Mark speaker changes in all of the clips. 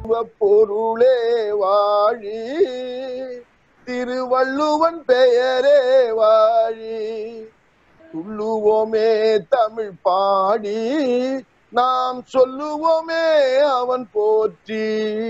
Speaker 1: பொருளே வாழி திருவள்ளுவன் பெயரே வாழி துள்ளுவோமே தமிழ் பாடி நாம் சொல்லுவோமே அவன் போற்றி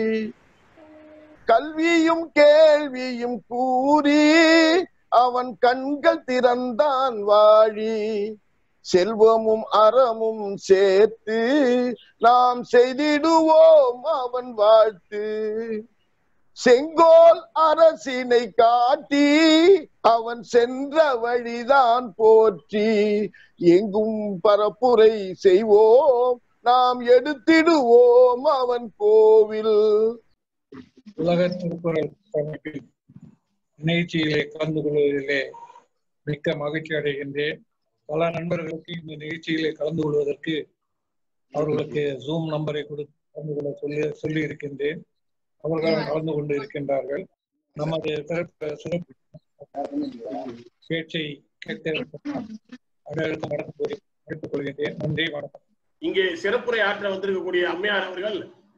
Speaker 1: கல்வியும் கேள்வியும் கூறி அவன் கண்கள் திறந்தான் வாழி செல்வமும் அறமும் சேர்த்து நாம் செய்திடுவோம் அவன் வாழ்த்து செங்கோல் அரசினை காட்டி அவன் சென்ற வழிதான் போற்றி எங்கும் பரப்புரை செய்வோம் நாம் எடுத்திடுவோம் அவன் கோவில்
Speaker 2: உலக திருக்குறள் அமைப்பில் நிகழ்ச்சியிலே கலந்து கொள்வதிலே மிக்க மகிழ்ச்சி அடைகின்றேன் பல நண்பர்களுக்கு இந்த நிகழ்ச்சியிலே கலந்து கொள்வதற்கு அவர்களுக்கு ஜூம் நம்பரை கொடுத்து கலந்து கொள்ள சொல்லி சொல்லி இருக்கின்றேன் அவர்களும் கலந்து கொண்டு இருக்கின்றார்கள் நமது சிறப்பு சிறப்பு பேச்சை கேட்டு அனைவருக்கும் வணக்கம் கூறி கேட்டுக் கொள்கின்றேன் நன்றி வணக்கம்
Speaker 3: இங்கே சிறப்புரை ஆற்ற வந்திருக்கக்கூடிய அம்மையார் அவர்கள்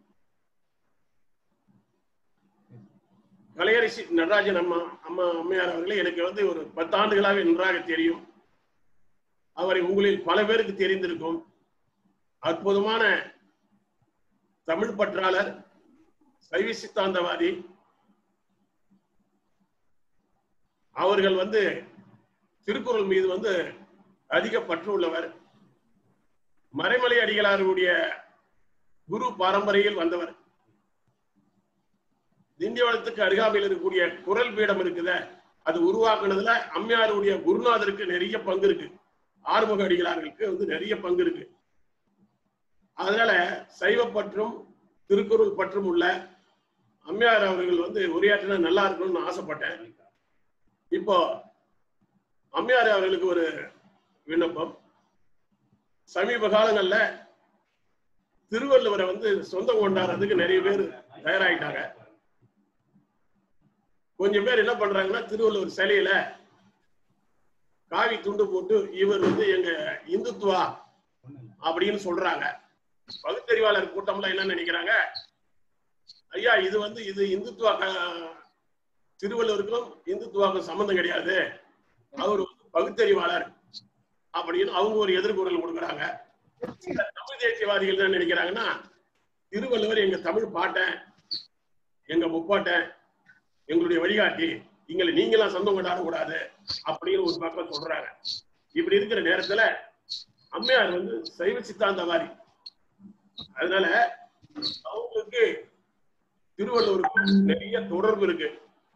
Speaker 3: கலையரசி நடராஜன் அம்மா அம்மா அம்மையார் அவர்களே எனக்கு வந்து ஒரு பத்தாண்டுகளாக நன்றாக தெரியும் அவரை உங்களில் பல பேருக்கு தெரிந்திருக்கும் அற்புதமான தமிழ் பற்றாளர் சைவ சித்தாந்தவாதி அவர்கள் வந்து திருக்குறள் மீது வந்து அதிக பற்று உள்ளவர் மறைமலை அடிகளாருடைய குரு பாரம்பரையில் வந்தவர் திண்டிவனத்துக்கு அருகாமையில் இருக்கக்கூடிய குரல் பீடம் இருக்குத அது உருவாக்குனதுல அம்மையாருடைய குருநாதருக்கு நிறைய பங்கு இருக்கு ஆறுமுக அடிகளார்களுக்கு வந்து நிறைய பங்கு இருக்கு அதனால சைவ பற்றும் திருக்குறள் பற்றும் உள்ள அம்மையார் அவர்கள் வந்து உரையாற்றினா நல்லா இருக்கணும்னு ஆசைப்பட்டேன் இப்போ அம்மையார் அவர்களுக்கு ஒரு விண்ணப்பம் சமீப காலங்கள்ல திருவள்ளுவரை வந்து சொந்தம் கொண்டாடுறதுக்கு நிறைய பேர் தயாராகிட்டாங்க கொஞ்சம் பேர் என்ன பண்றாங்கன்னா திருவள்ளுவர் சிலையில காவி துண்டு போட்டு இவர் வந்து எங்க இந்துத்துவா அப்படின்னு சொல்றாங்க பகுத்தறிவாளர் கூட்டம்லாம் என்ன நினைக்கிறாங்க ஐயா இது வந்து இது இந்துத்துவா க- திருவள்ளுவருக்கும் இந்துத்துவாவுக்கும் சம்பந்தம் கிடையாது அவர் வந்து பகுத்தறிவாளர் அப்படின்னு அவங்க ஒரு எதிர்குரல் கொடுக்குறாங்க சில தமிழ் தேசியவாதிகள் என்ன நினைக்கிறாங்கன்னா திருவள்ளுவர் எங்க தமிழ் பாட்டன் எங்க முப்பாட்டன் எங்களுடைய வழிகாட்டி எங்களை நீங்களாம் சொந்தம் கொண்டாட கூடாது அப்படின்னு ஒரு பக்கம் சொல்றாங்க இப்படி இருக்கிற நேரத்துல அம்மையார் வந்து சைவ சித்தாந்தவாதி அதனால அவங்களுக்கு திருவள்ளுவருக்கு நிறைய தொடர்பு இருக்கு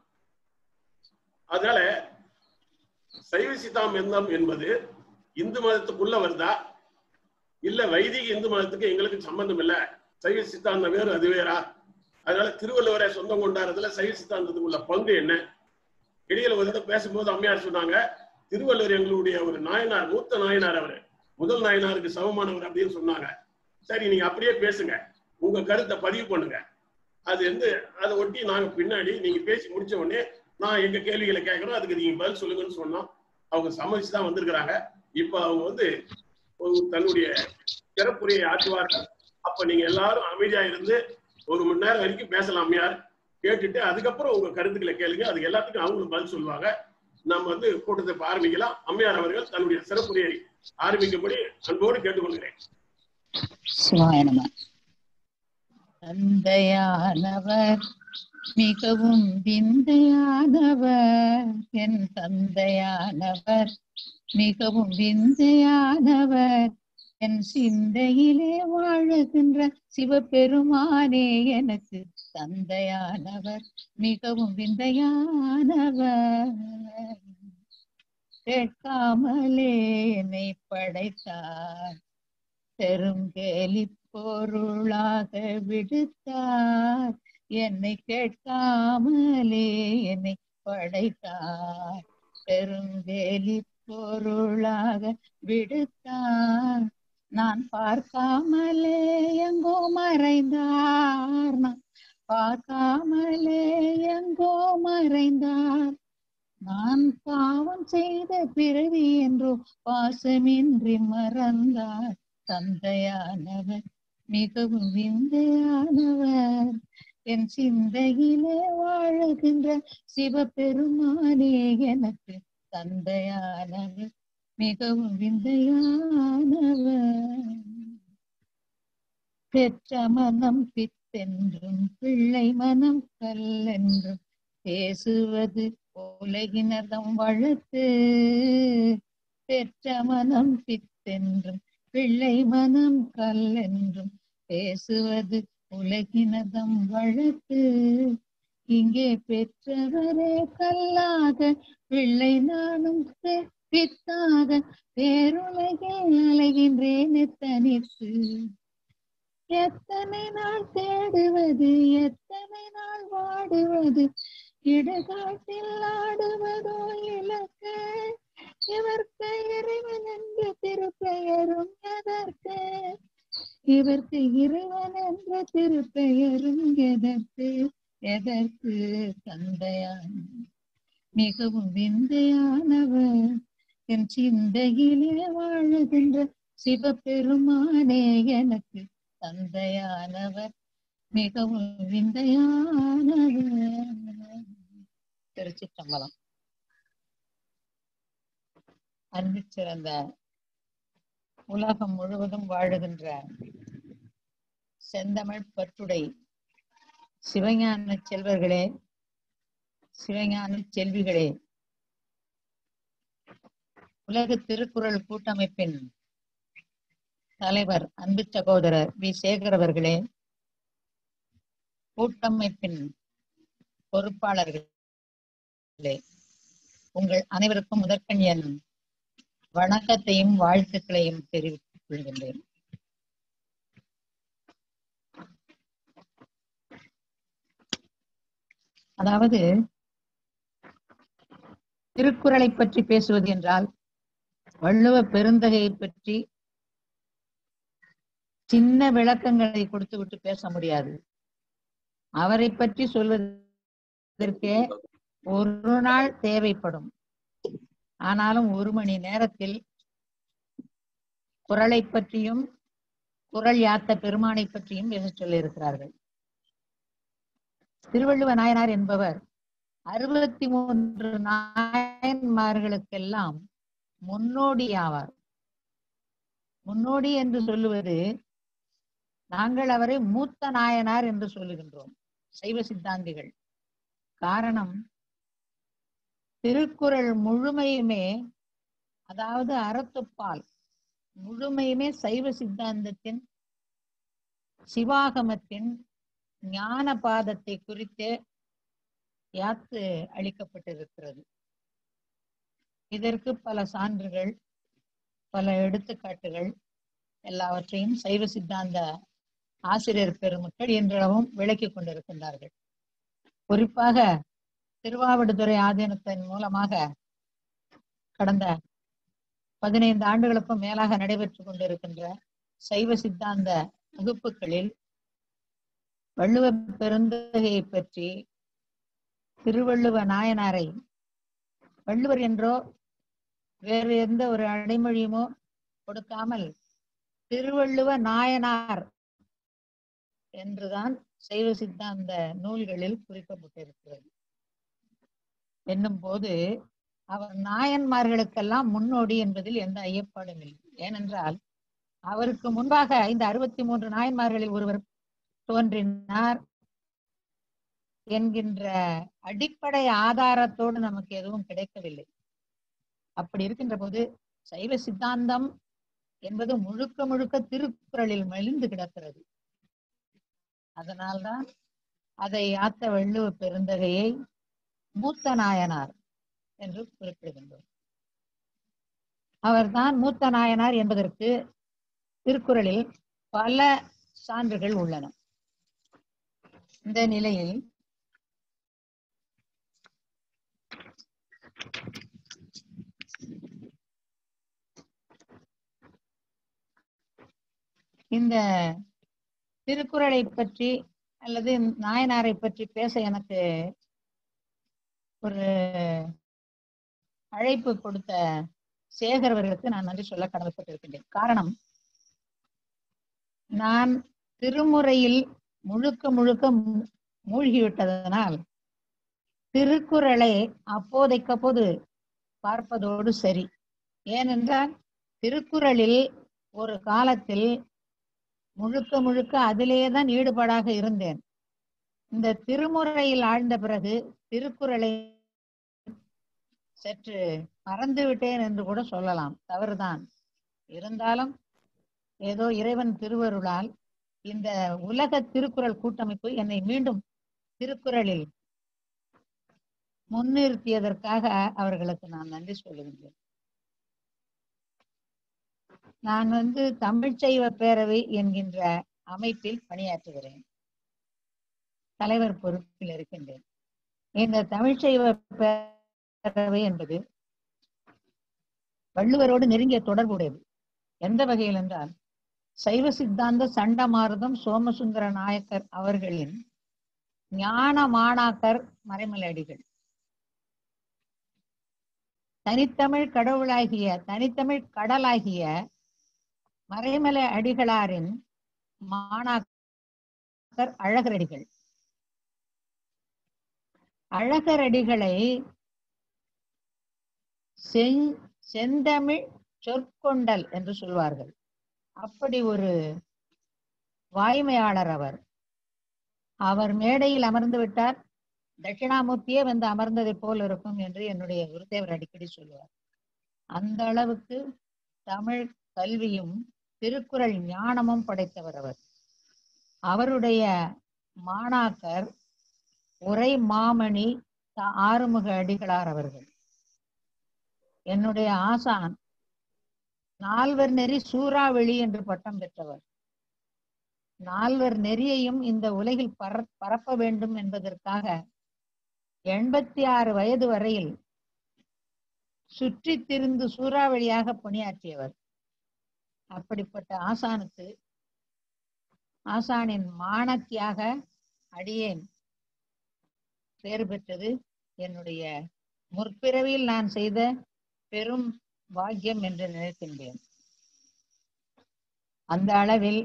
Speaker 3: அதனால சைவ சித்தாந்தம் என்பது இந்து மதத்துக்குள்ள வருதா இல்ல வைதிக இந்து மதத்துக்கு எங்களுக்கு சம்பந்தம் இல்ல சைவ சித்தாந்தம் வேறு அது வேறா அதனால திருவள்ளுவரை சொந்தம் கொண்டாடுறதுல சைவ சித்தாந்தத்துக்கு உள்ள பங்கு என்ன இடையில ஒரு தடவை பேசும்போது அம்மையார் சொன்னாங்க திருவள்ளுவர் எங்களுடைய ஒரு நாயனார் மூத்த நாயனார் அவரு முதல் நாயனாருக்கு சமமானவர் அப்படின்னு சொன்னாங்க சரி நீங்க அப்படியே பேசுங்க உங்க கருத்தை பதிவு பண்ணுங்க அது வந்து அதை ஒட்டி நாங்க பின்னாடி நீங்க பேசி முடிச்ச உடனே நான் எங்க கேள்விகளை கேட்கறோம் அதுக்கு நீங்க பதில் சொல்லுங்கன்னு சொன்னோம் அவங்க சம்மதிச்சு தான் வந்திருக்கிறாங்க இப்ப அவங்க வந்து ஒரு தன்னுடைய சிறப்புரையை ஆற்றுவார்கள் அப்ப நீங்க எல்லாரும் அமைதியா இருந்து ஒரு மணி நேரம் வரைக்கும் பேசலாம் அம்மையார் கேட்டுட்டு அதுக்கப்புறம் உங்க கருத்துக்களை கேளுங்க அதுக்கு எல்லாத்துக்கும் அவங்களும் பதில் சொல்லுவாங்க நம்ம வந்து கூட்டத்தை இப்ப ஆரம்பிக்கலாம் அம்மையார் அவர்கள் தன்னுடைய சிறப்புரையை ஆரம்பிக்கும்படி அன்போடு கேட்டுக்கொள்கிறேன்
Speaker 4: சிவாய நம தந்தையானவர் மிகவும் விந்தையானவர் என் தந்தையானவர் மிகவும் விந்தையானவர் என் சிந்தையிலே வாழுகின்ற சிவபெருமானே எனக்கு தந்தையானவர் மிகவும் விந்தையானவர் கேட்காமலே என்னை படைத்தார் பெருங்கேலி பொருளாக விடுத்தார் என்னை கேட்காமலே என்னை படைத்தார் பெருங்கேலி பொருளாக விடுத்தார் நான் பார்க்காமலே எங்கோ மறைந்தார் நான் பார்க்காமலே எங்கோ மறைந்தார் நான் பாவம் செய்த பிறவி என்றோ பாசமின்றி மறந்தார் தந்தையானவர் மிகவும் விந்தையானவர் என் சிந்தையிலே வாழுகின்ற சிவபெருமானே எனக்கு தந்தையானவர் மிகவும் விந்தையானவர் பெற்ற மனம் பித்தென்றும் பிள்ளை மனம் கல்லென்றும் பேசுவது உலகினர்தம் வழக்கு பெற்ற மனம் பித்தென்றும் பிள்ளை மனம் கல்லென்றும் பேசுவது உலகினதம் வழக்கு இங்கே பெற்றவரே கல்லாக பிள்ளை நானும் பெ- பித்தாக பேருலகில் அலைகின்றேன் தனித்து எத்தனை நாள் தேடுவது எத்தனை நாள் வாடுவது இடுகாட்டில் ஆடுவதோ இலக்கு இவர்க்கு இறைவன் என்ற திருப்பெயரும் எதற்கு இவர்க்கு இறைவன் என்ற திருப்பெயரும் எதற்கு எதற்கு தந்தையான் மிகவும் விந்தையானவர் என் சிந்தையிலே வாழுகின்ற சிவபெருமானே எனக்கு தந்தையானவர் மிகவும் விந்தையானவர் திருச்சிற்றம்பலம் அன்பு சிறந்த உலகம் முழுவதும் வாழுகின்ற செந்தமிழ் பற்றுடை சிவஞான செல்வர்களே சிவஞான செல்விகளே உலக திருக்குறள் கூட்டமைப்பின் தலைவர் அன்பு சகோதரர் வி சேகர் அவர்களே கூட்டமைப்பின் பொறுப்பாளர்களே உங்கள் அனைவருக்கும் முதற்கண் என் வணக்கத்தையும் வாழ்த்துக்களையும் தெரிவித்துக் கொள்கின்றேன் அதாவது திருக்குறளை பற்றி பேசுவது என்றால் வள்ளுவ பெருந்தகையை பற்றி சின்ன விளக்கங்களை கொடுத்து விட்டு பேச முடியாது அவரை பற்றி சொல்வதற்கே ஒரு நாள் தேவைப்படும் ஆனாலும் ஒரு மணி நேரத்தில் குரலை பற்றியும் குரல் யாத்த பெருமானை பற்றியும் பேச சொல்லியிருக்கிறார்கள் திருவள்ளுவ நாயனார் என்பவர் அறுபத்தி மூன்று நாயன்மார்களுக்கெல்லாம் முன்னோடி ஆவார் முன்னோடி என்று சொல்லுவது நாங்கள் அவரை மூத்த நாயனார் என்று சொல்லுகின்றோம் சைவ சித்தாந்திகள் காரணம் திருக்குறள் முழுமையுமே அதாவது அறத்துப்பால் முழுமையுமே சைவ சித்தாந்தத்தின் சிவாகமத்தின் ஞான பாதத்தை குறித்து யாத்து அளிக்கப்பட்டிருக்கிறது இதற்கு பல சான்றுகள் பல எடுத்துக்காட்டுகள் எல்லாவற்றையும் சைவ சித்தாந்த ஆசிரியர் பெருமக்கள் இன்றளவும் விளக்கிக் கொண்டிருக்கின்றார்கள் குறிப்பாக திருவாவடுதுறை ஆதீனத்தின் மூலமாக கடந்த பதினைந்து ஆண்டுகளுக்கும் மேலாக நடைபெற்றுக் கொண்டிருக்கின்ற சைவ சித்தாந்த வகுப்புகளில் வள்ளுவ பெருந்தகையை பற்றி திருவள்ளுவ நாயனாரை வள்ளுவர் என்றோ வேறு எந்த ஒரு அடைமொழியுமோ கொடுக்காமல் திருவள்ளுவ நாயனார் என்றுதான் சைவ சித்தாந்த நூல்களில் குறிக்கப்பட்டிருக்கிறது என்னும் போது அவர் நாயன்மார்களுக்கெல்லாம் முன்னோடி என்பதில் எந்த ஐயப்பாடும் இல்லை ஏனென்றால் அவருக்கு முன்பாக இந்த அறுபத்தி மூன்று நாயன்மார்களில் ஒருவர் தோன்றினார் என்கின்ற அடிப்படை ஆதாரத்தோடு நமக்கு எதுவும் கிடைக்கவில்லை அப்படி இருக்கின்ற போது சைவ சித்தாந்தம் என்பது முழுக்க முழுக்க திருக்குறளில் மெலிந்து கிடக்கிறது அதனால்தான் அதை ஆத்த வள்ளுவ பெருந்தகையை மூத்த நாயனார் என்று குறிப்பிடுகின்றோம் அவர்தான் மூத்த நாயனார் என்பதற்கு திருக்குறளில் பல சான்றுகள் உள்ளன இந்த நிலையில் இந்த திருக்குறளை பற்றி அல்லது நாயனாரை பற்றி பேச எனக்கு ஒரு அழைப்பு கொடுத்த சேகர் அவர்களுக்கு நான் நன்றி சொல்ல கடமைப்பட்டிருக்கின்றேன் காரணம் நான் திருமுறையில் முழுக்க முழுக்க மூ- மூழ்கிவிட்டதனால் திருக்குறளை அப்போதைக்கப்போது பார்ப்பதோடு சரி ஏனென்றால் திருக்குறளில் ஒரு காலத்தில் முழுக்க முழுக்க அதிலேதான் ஈடுபாடாக இருந்தேன் இந்த திருமுறையில் ஆழ்ந்த பிறகு திருக்குறளை சற்று மறந்து விட்டேன் என்று கூட சொல்லலாம் தவறுதான் இருந்தாலும் ஏதோ இறைவன் திருவருளால் இந்த உலக திருக்குறள் கூட்டமைப்பு என்னை மீண்டும் திருக்குறளில் முன்னிறுத்தியதற்காக அவர்களுக்கு நான் நன்றி சொல்லுகின்றேன் நான் வந்து தமிழ்ச்சைவ பேரவை என்கின்ற அமைப்பில் பணியாற்றுகிறேன் தலைவர் பொறுப்பில் இருக்கின்றேன் இந்த தமிழ்ச்சைவ பேரவை என்பது வள்ளுவரோடு நெருங்கிய தொடர்புடையது எந்த வகையில் என்றால் சைவ சித்தாந்த சண்டமாருதம் சோமசுந்தர நாயக்கர் அவர்களின் ஞான மாணாக்கர் மறைமலடிகள் தனித்தமிழ் கடவுளாகிய தனித்தமிழ் கடலாகிய மறைமலை அடிகளாரின் மாணாக்கர் அழகரடிகள் அழகரடிகளை செங் செந்தமிழ் சொற்கொண்டல் என்று சொல்வார்கள் அப்படி ஒரு வாய்மையாளர் அவர் அவர் மேடையில் அமர்ந்து விட்டார் தட்சிணாமூர்த்தியே வந்து அமர்ந்ததை போல் இருக்கும் என்று என்னுடைய குருதேவர் அடிக்கடி சொல்லுவார் அந்த அளவுக்கு தமிழ் கல்வியும் திருக்குறள் ஞானமும் படைத்தவர் அவர் அவருடைய மாணாக்கர் உரை மாமணி த- ஆறுமுக அடிகளார் அவர்கள் என்னுடைய ஆசான் நால்வர் நெறி சூறாவளி என்று பட்டம் பெற்றவர் நால்வர் நெறியையும் இந்த உலகில் பர பரப்ப வேண்டும் என்பதற்காக எண்பத்தி ஆறு வயது வரையில் சுற்றித் திரிந்து சூறாவளியாக பணியாற்றியவர் அப்படிப்பட்ட ஆசானுக்கு ஆசானின் மாணக்கியாக அடியேன் பெயர் பெற்றது என்னுடைய முற்பிறவியில் நான் செய்த பெரும் பாக்கியம் என்று நினைக்கின்றேன் அந்த அளவில்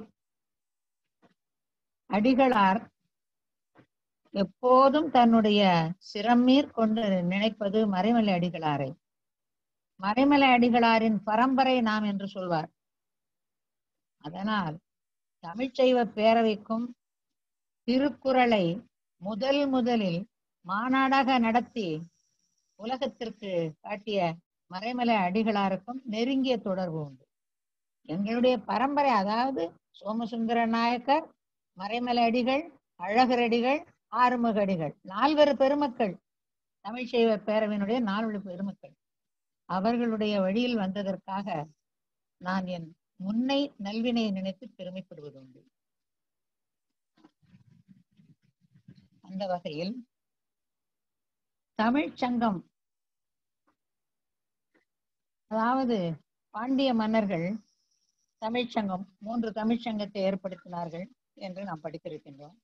Speaker 4: அடிகளார் எப்போதும் தன்னுடைய சிரமீர் கொண்டு நினைப்பது மறைமலை அடிகளாரை மறைமலை அடிகளாரின் பரம்பரை நாம் என்று சொல்வார் அதனால் தமிழ்ச்சைவ பேரவைக்கும் திருக்குறளை முதல் முதலில் மாநாடாக நடத்தி உலகத்திற்கு காட்டிய மறைமலை அடிகளாருக்கும் நெருங்கிய தொடர்பு உண்டு எங்களுடைய பரம்பரை அதாவது சோமசுந்தர நாயக்கர் மறைமலை அடிகள் அழகரடிகள் ஆறுமுகடிகள் நால்வரு பெருமக்கள் தமிழ்ச்சைவ பேரவையினுடைய நால்வரு பெருமக்கள் அவர்களுடைய வழியில் வந்ததற்காக நான் என் முன்னை நல்வினை நினைத்து பெருமைப்படுவது உண்டு அந்த வகையில் தமிழ்ச் சங்கம் அதாவது பாண்டிய மன்னர்கள் தமிழ்ச் சங்கம் மூன்று தமிழ்ச் சங்கத்தை ஏற்படுத்தினார்கள் என்று நாம் படித்திருக்கின்றோம்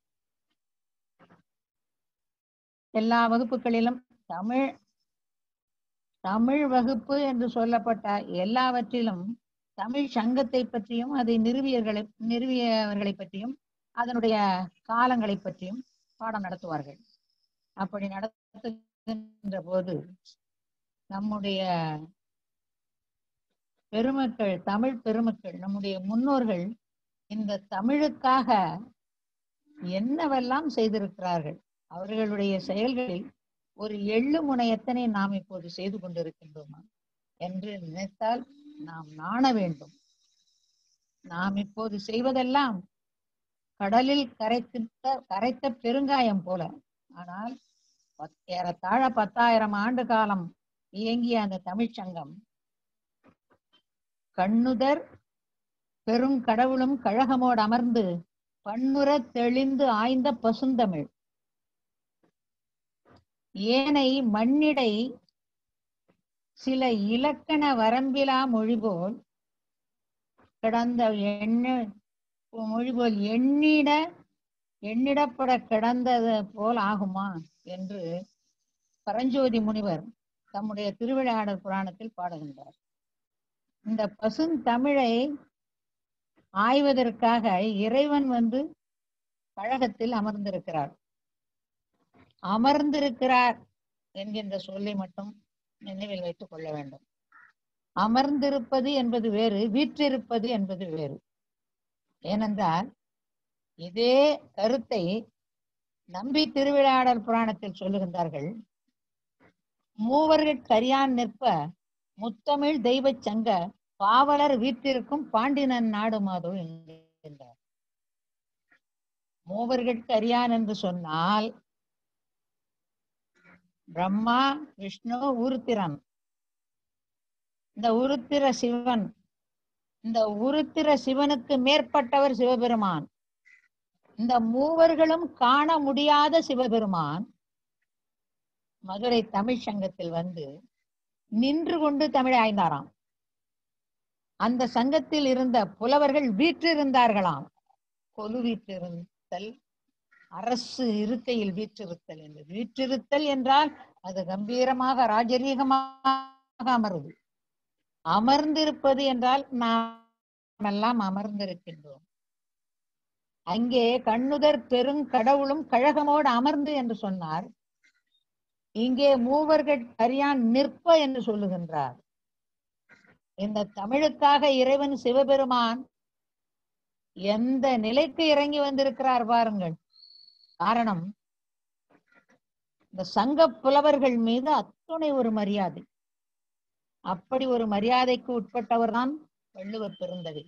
Speaker 4: எல்லா வகுப்புகளிலும் தமிழ் தமிழ் வகுப்பு என்று சொல்லப்பட்ட எல்லாவற்றிலும் தமிழ் சங்கத்தை பற்றியும் அதை நிறுவியர்களை நிறுவியவர்களை பற்றியும் அதனுடைய காலங்களை பற்றியும் பாடம் நடத்துவார்கள் அப்படி நடத்துகின்ற போது நம்முடைய பெருமக்கள் தமிழ் பெருமக்கள் நம்முடைய முன்னோர்கள் இந்த தமிழுக்காக என்னவெல்லாம் செய்திருக்கிறார்கள் அவர்களுடைய செயல்களில் ஒரு எள்ளு முனை எத்தனை நாம் இப்போது செய்து கொண்டிருக்கின்றோமா என்று நினைத்தால் நாம் நாண வேண்டும் நாம் இப்போது செய்வதெல்லாம் கடலில் கரைத்திட்ட கரைத்த பெருங்காயம் போல ஆனால் பத்- ஏறத்தாழ பத்தாயிரம் ஆண்டு காலம் இயங்கிய அந்த தமிழ்ச்சங்கம் கண்ணுதர் பெருங்கடவுளும் கழகமோடு அமர்ந்து பன்னுற தெளிந்து ஆய்ந்த பசுந்தமிழ் ஏனை மண்ணிடை சில இலக்கண வரம்பிலா மொழி போல் கிடந்த எண்ண மொழி போல் எண்ணிட எண்ணிடப்பட கிடந்தது போல் ஆகுமா என்று பரஞ்சோதி முனிவர் தம்முடைய திருவிளையாடல் புராணத்தில் பாடுகின்றார் இந்த பசுந்தமிழை ஆய்வதற்காக இறைவன் வந்து கழகத்தில் அமர்ந்திருக்கிறார் அமர்ந்திருக்கிறார் என்கின்ற சொல்லை மட்டும் நினைவில் வைத்துக் கொள்ள வேண்டும் அமர்ந்திருப்பது என்பது வேறு வீற்றிருப்பது என்பது வேறு ஏனென்றால் இதே கருத்தை நம்பி திருவிளையாடல் புராணத்தில் சொல்லுகின்றார்கள் மூவர்கள் கரியான் நிற்ப முத்தமிழ் தெய்வச் சங்க பாவலர் வீட்டிற்கும் பாண்டினன் நாடு மாதோ என்கின்றார் மூவர்கட்கு அறியான் என்று சொன்னால் பிரம்மா விஷ்ணு உருத்திரன் இந்த உருத்திர சிவன் இந்த உருத்திர சிவனுக்கு மேற்பட்டவர் சிவபெருமான் இந்த மூவர்களும் காண முடியாத சிவபெருமான் மதுரை தமிழ் சங்கத்தில் வந்து நின்று கொண்டு தமிழ் ஆய்ந்தாராம் அந்த சங்கத்தில் இருந்த புலவர்கள் வீற்றிருந்தார்களாம் கொலு வீற்றிருத்தல் அரசு இருக்கையில் வீற்றிருத்தல் என்று வீற்றிருத்தல் என்றால் அது கம்பீரமாக ராஜரீகமாக அமருது அமர்ந்திருப்பது என்றால் நாம் எல்லாம் அமர்ந்திருக்கின்றோம் அங்கே கண்ணுதர் பெருங்கடவுளும் கழகமோடு அமர்ந்து என்று சொன்னார் இங்கே மூவர்கள் அறியான் நிற்ப என்று சொல்லுகின்றார் இந்த தமிழுக்காக இறைவன் சிவபெருமான் எந்த நிலைக்கு இறங்கி வந்திருக்கிறார் பாருங்கள் காரணம் இந்த சங்க புலவர்கள் மீது அத்துணை ஒரு மரியாதை அப்படி ஒரு மரியாதைக்கு உட்பட்டவர் தான் வள்ளுவர் பெருந்தகை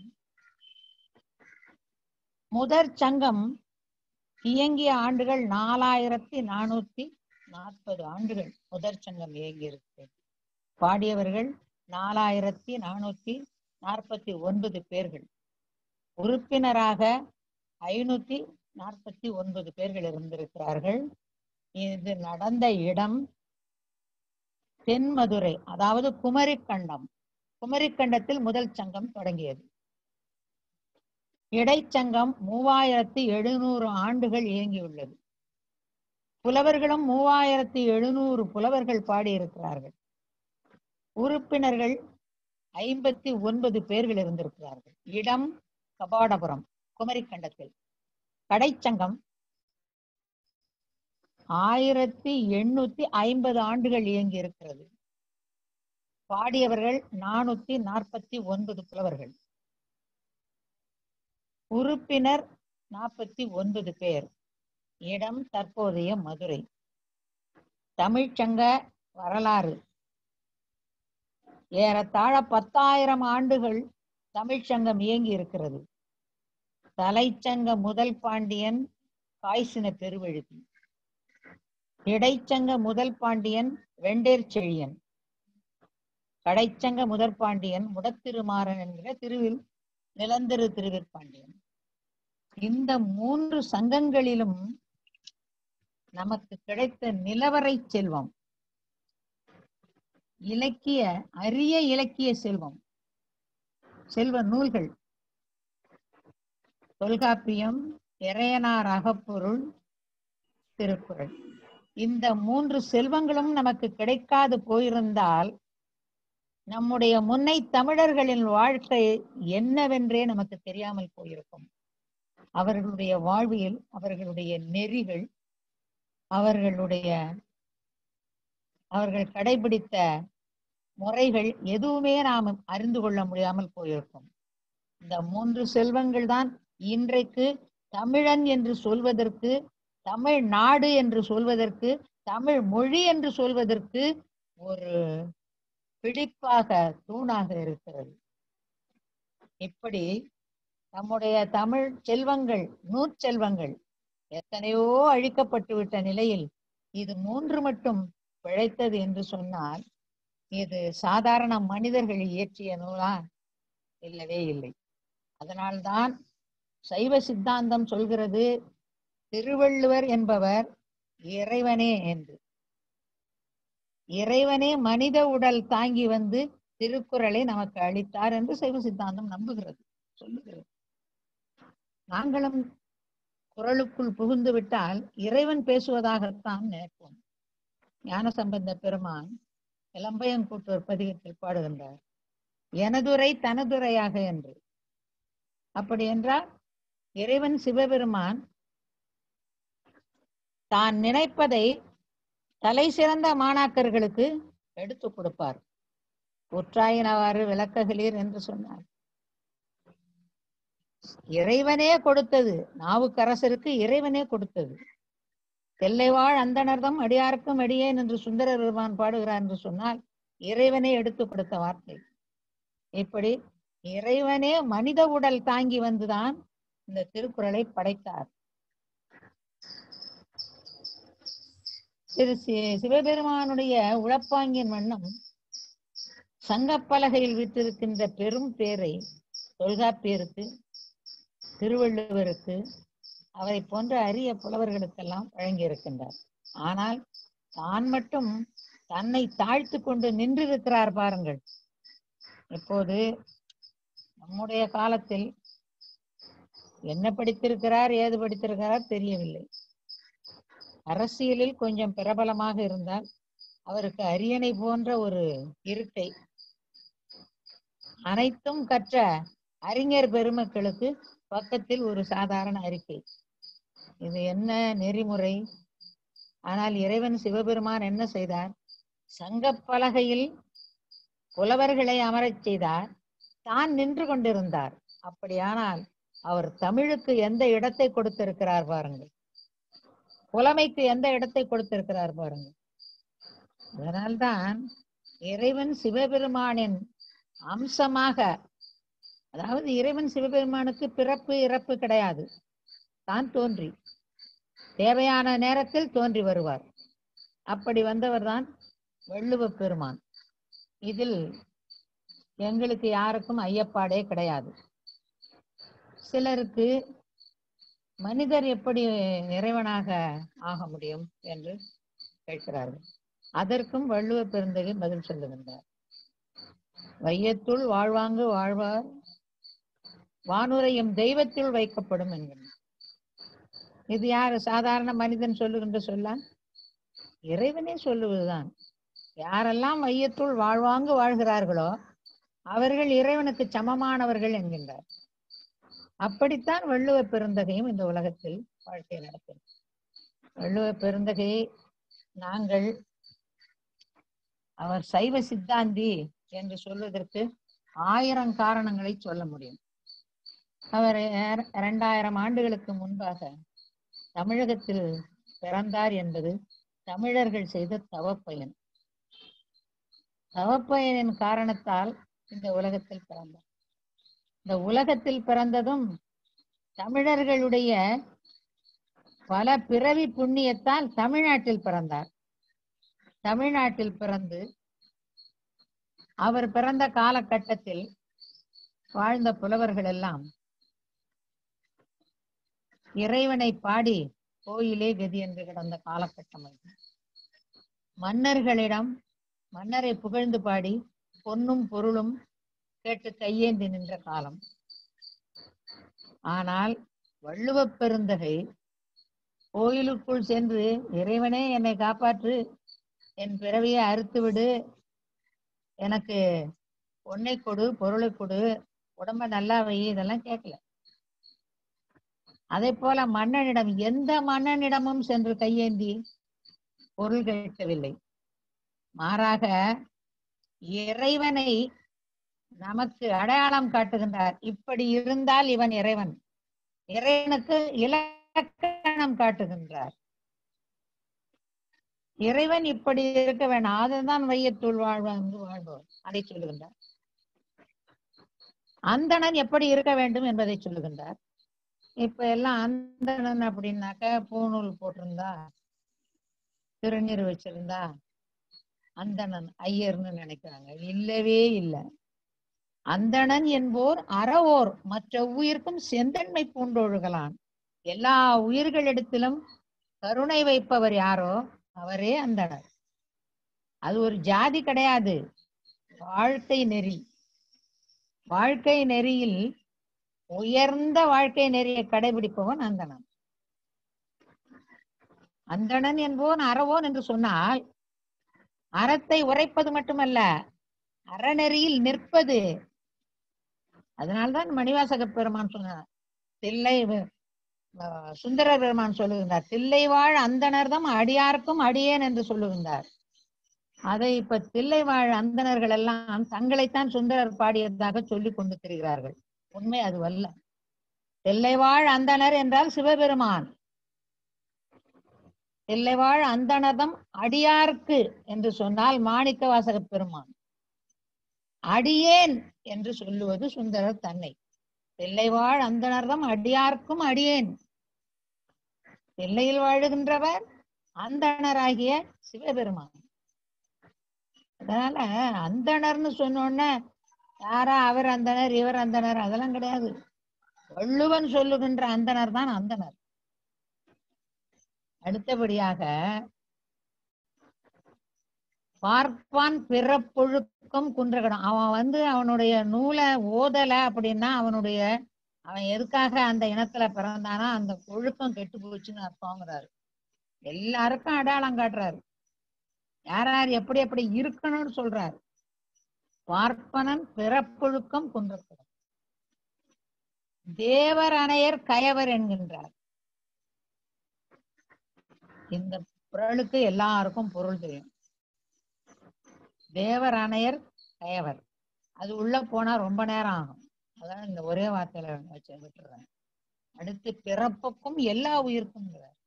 Speaker 4: முதற் சங்கம் இயங்கிய ஆண்டுகள் நாலாயிரத்தி நானூத்தி நாற்பது ஆண்டுகள் முதற் சங்கம் இயங்கியிருக்கு பாடியவர்கள் நாலாயிரத்தி நானூத்தி நாற்பத்தி ஒன்பது பேர்கள் உறுப்பினராக ஐநூத்தி நாற்பத்தி ஒன்பது பேர்கள் இருந்திருக்கிறார்கள் இது நடந்த இடம் தென்மதுரை அதாவது குமரிக்கண்டம் குமரிக்கண்டத்தில் முதல் சங்கம் தொடங்கியது இடைச்சங்கம் மூவாயிரத்தி எழுநூறு ஆண்டுகள் இயங்கியுள்ளது புலவர்களும் மூவாயிரத்தி எழுநூறு புலவர்கள் பாடியிருக்கிறார்கள் உறுப்பினர்கள் ஐம்பத்தி ஒன்பது பேர்கள் இருந்திருக்கிறார்கள் இடம் கபாடபுரம் குமரிக்கண்டத்தில் கடைச்சங்கம் ஆயிரத்தி எண்ணூத்தி ஐம்பது ஆண்டுகள் இயங்கி இருக்கிறது பாடியவர்கள் நானூத்தி நாற்பத்தி ஒன்பது புலவர்கள் உறுப்பினர் நாற்பத்தி ஒன்பது பேர் இடம் தற்போதைய மதுரை தமிழ்ச்சங்க வரலாறு ஏறத்தாழ பத்தாயிரம் ஆண்டுகள் தமிழ்ச்சங்கம் இயங்கி இருக்கிறது தலைச்சங்க முதல் பாண்டியன் காய்ச்சின பெருவெழுதி இடைச்சங்க முதல் பாண்டியன் வெண்டேர் செழியன் கடைச்சங்க முதற் பாண்டியன் முடத்திருமாறன் என்கிற திருவில் நிலந்திரு திருவிற்பாண்டியன் இந்த மூன்று சங்கங்களிலும் நமக்கு கிடைத்த நிலவரை செல்வம் இலக்கிய அரிய இலக்கிய செல்வம் செல்வ நூல்கள் தொல்காப்பியம் இறையனார் அகப்பொருள் திருக்குறள் இந்த மூன்று செல்வங்களும் நமக்கு கிடைக்காது போயிருந்தால் நம்முடைய முன்னை தமிழர்களின் வாழ்க்கை என்னவென்றே நமக்கு தெரியாமல் போயிருக்கும் அவர்களுடைய வாழ்வியல் அவர்களுடைய நெறிகள் அவர்களுடைய அவர்கள் கடைபிடித்த முறைகள் எதுவுமே நாம் அறிந்து கொள்ள முடியாமல் போயிருக்கும் இந்த மூன்று செல்வங்கள் தான் இன்றைக்கு தமிழன் என்று சொல்வதற்கு தமிழ் நாடு என்று சொல்வதற்கு தமிழ் மொழி என்று சொல்வதற்கு ஒரு பிடிப்பாக தூணாக இருக்கிறது இப்படி நம்முடைய தமிழ் செல்வங்கள் நூற்செல்வங்கள் எத்தனையோ அழிக்கப்பட்டு விட்ட நிலையில் இது மூன்று மட்டும் பிழைத்தது என்று சொன்னால் இது சாதாரண மனிதர்கள் இயற்றிய நூலா இல்லவே இல்லை அதனால்தான் சைவ சித்தாந்தம் சொல்கிறது திருவள்ளுவர் என்பவர் இறைவனே என்று இறைவனே மனித உடல் தாங்கி வந்து திருக்குறளை நமக்கு அளித்தார் என்று சைவ சித்தாந்தம் நம்புகிறது சொல்லுகிறது நாங்களும் குரலுக்குள் புகுந்து விட்டால் இறைவன் பேசுவதாகத்தான் நினைப்போம் ஞானசம்பந்த பெருமான் இளம்பையங்கூட்டூர் பதிகத்தில் பாடுகின்றார் எனதுரை தனதுரையாக என்று அப்படி என்றால் இறைவன் சிவபெருமான் தான் நினைப்பதை தலை சிறந்த மாணாக்கர்களுக்கு எடுத்து கொடுப்பார் உற்றாயினவாறு விளக்ககளீர் என்று சொன்னார் இறைவனே கொடுத்தது நாவுக்கரசருக்கு இறைவனே கொடுத்தது தெல்லைவாழ் அந்தனர்தம் அடியாருக்கும் அடியேன் என்று சுந்தர பெருமான் பாடுகிறார் என்று சொன்னால் இறைவனே எடுத்து கொடுத்த வார்த்தை இப்படி இறைவனே மனித உடல் தாங்கி வந்துதான் இந்த திருக்குறளை படைத்தார் திரு சி- சிவபெருமானுடைய உழப்பாங்கின் வண்ணம் சங்கப்பலகையில் விட்டிருக்கின்ற பெரும் பேரை தொல்காப்பியருக்கு திருவள்ளுவருக்கு அவரை போன்ற அரிய புலவர்களுக்கெல்லாம் வழங்கியிருக்கின்றார் ஆனால் தான் மட்டும் தன்னை தாழ்த்து கொண்டு நின்றிருக்கிறார் பாருங்கள் இப்போது நம்முடைய காலத்தில் என்ன படித்திருக்கிறார் ஏது படித்திருக்கிறார் தெரியவில்லை அரசியலில் கொஞ்சம் பிரபலமாக இருந்தால் அவருக்கு அரியணை போன்ற ஒரு இருக்கை அனைத்தும் கற்ற அறிஞர் பெருமக்களுக்கு பக்கத்தில் ஒரு சாதாரண அறிக்கை இது என்ன நெறிமுறை ஆனால் இறைவன் சிவபெருமான் என்ன செய்தார் சங்கப்பலகையில் புலவர்களை அமரச் செய்தார் தான் நின்று கொண்டிருந்தார் அப்படியானால் அவர் தமிழுக்கு எந்த இடத்தை கொடுத்திருக்கிறார் பாருங்கள் புலமைக்கு எந்த இடத்தை கொடுத்திருக்கிறார் பாருங்கள் அதனால்தான் இறைவன் சிவபெருமானின் அம்சமாக அதாவது இறைவன் சிவபெருமானுக்கு பிறப்பு இறப்பு கிடையாது தான் தோன்றி தேவையான நேரத்தில் தோன்றி வருவார் அப்படி வந்தவர்தான் வள்ளுவ பெருமான் இதில் எங்களுக்கு யாருக்கும் ஐயப்பாடே கிடையாது சிலருக்கு மனிதர் எப்படி இறைவனாக ஆக முடியும் என்று கேட்கிறார்கள் அதற்கும் வள்ளுவ பெருந்தகை பதில் சொல்லுகின்றார் வையத்துள் வாழ்வாங்கு வாழ்வார் வானுரையும் தெய்வத்தில் வைக்கப்படும் என்கிறார் இது யாரு சாதாரண மனிதன் சொல்லுகின்ற சொல்லா இறைவனே சொல்லுவதுதான் யாரெல்லாம் வையத்துள் வாழ்வாங்கு வாழ்கிறார்களோ அவர்கள் இறைவனுக்கு சமமானவர்கள் என்கின்றார் அப்படித்தான் வள்ளுவ பெருந்தகையும் இந்த உலகத்தில் வாழ்க்கை நடத்தும் வள்ளுவ பெருந்தகையை நாங்கள் அவர் சைவ சித்தாந்தி என்று சொல்வதற்கு ஆயிரம் காரணங்களை சொல்ல முடியும் அவர் ஏற- இரண்டாயிரம் ஆண்டுகளுக்கு முன்பாக தமிழகத்தில் பிறந்தார் என்பது தமிழர்கள் செய்த தவப்பயன் தவப்பயனின் காரணத்தால் இந்த உலகத்தில் பிறந்தார் இந்த உலகத்தில் பிறந்ததும் தமிழர்களுடைய பல பிறவி புண்ணியத்தால் தமிழ்நாட்டில் பிறந்தார் தமிழ்நாட்டில் பிறந்து அவர் பிறந்த காலகட்டத்தில் வாழ்ந்த புலவர்கள் எல்லாம் இறைவனை பாடி கோயிலே கதி என்று கிடந்த காலகட்டம் அது மன்னர்களிடம் மன்னரை புகழ்ந்து பாடி பொன்னும் பொருளும் கேட்டு கையேந்தி நின்ற காலம் ஆனால் வள்ளுவப் பெருந்தகை கோயிலுக்குள் சென்று இறைவனே என்னை காப்பாற்று என் பிறவியை அறுத்து விடு எனக்கு பொன்னை கொடு பொருளை கொடு உடம்ப நல்லா வை இதெல்லாம் கேட்கல அதே போல மன்னனிடம் எந்த மன்னனிடமும் சென்று கையேந்தி பொருள் கேட்கவில்லை மாறாக இறைவனை நமக்கு அடையாளம் காட்டுகின்றார் இப்படி இருந்தால் இவன் இறைவன் இறைவனுக்கு இலக்கணம் காட்டுகின்றார் இறைவன் இப்படி இருக்க வேண்டாம் அதுதான் வையத்துள் வாழ்வாங்கு வாழ்வோர் அதை சொல்லுகின்றார் அந்தணன் எப்படி இருக்க வேண்டும் என்பதை சொல்லுகின்றார் இப்ப எல்லாம் அந்தணன் அப்படின்னாக்க பூநூல் போட்டிருந்தா திருநீர் வச்சிருந்தா அந்தணன் ஐயர்னு நினைக்கிறாங்க இல்லவே இல்லை அந்தணன் என்போர் அறவோர் மற்ற உயிர்க்கும் செந்தன்மை பூண்டொழுகலான் எல்லா உயிர்களிடத்திலும் கருணை வைப்பவர் யாரோ அவரே அந்தணர் அது ஒரு ஜாதி கிடையாது வாழ்க்கை நெறி வாழ்க்கை நெறியில் உயர்ந்த வாழ்க்கை நெறியை கடைபிடிப்பவன் அந்தணன் அந்தணன் என்பவன் அறவோன் என்று சொன்னால் அறத்தை உரைப்பது மட்டுமல்ல அறநெறியில் நிற்பது அதனால்தான் மணிவாசக பெருமான் சொன்னார் தில்லை வ- ஆஹ் சுந்தர பெருமான் சொல்லுகின்றார் தில்லைவாழ் அந்தணர்தம் அடியார்க்கும் அடியேன் என்று சொல்லுகின்றார் அதை இப்ப தில்லைவாழ் அந்தணர்கள் எல்லாம் தங்களைத்தான் சுந்தரர் பாடியதாக சொல்லிக் கொண்டு திரிகிறார்கள் உண்மை அதுவல்ல தில்லைவாழ் அந்தணர் என்றால் சிவபெருமான் தில்லைவாழ் அந்தணர்தம் அடியார்க்கு என்று சொன்னால் மாணிக்க வாசக பெருமான் அடியேன் என்று சொல்லுவது சுந்தரர் தன்னை தில்லைவாழ் அந்தணர்தம் அடியார்க்கும் அடியேன் தில்லையில் வாழுகின்றவர் அந்தணராகிய சிவபெருமான் அதனால அந்தணர்னு சொன்னோன்ன யாரா அவர் அந்தணர் இவர் அந்தணர் அதெல்லாம் கிடையாது வள்ளுவன் சொல்லுகின்ற அந்தணர் தான் அந்தணர் அடுத்தபடியாக பார்ப்பான் பிறப்பொழுக்கம் குன்றகடம் அவன் வந்து அவனுடைய நூலை ஓதல அப்படின்னா அவனுடைய அவன் எதுக்காக அந்த இனத்துல பிறந்தானா அந்த ஒழுக்கம் கெட்டு போச்சுன்னு அர்த்தங்கிறாரு எல்லாருக்கும் அடையாளம் காட்டுறாரு யார் யார் எப்படி எப்படி இருக்கணும்னு சொல்றாரு பார்ப்பனன் பிறப்பொழுக்கம் குன்றகடம் தேவர் அணையர் கயவர் என்கின்றார் இந்த குரலுக்கு எல்லாருக்கும் பொருள் தெரியும் தேவர் அணையர் கயவர் அது உள்ள போனா ரொம்ப நேரம் ஆகும் அதான் இந்த ஒரே வார்த்தையில வச்சு விட்டுறேன் அடுத்து பிறப்புக்கும் எல்லா உயிருக்கும்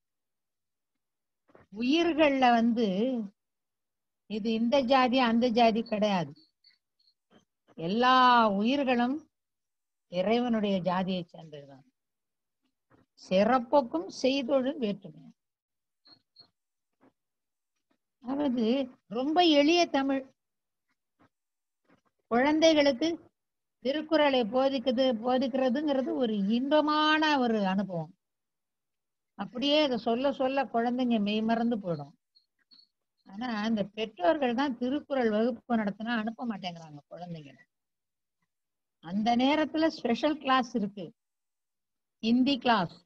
Speaker 4: உயிர்கள்ல வந்து இது இந்த ஜாதி அந்த ஜாதி கிடையாது எல்லா உயிர்களும் இறைவனுடைய ஜாதியை சேர்ந்ததுதான் சிறப்புக்கும் செய்தொழில் வேற்றுமை அதாவது ரொம்ப எளிய தமிழ் குழந்தைகளுக்கு திருக்குறளை போதிக்குது போதிக்கிறதுங்கிறது ஒரு இன்பமான ஒரு அனுபவம் அப்படியே அதை சொல்ல சொல்ல குழந்தைங்க மெய்மறந்து போயிடும் ஆனா இந்த பெற்றோர்கள் தான் திருக்குறள் வகுப்பு நடத்தினா அனுப்ப மாட்டேங்கிறாங்க குழந்தைங்களை அந்த நேரத்துல ஸ்பெஷல் கிளாஸ் இருக்கு ஹிந்தி கிளாஸ்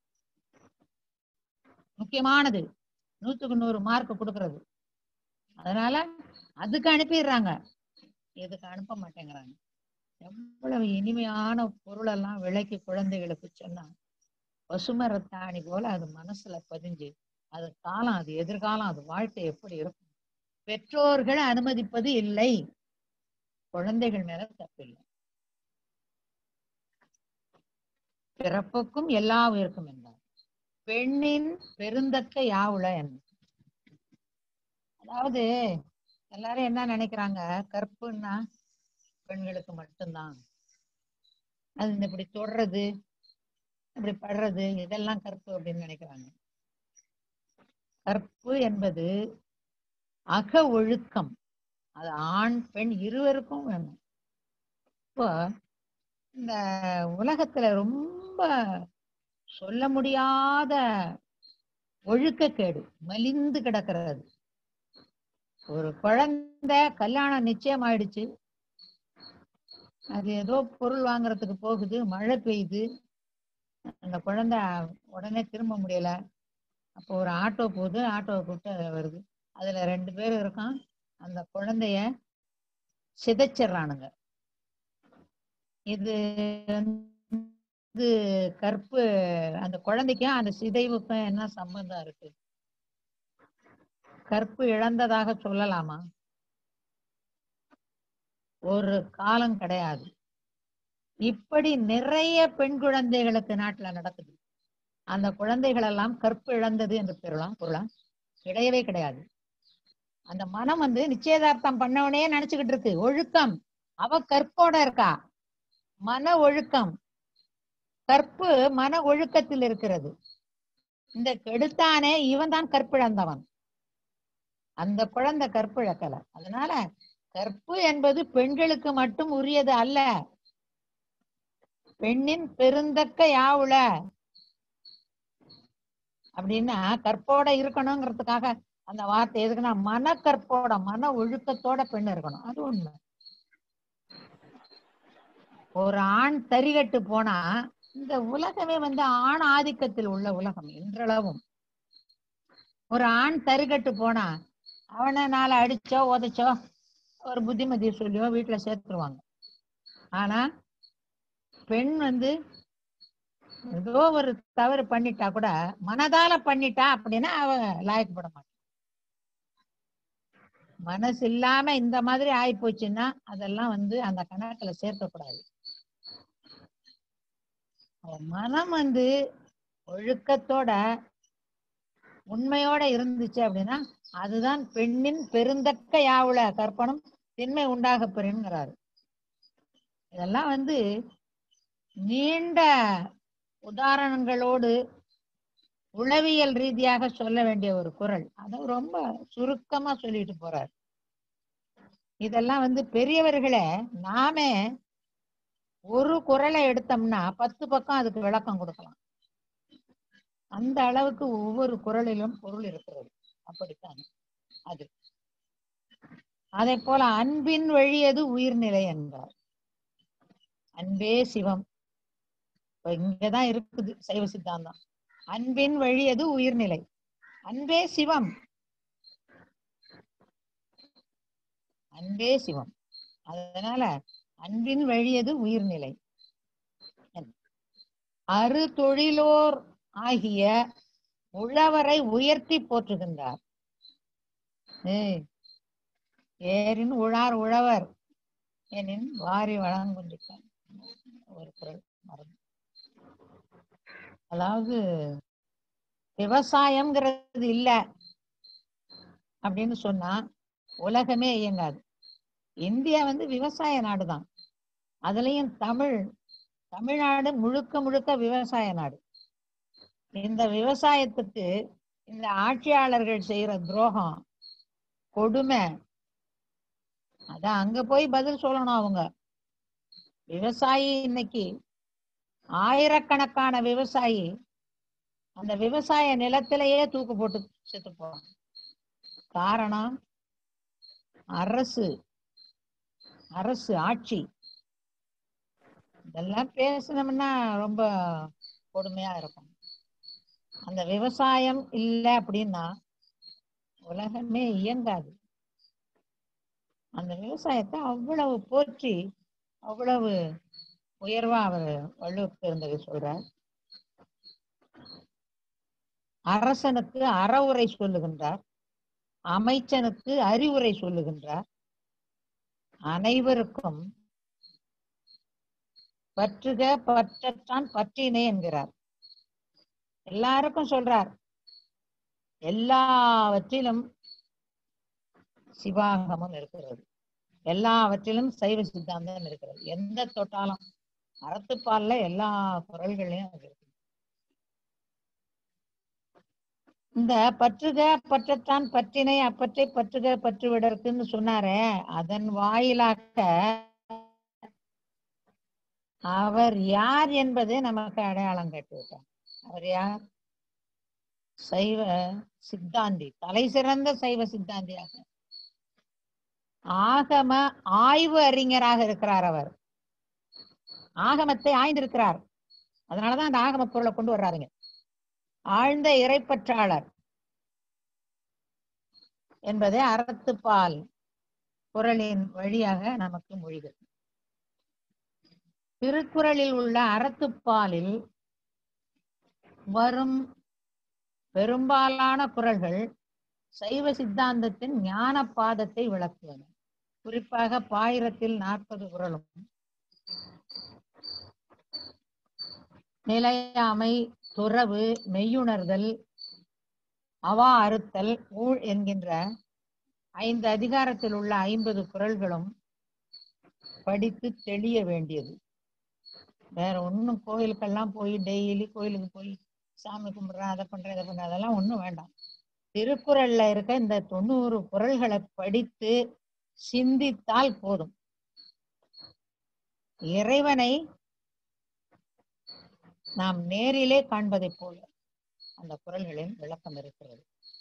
Speaker 4: முக்கியமானது நூத்துக்கு நூறு மார்க் கொடுக்கறது அதனால அதுக்கு அனுப்பிடுறாங்க இதுக்கு அனுப்ப மாட்டேங்கிறாங்க எவ்வளவு இனிமையான பொருள் எல்லாம் விலைக்கு குழந்தைகளுக்கு சொன்னா பசுமரத்தாணி போல அது மனசுல பதிஞ்சு அது காலம் அது எதிர்காலம் அது வாழ்க்கை எப்படி இருக்கும் பெற்றோர்கள் அனுமதிப்பது இல்லை குழந்தைகள் மேல தப்பில்லை பிறப்புக்கும் எல்லா உயிருக்கும் என்றார் பெண்ணின் பெருந்தக்க யாவுல என்ன அதாவது எல்லாரும் என்ன நினைக்கிறாங்க கற்புன்னா பெண்களுக்கு மட்டும்தான் அது இந்த இப்படி தொடுறது இப்படி படுறது இதெல்லாம் கற்பு அப்படின்னு நினைக்கிறாங்க கற்பு என்பது அக ஒழுக்கம் அது ஆண் பெண் இருவருக்கும் வேணும் இப்போ இந்த உலகத்துல ரொம்ப சொல்ல முடியாத ஒழுக்கக்கேடு மலிந்து கிடக்கிறது ஒரு குழந்தை கல்யாணம் நிச்சயம் ஆயிடுச்சு அது ஏதோ பொருள் வாங்குறதுக்கு போகுது மழை பெய்யுது அந்த குழந்தை உடனே திரும்ப முடியல அப்போ ஒரு ஆட்டோ போகுது ஆட்டோவை கூப்பிட்டு வருது அதுல ரெண்டு பேர் இருக்கான் அந்த குழந்தைய சிதைச்சிடுறானுங்க இது வந்து கற்பு அந்த குழந்தைக்கும் அந்த சிதைவுக்கும் என்ன சம்பந்தம் இருக்கு கற்பு இழந்ததாக சொல்லலாமா ஒரு காலம் கிடையாது இப்படி நிறைய பெண் குழந்தைகளுக்கு நாட்டுல நடக்குது அந்த குழந்தைகள் எல்லாம் கற்பு இழந்தது என்று பெறலாம் பொருளாம் கிடையவே கிடையாது அந்த மனம் வந்து நிச்சயதார்த்தம் பண்ணவனே நினைச்சுக்கிட்டு இருக்கு ஒழுக்கம் அவ கற்போட இருக்கா மன ஒழுக்கம் கற்பு மன ஒழுக்கத்தில் இருக்கிறது இந்த கெடுத்தானே இவன் தான் கற்பிழந்தவன் அந்த குழந்தை கற்பிழக்கல அதனால கற்பு என்பது பெண்களுக்கு மட்டும் உரியது அல்ல பெண்ணின் பெருந்தக்க யாவுல அப்படின்னா கற்போட இருக்கணுங்கிறதுக்காக அந்த வார்த்தை எதுக்குன்னா மன கற்போட மன ஒழுக்கத்தோட பெண் இருக்கணும் அது உண்மை ஒரு ஆண் தரிகட்டு போனா இந்த உலகமே வந்து ஆண் ஆதிக்கத்தில் உள்ள உலகம் இன்றளவும் ஒரு ஆண் தரிகட்டு போனா அவனை நாளை அடிச்சோ உதைச்சோ ஒரு புத்திமதி சொல்லியோ வீட்டுல சேர்த்துருவாங்க ஆனா பெண் வந்து ஏதோ ஒரு தவறு பண்ணிட்டா கூட மனதால பண்ணிட்டா அப்படின்னா அவ லாயக்கப்பட மாட்டான் மனசு இல்லாம இந்த மாதிரி ஆயி போச்சுன்னா அதெல்லாம் வந்து அந்த கணக்குல சேர்க்கக்கூடாது அவ மனம் வந்து ஒழுக்கத்தோட உண்மையோட இருந்துச்சு அப்படின்னா அதுதான் பெண்ணின் பெருந்தக்க யாவுல கற்பனம் திண்மை உண்டாக பெறுங்கிறாரு இதெல்லாம் வந்து நீண்ட உதாரணங்களோடு உளவியல் ரீதியாக சொல்ல வேண்டிய ஒரு குரல் அதை ரொம்ப சுருக்கமா சொல்லிட்டு போறார் இதெல்லாம் வந்து பெரியவர்களே நாமே ஒரு குரலை எடுத்தோம்னா பத்து பக்கம் அதுக்கு விளக்கம் கொடுக்கலாம் அந்த அளவுக்கு ஒவ்வொரு குரலிலும் பொருள் இருக்கிறது அப்படித்தான் அது அதே போல அன்பின் வழியது உயிர்நிலை என்றார் அன்பே சிவம் இப்ப இங்கதான் இருக்குது சைவ சித்தாந்தம் அன்பின் வழியது உயிர்நிலை அன்பே சிவம் அன்பே சிவம் அதனால அன்பின் வழியது உயிர்நிலை அரு தொழிலோர் ஆகிய உழவரை உயர்த்தி போற்றுகின்றார் ஏய், ஏரின் உழார் உழவர் எனின் வாரி வழங்குகின்றார் ஒரு குரல் மறந்து அதாவது விவசாயம்ங்கிறது இல்ல அப்படின்னு சொன்னா உலகமே இயங்காது இந்தியா வந்து விவசாய நாடுதான் அதுலயும் தமிழ் தமிழ்நாடு முழுக்க முழுக்க விவசாய நாடு இந்த விவசாயத்துக்கு இந்த ஆட்சியாளர்கள் செய்யற துரோகம் கொடுமை அதான் அங்க போய் பதில் சொல்லணும் அவங்க விவசாயி இன்னைக்கு ஆயிரக்கணக்கான விவசாயி அந்த விவசாய நிலத்திலேயே தூக்கு போட்டு செத்து போறாங்க காரணம் அரசு அரசு ஆட்சி இதெல்லாம் பேசணும்னா ரொம்ப கொடுமையா இருக்கும் அந்த விவசாயம் இல்லை அப்படின்னா உலகமே இயங்காது அந்த விவசாயத்தை அவ்வளவு போற்றி அவ்வளவு உயர்வா அவர் வள்ளுவர் பெருந்தகை சொல்றார் அரசனுக்கு அறவுரை சொல்லுகின்றார் அமைச்சனுக்கு அறிவுரை சொல்லுகின்றார் அனைவருக்கும் பற்றுக பற்றத்தான் பற்றினே என்கிறார் எல்லாருக்கும் சொல்றார் எல்லாவற்றிலும் சிவாகமம் இருக்கிறது எல்லாவற்றிலும் சைவ சித்தாந்தம் இருக்கிறது எந்த தொட்டாலும் அறத்துப்பால்ல எல்லா குரல்களையும் அது இருக்கு இந்த பற்றுக பற்றத்தான் பற்றினை அப்பற்றை பற்றுக பற்றுவிடற்குன்னு சொன்னாரே அதன் வாயிலாக அவர் யார் என்பதை நமக்கு அடையாளம் கட்டுவிட்டார் அவர் யார் சைவ சித்தாந்தி தலை சிறந்த சைவ சித்தாந்தியாக ஆகம ஆய்வு அறிஞராக இருக்கிறார் அவர் ஆகமத்தை ஆய்ந்திருக்கிறார் அதனாலதான் அந்த ஆகம பொருளை கொண்டு வர்றாருங்க ஆழ்ந்த இறைப்பற்றாளர் என்பதை அறத்துப்பால் குரலின் வழியாக நமக்கு மொழிகிறது திருக்குறளில் உள்ள அறத்துப்பாலில் வரும் பெரும்பாலான குரல்கள் சைவ சித்தாந்தத்தின் ஞான பாதத்தை விளக்குவன குறிப்பாக பாயிரத்தில் நாற்பது குரலும் நிலையாமை துறவு மெய்யுணர்தல் அவா அறுத்தல் ஊழ் என்கின்ற ஐந்து அதிகாரத்தில் உள்ள ஐம்பது குரல்களும் படித்து தெளிய வேண்டியது வேற ஒண்ணும் கோயிலுக்கெல்லாம் போய் டெய்லி கோயிலுக்கு போய் சாமி கும்பிடுறேன் அதை பண்றேன் இதை பண்றேன் அதெல்லாம் ஒண்ணும் வேண்டாம் திருக்குறள்ல இருக்க இந்த தொண்ணூறு குரல்களை படித்து சிந்தித்தால் போதும் இறைவனை நாம் நேரிலே காண்பதைப் போல அந்த குரல்களின் விளக்கம் இருக்கிறது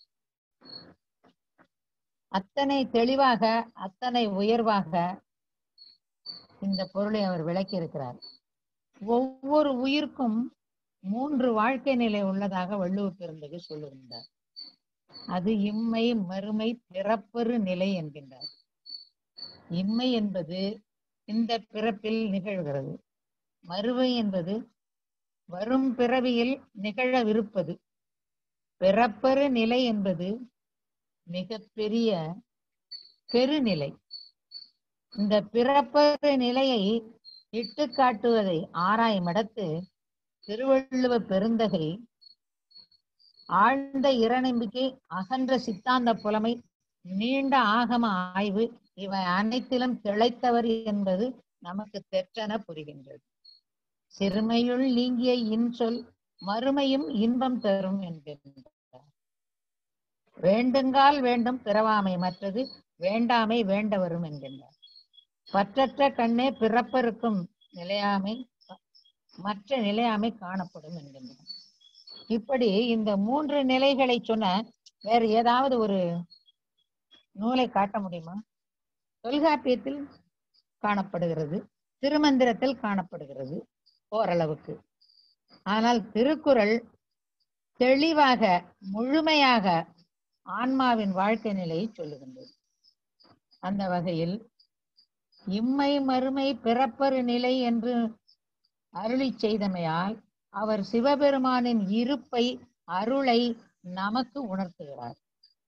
Speaker 4: அத்தனை தெளிவாக அத்தனை உயர்வாக இந்த பொருளை அவர் விளக்கி இருக்கிறார் ஒவ்வொரு உயிர்க்கும் மூன்று வாழ்க்கை நிலை உள்ளதாக வள்ளுவர் பெருந்தகை சொல்லுகின்றார் அது இம்மை மறுமை பிறப்பெரு நிலை என்கின்றார் இம்மை என்பது இந்த பிறப்பில் நிகழ்கிறது மறுமை என்பது வரும் பிறவியில் நிகழவிருப்பது பிறப்பரு நிலை என்பது மிகப்பெரிய பெருநிலை இந்த பிறப்பரு நிலையை இட்டு காட்டுவதை ஆராய்மடத்து திருவள்ளுவ பெருந்தகை ஆழ்ந்த இறைநம்பிக்கை அகன்ற சித்தாந்த புலமை நீண்ட ஆகம ஆய்வு இவை அனைத்திலும் திளைத்தவர் என்பது நமக்கு தெற்றென புரிகின்றது சிறுமையுள் நீங்கிய இன்சொல் மறுமையும் இன்பம் தரும் என்கின்றார் வேண்டுங்கால் வேண்டும் பிறவாமை மற்றது வேண்டாமை வேண்ட வரும் என்கின்றார் பற்றற்ற கண்ணே பிறப்பருக்கும் நிலையாமை மற்ற நிலையாமை காணப்படும் என்கின்றார் இப்படி இந்த மூன்று நிலைகளை சொன்ன வேற ஏதாவது ஒரு நூலை காட்ட முடியுமா தொல்காப்பியத்தில் காணப்படுகிறது திருமந்திரத்தில் காணப்படுகிறது ஓரளவுக்கு ஆனால் திருக்குறள் தெளிவாக முழுமையாக ஆன்மாவின் வாழ்க்கை நிலையை சொல்லுகின்றது அந்த வகையில் இம்மை மறுமை பிறப்பரு நிலை என்று அருளி செய்தமையால் அவர் சிவபெருமானின் இருப்பை அருளை நமக்கு உணர்த்துகிறார்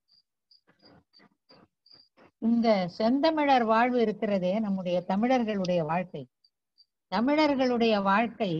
Speaker 4: இந்த செந்தமிழர் வாழ்வு இருக்கிறதே நம்முடைய தமிழர்களுடைய வாழ்க்கை தமிழர்களுடைய வாழ்க்கை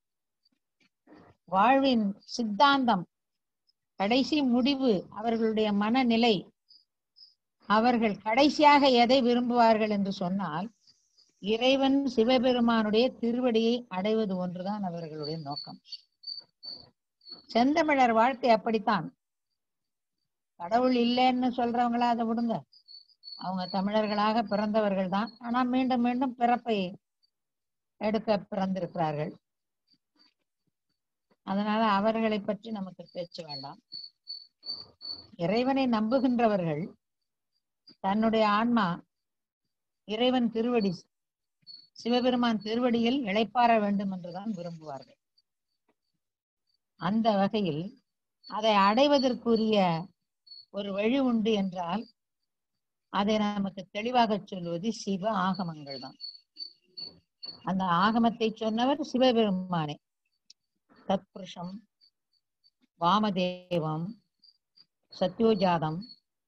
Speaker 4: வாழ்வின் சித்தாந்தம் கடைசி முடிவு அவர்களுடைய மனநிலை அவர்கள் கடைசியாக எதை விரும்புவார்கள் என்று சொன்னால் இறைவன் சிவபெருமானுடைய திருவடியை அடைவது ஒன்றுதான் அவர்களுடைய நோக்கம் செந்தமிழர் வாழ்க்கை அப்படித்தான் கடவுள் இல்லைன்னு சொல்றவங்களா அதை விடுங்க அவங்க தமிழர்களாக பிறந்தவர்கள் தான் ஆனா மீண்டும் மீண்டும் பிறப்பை எடுக்க பிறந்திருக்கிறார்கள் அதனால அவர்களை பற்றி நமக்கு பேச்சு வேண்டாம் இறைவனை நம்புகின்றவர்கள் தன்னுடைய ஆன்மா இறைவன் திருவடி சிவபெருமான் திருவடியில் இளைப்பாற வேண்டும் என்றுதான் விரும்புவார்கள் அந்த வகையில் அதை அடைவதற்குரிய ஒரு வழி உண்டு என்றால் அதை நமக்கு தெளிவாக சொல்வது சிவ ஆகமங்கள் தான் அந்த ஆகமத்தை சொன்னவர் சிவபெருமானே தத்புருஷம் வாமதேவம் சத்யோஜாதம்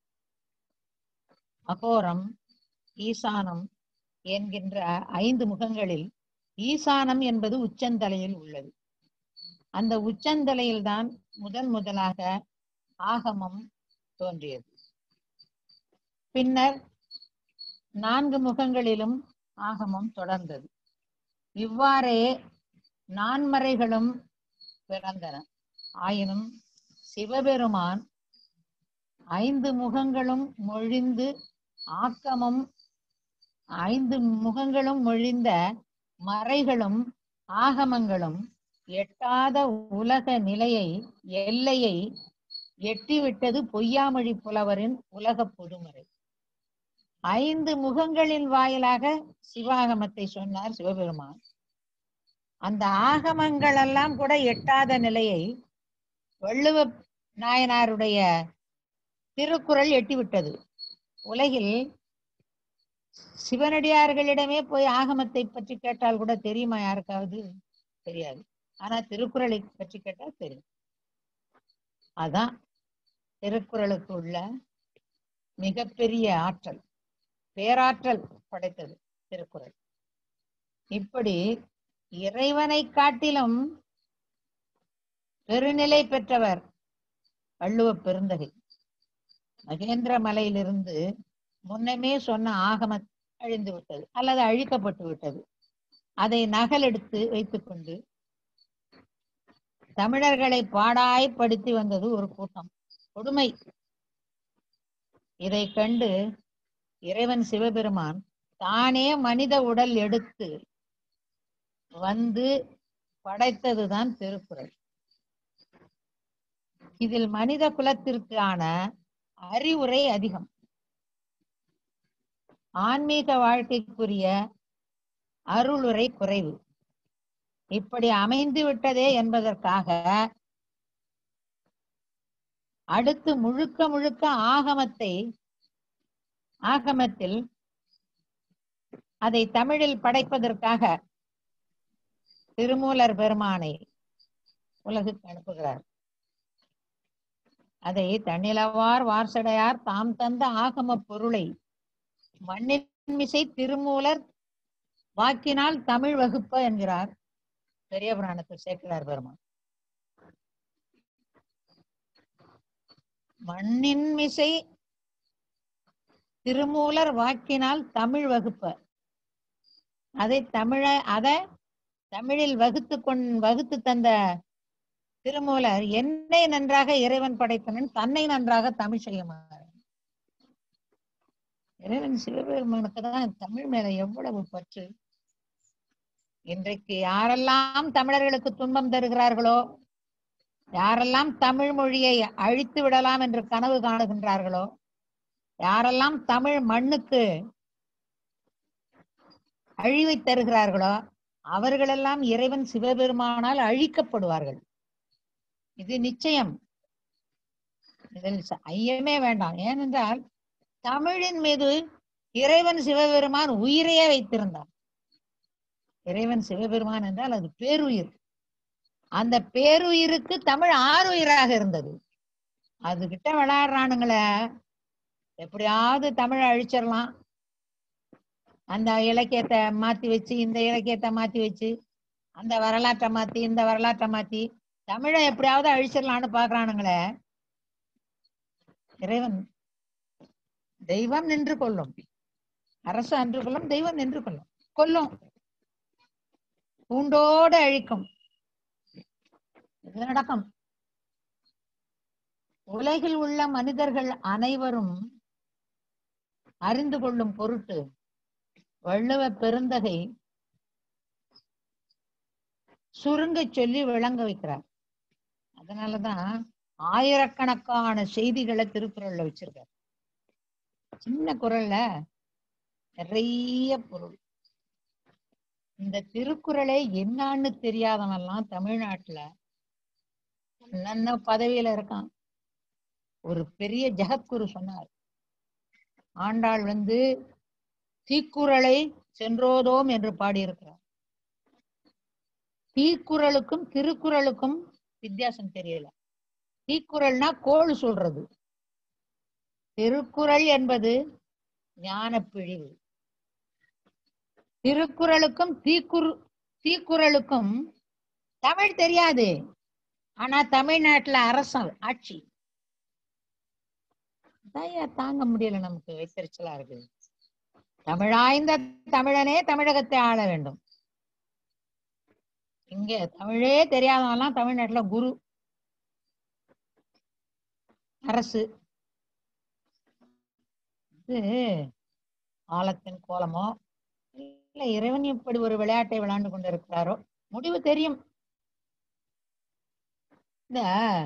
Speaker 4: அகோரம் ஈசானம் என்கின்ற ஐந்து முகங்களில் ஈசானம் என்பது உச்சந்தலையில் உள்ளது அந்த உச்சந்தலையில் தான் முதன் முதலாக ஆகமம் தோன்றியது பின்னர் நான்கு முகங்களிலும் ஆகமம் தொடர்ந்தது இவ்வாறே நான்மறைகளும் பிறந்தன ஆயினும் சிவபெருமான் ஐந்து முகங்களும் மொழிந்து ஆக்கமும் ஐந்து முகங்களும் மொழிந்த மறைகளும் ஆகமங்களும் எட்டாத உலக நிலையை எல்லையை எட்டிவிட்டது பொய்யாமொழி புலவரின் உலக பொதுமறை ஐந்து முகங்களின் வாயிலாக சிவாகமத்தை சொன்னார் சிவபெருமான் அந்த ஆகமங்கள் எல்லாம் கூட எட்டாத நிலையை வள்ளுவ நாயனாருடைய திருக்குறள் எட்டிவிட்டது உலகில் சிவனடியார்களிடமே போய் ஆகமத்தை பற்றி கேட்டால் கூட தெரியுமா யாருக்காவது தெரியாது ஆனா திருக்குறளை பற்றி கேட்டால் தெரியும் அதான் திருக்குறளுக்கு உள்ள மிகப்பெரிய ஆற்றல் பேராற்றல் படைத்தது திருக்குறள் இப்படி இறைவனை காட்டிலும் பெருநிலை பெற்றவர் வள்ளுவ பெருந்தகை மகேந்திர மலையிலிருந்து முன்னமே சொன்ன ஆகம அழிந்து விட்டது அல்லது அழிக்கப்பட்டு விட்டது அதை நகலெடுத்து வைத்துக்கொண்டு தமிழர்களை பாடாய்ப்படுத்தி வந்தது ஒரு கூட்டம் கொடுமை இதை கண்டு இறைவன் சிவபெருமான் தானே மனித உடல் எடுத்து வந்து படைத்ததுதான் திருக்குறள் இதில் மனித குலத்திற்கான அறிவுரை அதிகம் ஆன்மீக வாழ்க்கைக்குரிய அருளுரை குறைவு இப்படி அமைந்து விட்டதே என்பதற்காக அடுத்து முழுக்க முழுக்க ஆகமத்தை ஆகமத்தில் அதை தமிழில் படைப்பதற்காக திருமூலர் பெருமானை உலகுக்கு அனுப்புகிறார் அதை தன்னிலவார் வார்சடையார் தாம் தந்த ஆகம பொருளை மண்ணின் மிசை திருமூலர் வாக்கினால் தமிழ் வகுப்ப என்கிறார் பெரிய புராணத்தில் சேர்க்கிறார் பெருமான் மண்ணின் மிசை திருமூலர் வாக்கினால் தமிழ் வகுப்ப அதை தமிழ அத தமிழில் வகுத்து கொண் வகுத்து தந்த திருமூலர் என்னை நன்றாக இறைவன் படைத்தனன் தன்னை நன்றாக தமிழ் செய்யுமாறு இறைவன் சிவபெருமானுக்கு தான் தமிழ் மேல எவ்வளவு பற்று இன்றைக்கு யாரெல்லாம் தமிழர்களுக்கு துன்பம் தருகிறார்களோ யாரெல்லாம் தமிழ் மொழியை அழித்து விடலாம் என்று கனவு காணுகின்றார்களோ யாரெல்லாம் தமிழ் மண்ணுக்கு அழிவை தருகிறார்களோ அவர்களெல்லாம் இறைவன் சிவபெருமானால் அழிக்கப்படுவார்கள் இது நிச்சயம் இதில் ச- ஐயமே வேண்டாம் ஏனென்றால் தமிழின் மீது இறைவன் சிவபெருமான் உயிரையே வைத்திருந்தார் இறைவன் சிவபெருமான் என்றால் அது பேருயிர் அந்த பேருயிருக்கு தமிழ் ஆறுயிராக இருந்தது அதுகிட்ட விளையாடுறானுங்களே எப்படியாவது தமிழை அழிச்சிடலாம் அந்த இலக்கியத்தை மாத்தி வச்சு இந்த இலக்கியத்தை மாத்தி வச்சு அந்த வரலாற்றை மாத்தி இந்த வரலாற்றை மாத்தி தமிழை எப்படியாவது அழிச்சிடலாம்னு பாக்குறானுங்களே இறைவன் தெய்வம் நின்று கொள்ளும் அரசு அன்று கொள்ளும் தெய்வம் நின்று கொள்ளும் கொல்லும் பூண்டோடு அழிக்கும் இது நடக்கும் உலகில் உள்ள மனிதர்கள் அனைவரும் அறிந்து கொள்ளும் பொருட்டு வள்ளுவ பெருந்தகை சுருங்கச் சொல்லி விளங்க வைக்கிறார் அதனாலதான் ஆயிரக்கணக்கான செய்திகளை திருக்குறள்ல வச்சிருக்கார் சின்ன குரல்ல நிறைய பொருள் இந்த திருக்குறளே என்னான்னு தெரியாதவன்லாம் தமிழ்நாட்டுல என்னென்ன பதவியில இருக்கான் ஒரு பெரிய ஜெகத்குரு சொன்னார் ஆண்டாள் வந்து தீக்குறளை சென்றோதோம் என்று பாடியிருக்கிறார் தீக்குறளுக்கும் திருக்குறளுக்கும் வித்தியாசம் தெரியல தீக்குறள்னா கோள் சொல்றது திருக்குறள் என்பது ஞான பிழிவு திருக்குறளுக்கும் தீக்குறு தீக்குறளுக்கும் தமிழ் தெரியாது ஆனா தமிழ்நாட்டுல அரசன் ஆட்சி அதான்யா தாங்க முடியல நமக்கு வைத்தறிச்சலா இருக்கு தமிழாய்ந்த தமிழனே தமிழகத்தை ஆள வேண்டும் இங்க தமிழே தெரியாதவன்லாம் தமிழ்நாட்டுல குரு அரசு இது காலத்தின் கோலமோ இல்ல இறைவன் இப்படி ஒரு விளையாட்டை விளையாண்டு கொண்டிருக்கிறாரோ முடிவு தெரியும் இந்த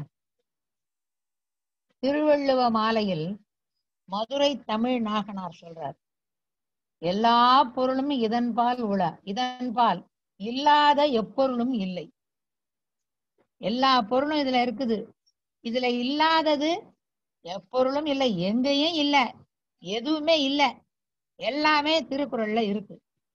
Speaker 4: திருவள்ளுவ மாலையில் மதுரை தமிழ் நாகனார் சொல்றார் எல்லா பொருளும் இதன்பால் உள இதன்பால் இல்லாத எப்பொருளும் இல்லை எல்லா பொருளும் இதுல இருக்குது இதுல இல்லாதது எப்பொருளும் இல்லை எங்கேயும் இல்ல எதுவுமே இல்ல எல்லாமே திருக்குறள்ல இருக்கு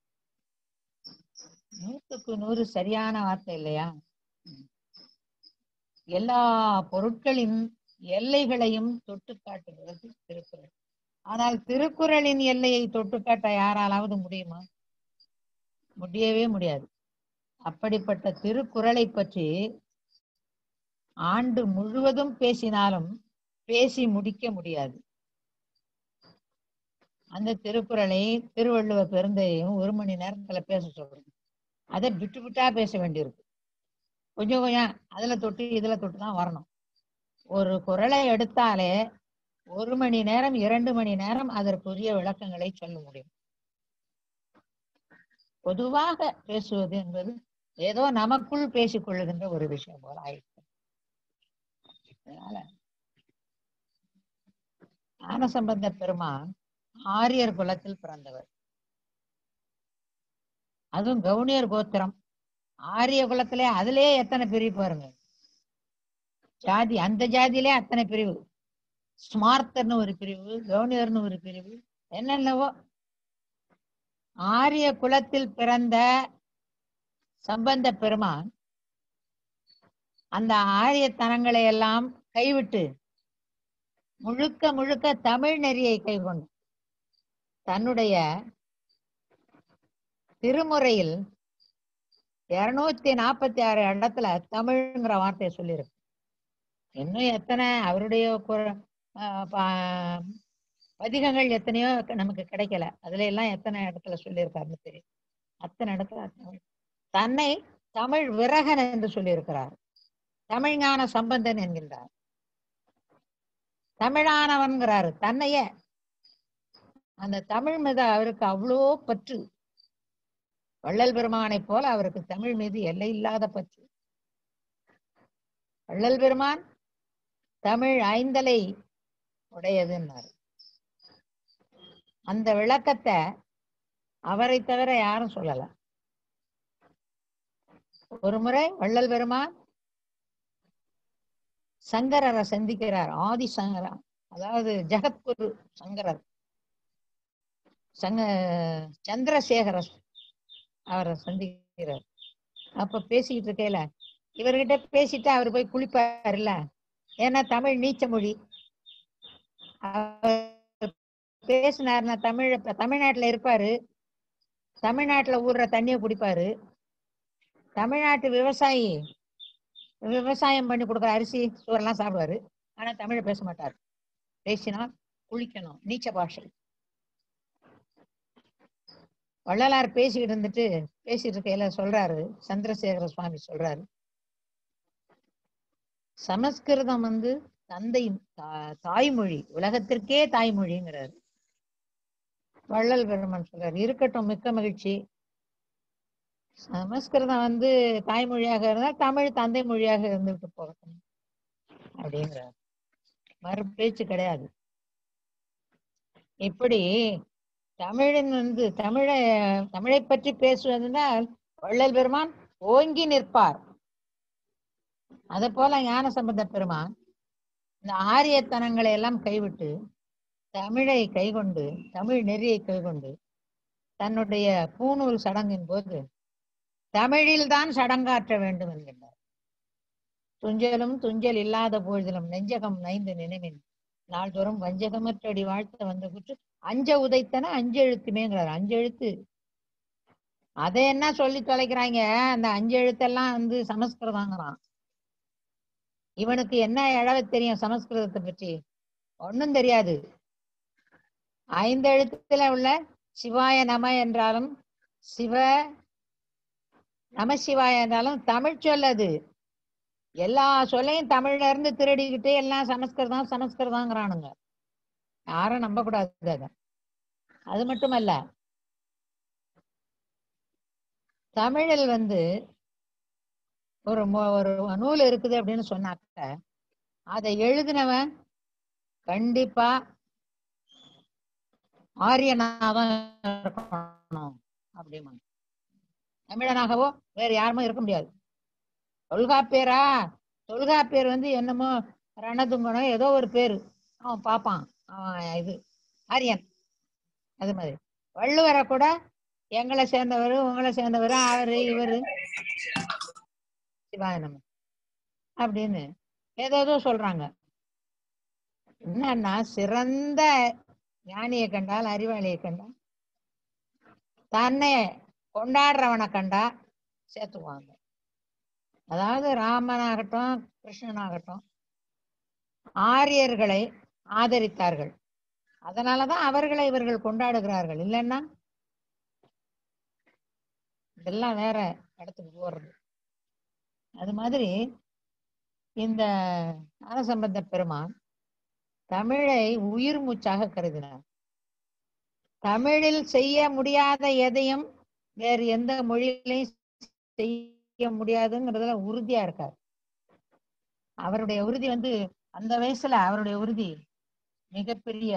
Speaker 4: நூற்றுக்கு நூறு சரியான வார்த்தை இல்லையா ம். எல்லா பொருட்களின் எல்லைகளையும் தொட்டு காட்டுகிறது திருக்குறள் ஆனால் திருக்குறளின் எல்லையை தொட்டு காட்ட யாராலாவது முடியுமா முடியவே முடியாது அப்படிப்பட்ட திருக்குறளை பற்றி ஆண்டு முழுவதும் பேசினாலும் பேசி முடிக்க முடியாது அந்த திருக்குறளை திருவள்ளுவ பெருந்தையும் ஒரு மணி நேரத்துல பேச சொல்றோம் அதை விட்டு விட்டா பேச வேண்டியிருக்கு கொஞ்சம் கொஞ்சம் அதுல தொட்டு இதுல தொட்டு தான் வரணும் ஒரு குறளை எடுத்தாலே ஒரு மணி நேரம் இரண்டு மணி நேரம் அதற்குரிய விளக்கங்களை சொல்ல முடியும் பொதுவாக பேசுவது என்பது ஏதோ நமக்குள் பேசிக் கொள்ளுகின்ற ஒரு விஷயம் போல ஆயிடுச்சு அதனால ஞானசம்பந்த பெருமான் ஆரியர் குலத்தில் பிறந்தவர் அதுவும் கவுனியர் கோத்திரம் ஆரிய குலத்திலே அதுலயே எத்தனை பிரிவு பாருங்க ஜாதி அந்த ஜாதியிலே அத்தனை பிரிவு ஸ்மார்த்தர்னு ஒரு பிரிவு கவுனியர்னு ஒரு பிரிவு என்னென்னவோ ஆரிய குலத்தில் பிறந்த சம்பந்த பெருமான் அந்த ஆரியத்தனங்களை எல்லாம் கைவிட்டு முழுக்க முழுக்க தமிழ் நெறியை கைக்கொண்டு தன்னுடைய திருமுறையில் இருநூத்தி நாற்பத்தி ஆறு இடத்துல தமிழ்ங்கிற வார்த்தையை சொல்லியிருக்கு இன்னும் எத்தனை அவருடைய குர- ஆஹ் பா- பதிகங்கள் எத்தனையோ நமக்கு கிடைக்கல அதுல எல்லாம் எத்தனை இடத்துல சொல்லியிருக்காருன்னு தெரியும் அத்தனை இடத்துல தமிழ். தன்னை தமிழ் விரகன் என்று சொல்லியிருக்கிறார் தமிழ் ஞான சம்பந்தன் என்கின்றார் தமிழானவன்கிறாரு தன்னையே அந்த தமிழ் மீது அவருக்கு அவ்வளோ பற்று வள்ளல் பெருமானைப் போல அவருக்கு தமிழ் மீது எல்லை இல்லாத பற்று வள்ளல் பெருமான் தமிழ் ஐந்தலை உடையதுன்னாரு அந்த விளக்கத்தை அவரை தவிர யாரும் சொல்லல ஒரு முறை வள்ளல் பெருமான் சங்கரரை சந்திக்கிறார் ஆதி சங்கரா அதாவது ஜெகத்குரு சங்கரர் சங்க சந்திரசேகர அவரை சந்திக்கிறார் அப்ப பேசிக்கிட்டு இருக்கையில இவர்கிட்ட பேசிட்டு அவர் போய் குளிப்பாருல்ல ஏன்னா தமிழ் நீச்ச மொழி அவர் பேசினாருன்னா தமிழ் இப்ப தமிழ்நாட்டுல இருப்பாரு தமிழ்நாட்டுல ஊர்ற தண்ணிய குடிப்பாரு தமிழ்நாட்டு விவசாயி விவசாயம் பண்ணி கொடுக்குற அரிசி சோறெல்லாம் சாப்பிடுவாரு ஆனா தமிழை பேச மாட்டார் பேசினா குளிக்கணும் நீச்ச பாஷை வள்ளலார் பேசிக்கிட்டு இருந்துட்டு பேசிட்டு இருக்கையில சொல்றாரு சந்திரசேகர சுவாமி சொல்றாரு சமஸ்கிருதம் வந்து தந்தை தா- தாய்மொழி உலகத்திற்கே தாய்மொழிங்கிறாரு வள்ளல் பெருமான் சொல்றாரு இருக்கட்டும் மிக்க மகிழ்ச்சி சமஸ்கிருதம் வந்து தாய்மொழியாக இருந்தால் தமிழ் தந்தை மொழியாக இருந்துட்டு போகட்டும் அப்படிங்கிறார் மறு பேச்சு கிடையாது இப்படி தமிழன் வந்து தமிழை தமிழை பற்றி பேசுவதனால் வள்ளல் பெருமான் ஓங்கி நிற்பார் அதே போல ஞான சம்பந்த பெருமான் இந்த ஆரியத்தனங்களை எல்லாம் கைவிட்டு தமிழை கைகொண்டு தமிழ் நெறியை கைகொண்டு தன்னுடைய பூணூல் சடங்கின் போது தமிழில்தான் சடங்காற்ற வேண்டும் என்கின்றார் துஞ்சலும் துஞ்சல் இல்லாத பொழுதிலும் நெஞ்சகம் நைந்து நினைவின் நாள்தோறும் வஞ்சகமற்றடி வாழ்த்த வந்த குற்று அஞ்ச உதைத்தன அஞ்செழுத்துமேங்கிறார் அஞ்செழுத்து அதை என்ன சொல்லி தொலைக்கிறாங்க அந்த அஞ்செழுத்தெல்லாம் வந்து சமஸ்கிருதங்கிறான் இவனுக்கு என்ன இழவு தெரியும் சமஸ்கிருதத்தை பற்றி ஒண்ணும் தெரியாது ஐந்து எழுத்துல உள்ள சிவாய நம என்றாலும் சிவ நமசிவாய என்றாலும் தமிழ் சொல்லது எல்லா சொல்லையும் தமிழ்ல இருந்து திருடிக்கிட்டு எல்லாம் சமஸ்கிருதம் சமஸ்கிருதங்கிறானுங்க யாரும் நம்ப கூடாது அத அது மட்டுமல்ல தமிழில் வந்து ஒரு மொ- ஒரு நூல் இருக்குது அப்படின்னு சொன்னாக்க அதை எழுதினவன் கண்டிப்பா ஆரியனாதான் இருக்கணும் அப்படிமா தமிழனாகவோ வேற யாருமே இருக்க முடியாது தொல்காப்பியரா தொல்காப்பியர் வந்து என்னமோ ரணதுங்கனோ ஏதோ ஒரு பேரு அவன் பார்ப்பான் அவன் இது ஆரியன் அது மாதிரி வள்ளுவரை கூட எங்களை சேர்ந்தவர் உங்களை சேர்ந்தவர் அவரு இவரு சிவாய நம அப்படின்னு ஏதேதோ சொல்றாங்க என்னன்னா சிறந்த ஞானியை கண்டால் அறிவாளியை கண்டால் தன்னை கொண்டாடுறவனை கண்டா சேர்த்துக்குவாங்க அதாவது ராமனாகட்டும் கிருஷ்ணனாகட்டும் ஆரியர்களை ஆதரித்தார்கள் அதனாலதான் அவர்களை இவர்கள் கொண்டாடுகிறார்கள் இல்லைன்னா இதெல்லாம் வேற இடத்துக்கு போறது அது மாதிரி இந்த ஞானசம்பந்த பெருமான் தமிழை உயிர் மூச்சாக கருதினார் தமிழில் செய்ய முடியாத எதையும் வேறு எந்த மொழியிலையும் செய்ய முடியாதுங்கிறதுல உறுதியா இருக்கார் அவருடைய உறுதி வந்து அந்த வயசுல அவருடைய உறுதி மிகப்பெரிய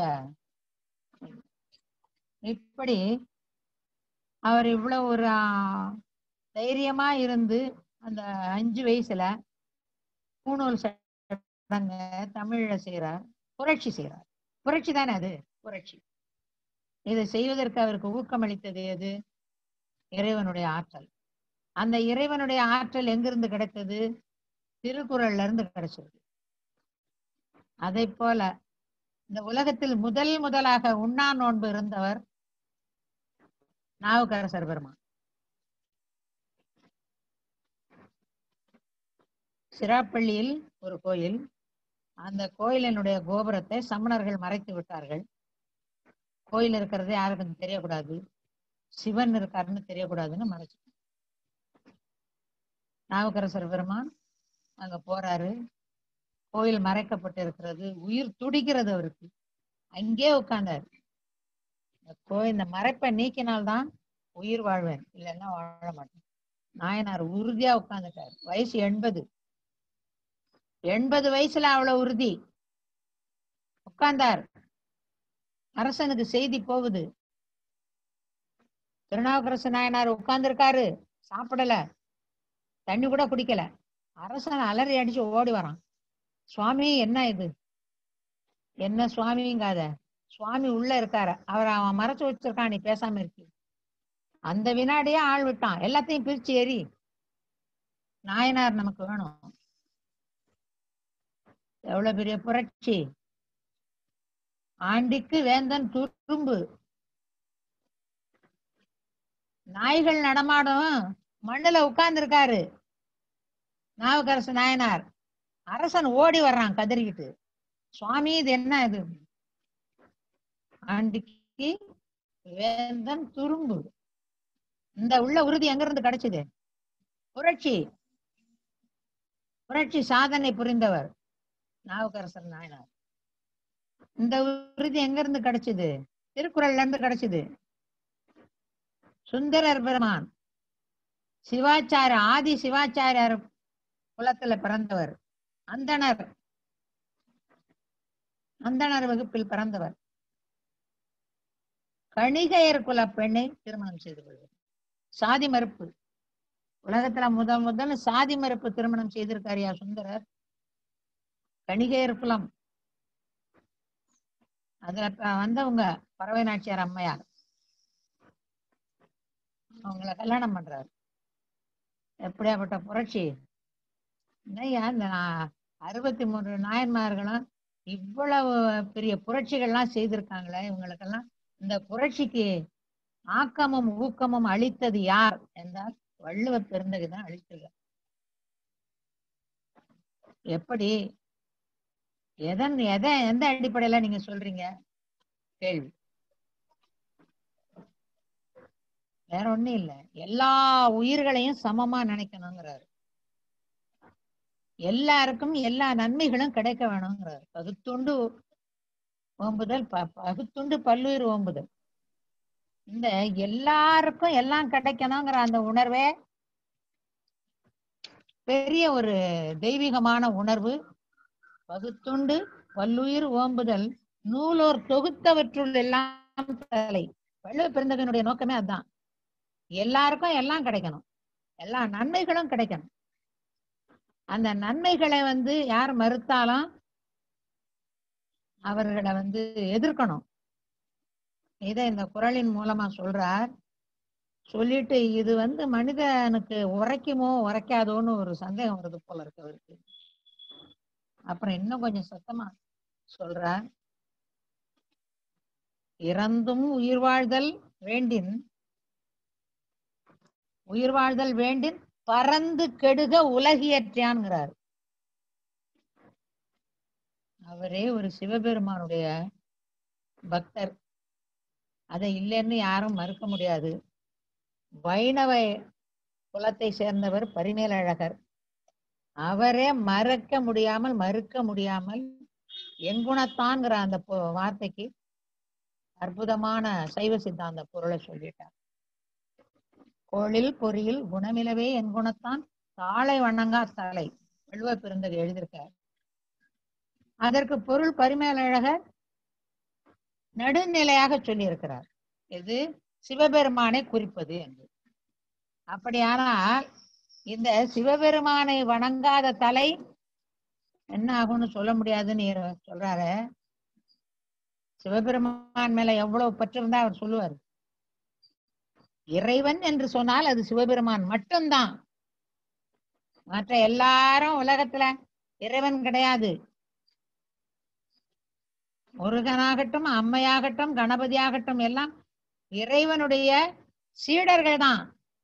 Speaker 4: இப்படி அவர் இவ்வளவு ஒரு ஆ, தைரியமா இருந்து அந்த அஞ்சு வயசுல பூணூல் சடங்க தமிழ்ல செய்யறார் புரட்சி செய்யறார் புரட்சி தானே அது புரட்சி இதை செய்வதற்கு அவருக்கு ஊக்கமளித்தது எது இறைவனுடைய ஆற்றல் அந்த இறைவனுடைய ஆற்றல் எங்கிருந்து கிடைத்தது திருக்குறள்ல இருந்து கிடைச்சிருக்கு அதை போல இந்த உலகத்தில் முதல் முதலாக உண்ணா நோன்பு இருந்தவர் நாவுக்கரசர் பெருமான் சிராப்பள்ளியில் ஒரு கோயில் அந்த கோயிலினுடைய கோபுரத்தை சமணர்கள் மறைத்து விட்டார்கள் கோயில் இருக்கிறது யாருக்கும் தெரியக்கூடாது சிவன் இருக்காருன்னு தெரியக்கூடாதுன்னு மறைச்சு நாவுக்கரசர் பெருமான் அங்க போறாரு கோயில் மறைக்கப்பட்டு இருக்கிறது உயிர் துடிக்கிறது அவருக்கு அங்கே உட்கார்ந்தாரு இந்த கோயில் இந்த மறைப்பை நீக்கினால்தான் உயிர் வாழ்வேன் இல்லைன்னா வாழ மாட்டேன் நாயனார் உறுதியா உட்கார்ந்துட்டார் வயசு எண்பது எண்பது வயசுல அவ்வளவு உறுதி உட்கார்ந்தார் அரசனுக்கு செய்தி போகுது திருநாவுக்கரசு நாயனார் உட்கார்ந்துருக்காரு சாப்பிடல தண்ணி கூட குடிக்கல அரசன் அலறி அடிச்சு ஓடி வரான் சுவாமி என்ன இது என்ன சுவாமிங்காத சுவாமி உள்ள இருக்காரு அவர் அவன் மறைச்சு வச்சிருக்கான் நீ பேசாம இருக்கு அந்த வினாடியே ஆள் விட்டான் எல்லாத்தையும் பிரிச்சு எறி நாயனார் நமக்கு வேணும் எவ்வளவு பெரிய புரட்சி ஆண்டிக்கு வேந்தன் துரும்பு நாய்கள் நடமாடும் மண்ணுல உட்கார்ந்து இருக்காரு நாவுக்கரசு நாயனார் அரசன் ஓடி வர்றான் கதறிக்கிட்டு சுவாமி இது என்ன இது ஆண்டிக்கு வேந்தன் துரும்பு இந்த உள்ள உறுதி எங்க இருந்து கிடைச்சது புரட்சி புரட்சி சாதனை புரிந்தவர் நாவுக்கரசர் நாயனார் இந்த உறுதி எங்க இருந்து கிடைச்சது திருக்குறள்ல இருந்து கிடைச்சது சுந்தரர் பெருமான் சிவாச்சார ஆதி சிவாச்சாரியார் குலத்துல பிறந்தவர் அந்தணர் அந்தணர் வகுப்பில் பிறந்தவர் கணிகையர் குல பெண்ணை திருமணம் செய்து கொள்வார் சாதி மறுப்பு உலகத்துல முதல் முதல் சாதி மறுப்பு திருமணம் செய்திருக்காரியா சுந்தரர் கணிகையர் குலம் அதுல ப- வந்தவங்க பறவை நாச்சியார் அம்மையார் அவங்கள கல்யாணம் பண்றாரு எப்படியாப்பட்ட புரட்சி என்னய்யா இந்த நா- அறுபத்தி மூன்று நாயன்மார்களும் இவ்வளவு பெரிய புரட்சிகள்லாம் செய்திருக்காங்களே இவங்களுக்கெல்லாம் இந்த புரட்சிக்கு ஆக்கமும் ஊக்கமும் அளித்தது யார் என்றால் வள்ளுவ பெருந்தகைதான் அளித்தது எப்படி எதன் எதை எந்த அடிப்படையில நீங்க சொல்றீங்க கேள்வி வேற ஒண்ணும் இல்ல எல்லா உயிர்களையும் சமமா நினைக்கணுங்கிறாரு எல்லாருக்கும் எல்லா நன்மைகளும் கிடைக்க வேணுங்கிறாரு பகுத்துண்டு ஓம்புதல் ப- பகுத்துண்டு பல்லுயிர் ஓம்புதல் இந்த எல்லாருக்கும் எல்லாம் கிடைக்கணுங்கிற அந்த உணர்வே பெரிய ஒரு தெய்வீகமான உணர்வு பகுத்துண்டு பல்லுயிர் ஓம்புதல் நூலோர் தொகுத்தவற்றுள் எல்லாம் தலை வள்ளுவ பெருந்தகனுடைய நோக்கமே அதுதான் எல்லாருக்கும் எல்லாம் கிடைக்கணும் எல்லா நன்மைகளும் கிடைக்கணும் அந்த நன்மைகளை வந்து யார் மறுத்தாலும் அவர்களை வந்து எதிர்க்கணும் இதை இந்த குறளின் மூலமா சொல்றார் சொல்லிட்டு இது வந்து மனிதனுக்கு உரைக்குமோ உரைக்காதோன்னு ஒரு சந்தேகம் வருது போல இருக்கு அவருக்கு அப்புறம் இன்னும் கொஞ்சம் சத்தமா சொல்றார் இறந்தும் உயிர் வாழ்தல் வேண்டின் உயிர் வாழ்தல் வேண்டின் பறந்து கெடுக உலகியற்றான்ங்கிறார் அவரே ஒரு சிவபெருமானுடைய பக்தர் அதை இல்லைன்னு யாரும் மறுக்க முடியாது வைணவ குலத்தை சேர்ந்தவர் பரிமேலழகர் அவரே மறக்க முடியாமல் மறுக்க முடியாமல் எங்குணத்தான்ங்கிற அந்த பொ- வார்த்தைக்கு அற்புதமான சைவ சித்தாந்த பொருளை சொல்லிட்டார் கோளில் பொறியில் குணமிலவே என் குணத்தான் தாளை வணங்கா தலை வள்ளுவ பெருந்தகை எழுதியிருக்கார் அதற்கு பொருள் பரிமேலழகர் நடுநிலையாக சொல்லியிருக்கிறார் இது சிவபெருமானை குறிப்பது என்று அப்படியானால் இந்த சிவபெருமானை வணங்காத தலை என்ன ஆகும்னு சொல்ல முடியாதுன்னு இவர் சொல்றாரு சிவபெருமான் மேல எவ்வளவு பற்று இருந்தா அவர் சொல்லுவார் இறைவன் என்று சொன்னால் அது சிவபெருமான் மட்டும்தான் மற்ற எல்லாரும் உலகத்துல இறைவன் கிடையாது முருகனாகட்டும் அம்மையாகட்டும் கணபதியாகட்டும் எல்லாம் இறைவனுடைய சீடர்கள் தான்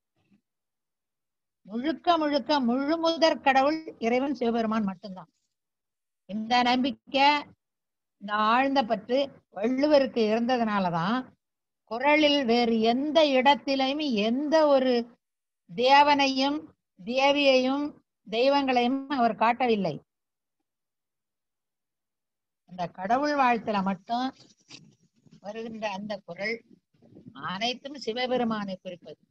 Speaker 4: முழுக்க முழுக்க முழு முதற் கடவுள் இறைவன் சிவபெருமான் மட்டும்தான் இந்த நம்பிக்கை இந்த ஆழ்ந்த பற்று வள்ளுவருக்கு இருந்ததுனாலதான் குறளில் வேறு எந்த இடத்திலையும் எந்த ஒரு தேவனையும் தேவியையும் தெய்வங்களையும் அவர் காட்டவில்லை அந்த கடவுள் வாழ்த்துல மட்டும் வருகின்ற அந்த குறள் அனைத்தும் சிவபெருமானை குறிப்பது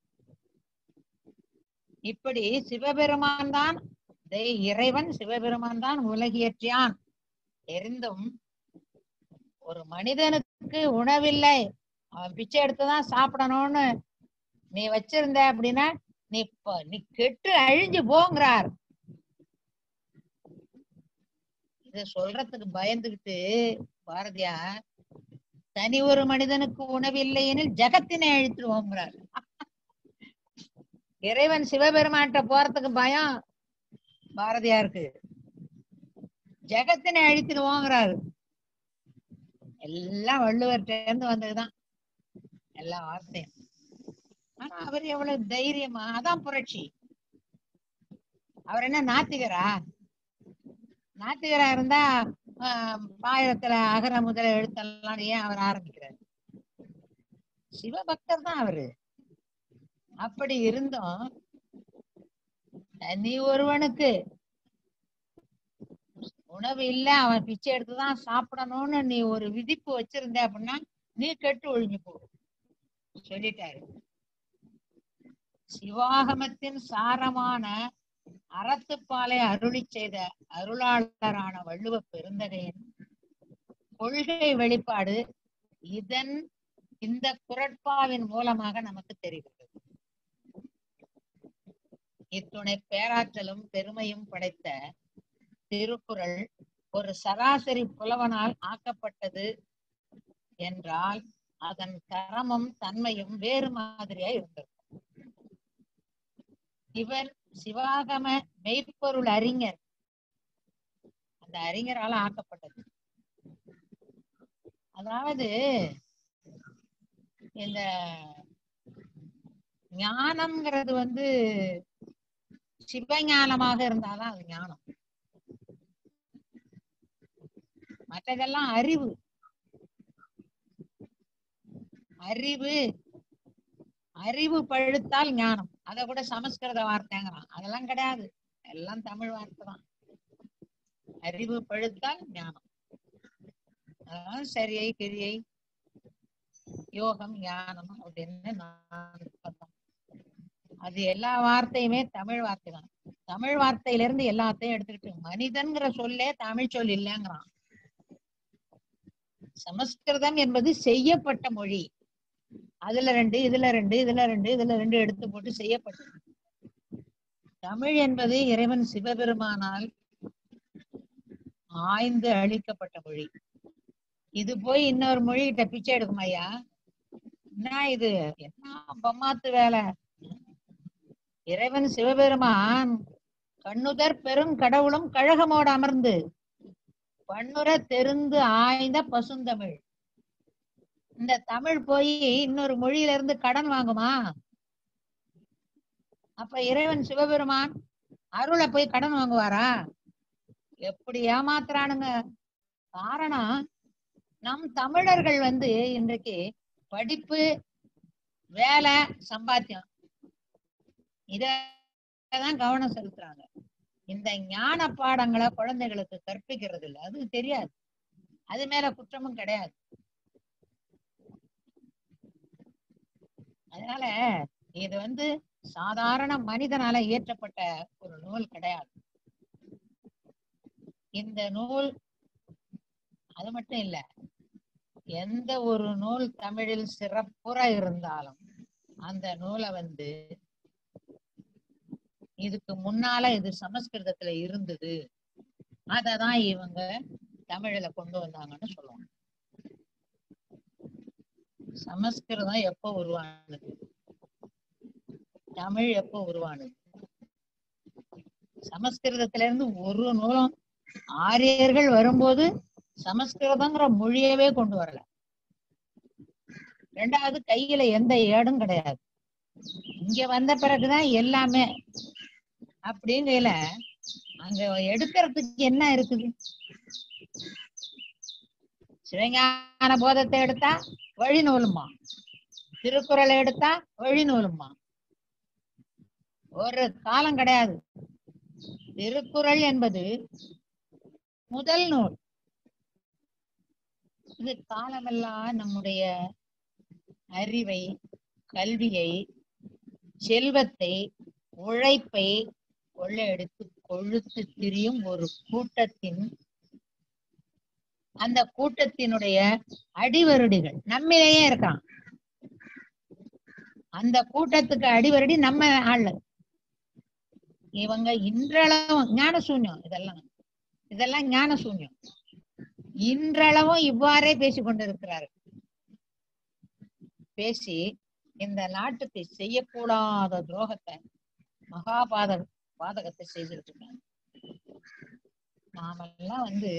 Speaker 4: இப்படி சிவபெருமான் தான் தெய்- இறைவன் சிவபெருமான் தான் உலகியற்றியான் தெரிந்தும் ஒரு மனிதனுக்கு உணவில்லை அவன் பிச்சை எடுத்துதான் சாப்பிடணும்னு நீ வச்சிருந்த அப்படின்னா நீ ப- நீ கெட்டு அழிஞ்சு போங்கிறார் இத சொல்றதுக்கு பயந்துகிட்டு பாரதியார் தனி ஒரு மனிதனுக்கு உணவில்லை எனில் ஜகத்தினை அழித்துருவோங்கிறார் இறைவன் சிவபெருமான்கிட்ட போறதுக்கு பயம் பாரதியாருக்கு ஜெகத்தினை அழித்துடுவோங்கிறாரு எல்லாம் வள்ளுவர்கிட்ட இருந்து வந்ததுதான் எல்லா வார்த்தையும் ஆனா அவர் எவ்வளவு தைரியமா அதான் புரட்சி அவர் என்ன நாத்திகரா நாத்திகரா இருந்தா ஆஹ், ஆயிரத்துல அகர முதல எழுத்தெல்லாம் ஏன் அவர் ஆரம்பிக்கிறார் சிவபக்தர் தான் அவரு அப்படி இருந்தும் நீ ஒருவனுக்கு உணவு இல்ல அவன் பிச்சை எடுத்துதான் சாப்பிடணும்னு நீ ஒரு விதிப்பு வச்சிருந்த அப்படின்னா நீ கெட்டு ஒழிஞ்சு போ சொல்லிட்டாரு சிவாகமத்தின் சாரமான அறத்துப்பாலை அருளி செய்த அருளாளரான வள்ளுவ பெருந்தகையின் கொள்கை வெளிப்பாடு இதன் இந்த குரட்பாவின் மூலமாக நமக்கு தெரிகிறது இத்துணை பேராற்றலும் பெருமையும் படைத்த திருக்குறள் ஒரு சராசரி புலவனால் ஆக்கப்பட்டது என்றால் அதன் தரமும் தன்மையும் வேறு மாதிரியா இருந்திருக்கும் இவர் சிவாகம மெய்ப்பொருள் அறிஞர் அந்த அறிஞரால ஆக்கப்பட்டது அதாவது இந்த ஞானம்ங்கிறது வந்து சிவஞானமாக இருந்தாதான் அது ஞானம் மற்றதெல்லாம் அறிவு அறிவு அறிவு பழுத்தால் ஞானம் அத கூட சமஸ்கிருத வார்த்தைங்கிறான் அதெல்லாம் கிடையாது எல்லாம் தமிழ் வார்த்தை தான் அறிவு பழுத்தால் ஞானம் அதான் சரியை கிரியை யோகம் ஞானம் அப்படின்னு நான் பார்த்தோம் அது எல்லா வார்த்தையுமே தமிழ் வார்த்தை தான் தமிழ் வார்த்தையில இருந்து எல்லாத்தையும் எடுத்துக்கிட்டு மனிதன்கிற சொல்லே தமிழ் சொல் இல்லைங்கிறான் சமஸ்கிருதம் என்பது செய்யப்பட்ட மொழி அதுல ரெண்டு இதுல ரெண்டு இதுல ரெண்டு இதுல ரெண்டு எடுத்து போட்டு செய்யப்பட்டது தமிழ் என்பது இறைவன் சிவபெருமானால் ஆய்ந்து அளிக்கப்பட்ட மொழி இது போய் இன்னொரு மொழி கிட்ட பிச்சை எடுக்கும் ஐயா என்ன இது என்ன பொம்மாத்து வேலை இறைவன் சிவபெருமான் கண்ணுதர் பெரும் கடவுளும் கழகமோடு அமர்ந்து பண்ணுற தெரிந்து ஆய்ந்த பசுந்தமிழ் இந்த தமிழ் போய் இன்னொரு மொழியில இருந்து கடன் வாங்குமா அப்ப இறைவன் சிவபெருமான் அருளை போய் கடன் வாங்குவாரா எப்படி ஏமாத்துறானுங்க காரணம் நம் தமிழர்கள் வந்து இன்றைக்கு படிப்பு வேலை சம்பாத்தியம் இததான் கவனம் செலுத்துறாங்க இந்த ஞான பாடங்களை குழந்தைகளுக்கு கற்பிக்கிறது இல்ல அது தெரியாது அது மேல குற்றமும் கிடையாது அதனால இது வந்து சாதாரண மனிதனால இயற்றப்பட்ட ஒரு நூல் கிடையாது இந்த நூல் அது மட்டும் இல்ல எந்த ஒரு நூல் தமிழில் சிறப்புற இருந்தாலும் அந்த நூலை வந்து இதுக்கு முன்னால இது சமஸ்கிருதத்துல இருந்தது அததான் இவங்க தமிழ்ல கொண்டு வந்தாங்கன்னு சொல்லுவாங்க சமஸ்கிருதம் எப்போ உருவானது தமிழ் எப்போ உருவானது சமஸ்கிருதத்துல இருந்து ஒரு நூலும் ஆரியர்கள் வரும்போது சமஸ்கிருதங்கிற மொழியவே கொண்டு வரல ரெண்டாவது கையில எந்த ஏடும் கிடையாது இங்க வந்த பிறகுதான் எல்லாமே அப்படிங்கையில அங்க எடுக்கிறதுக்கு என்ன இருக்குது சிவஞான போதத்தை எடுத்தா வழி நூலுமா திருக்குறளை எடுத்தா வழி நூலுமா ஒரு காலம் கிடையாது திருக்குறள் என்பது முதல் நூல் இது காலமெல்லாம் நம்முடைய அறிவை கல்வியை செல்வத்தை உழைப்பை கொள்ளையடித்து கொழுத்து திரியும் ஒரு கூட்டத்தின் அந்த கூட்டத்தினுடைய அடிவருடிகள் நம்மிலேயே இருக்கான் அந்த கூட்டத்துக்கு அடிவருடி நம்ம ஆளு இவங்க இன்றளவும் ஞான சூன்யம் இதெல்லாம் இதெல்லாம் ஞான சூன்யம் இன்றளவும் இவ்வாறே பேசிக் கொண்டிருக்கிறார்கள் பேசி இந்த நாட்டுக்கு செய்யக்கூடாத துரோகத்தை மகாபாத பாதகத்தை செய்துட்டு இருக்காங்க நாமெல்லாம் வந்து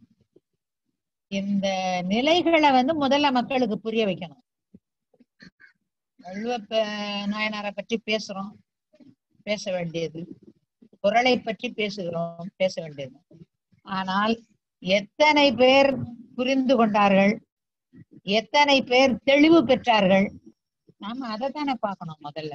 Speaker 4: இந்த நிலைகளை வந்து முதல்ல மக்களுக்கு புரிய வைக்கணும் வள்ளுவ ப- நாயனாரை பற்றி பேசுறோம் பேச வேண்டியது குரலை பற்றி பேசுகிறோம் பேச வேண்டியது ஆனால் எத்தனை பேர் புரிந்து கொண்டார்கள் எத்தனை பேர் தெளிவு பெற்றார்கள் நாம அதைத்தானே பார்க்கணும் முதல்ல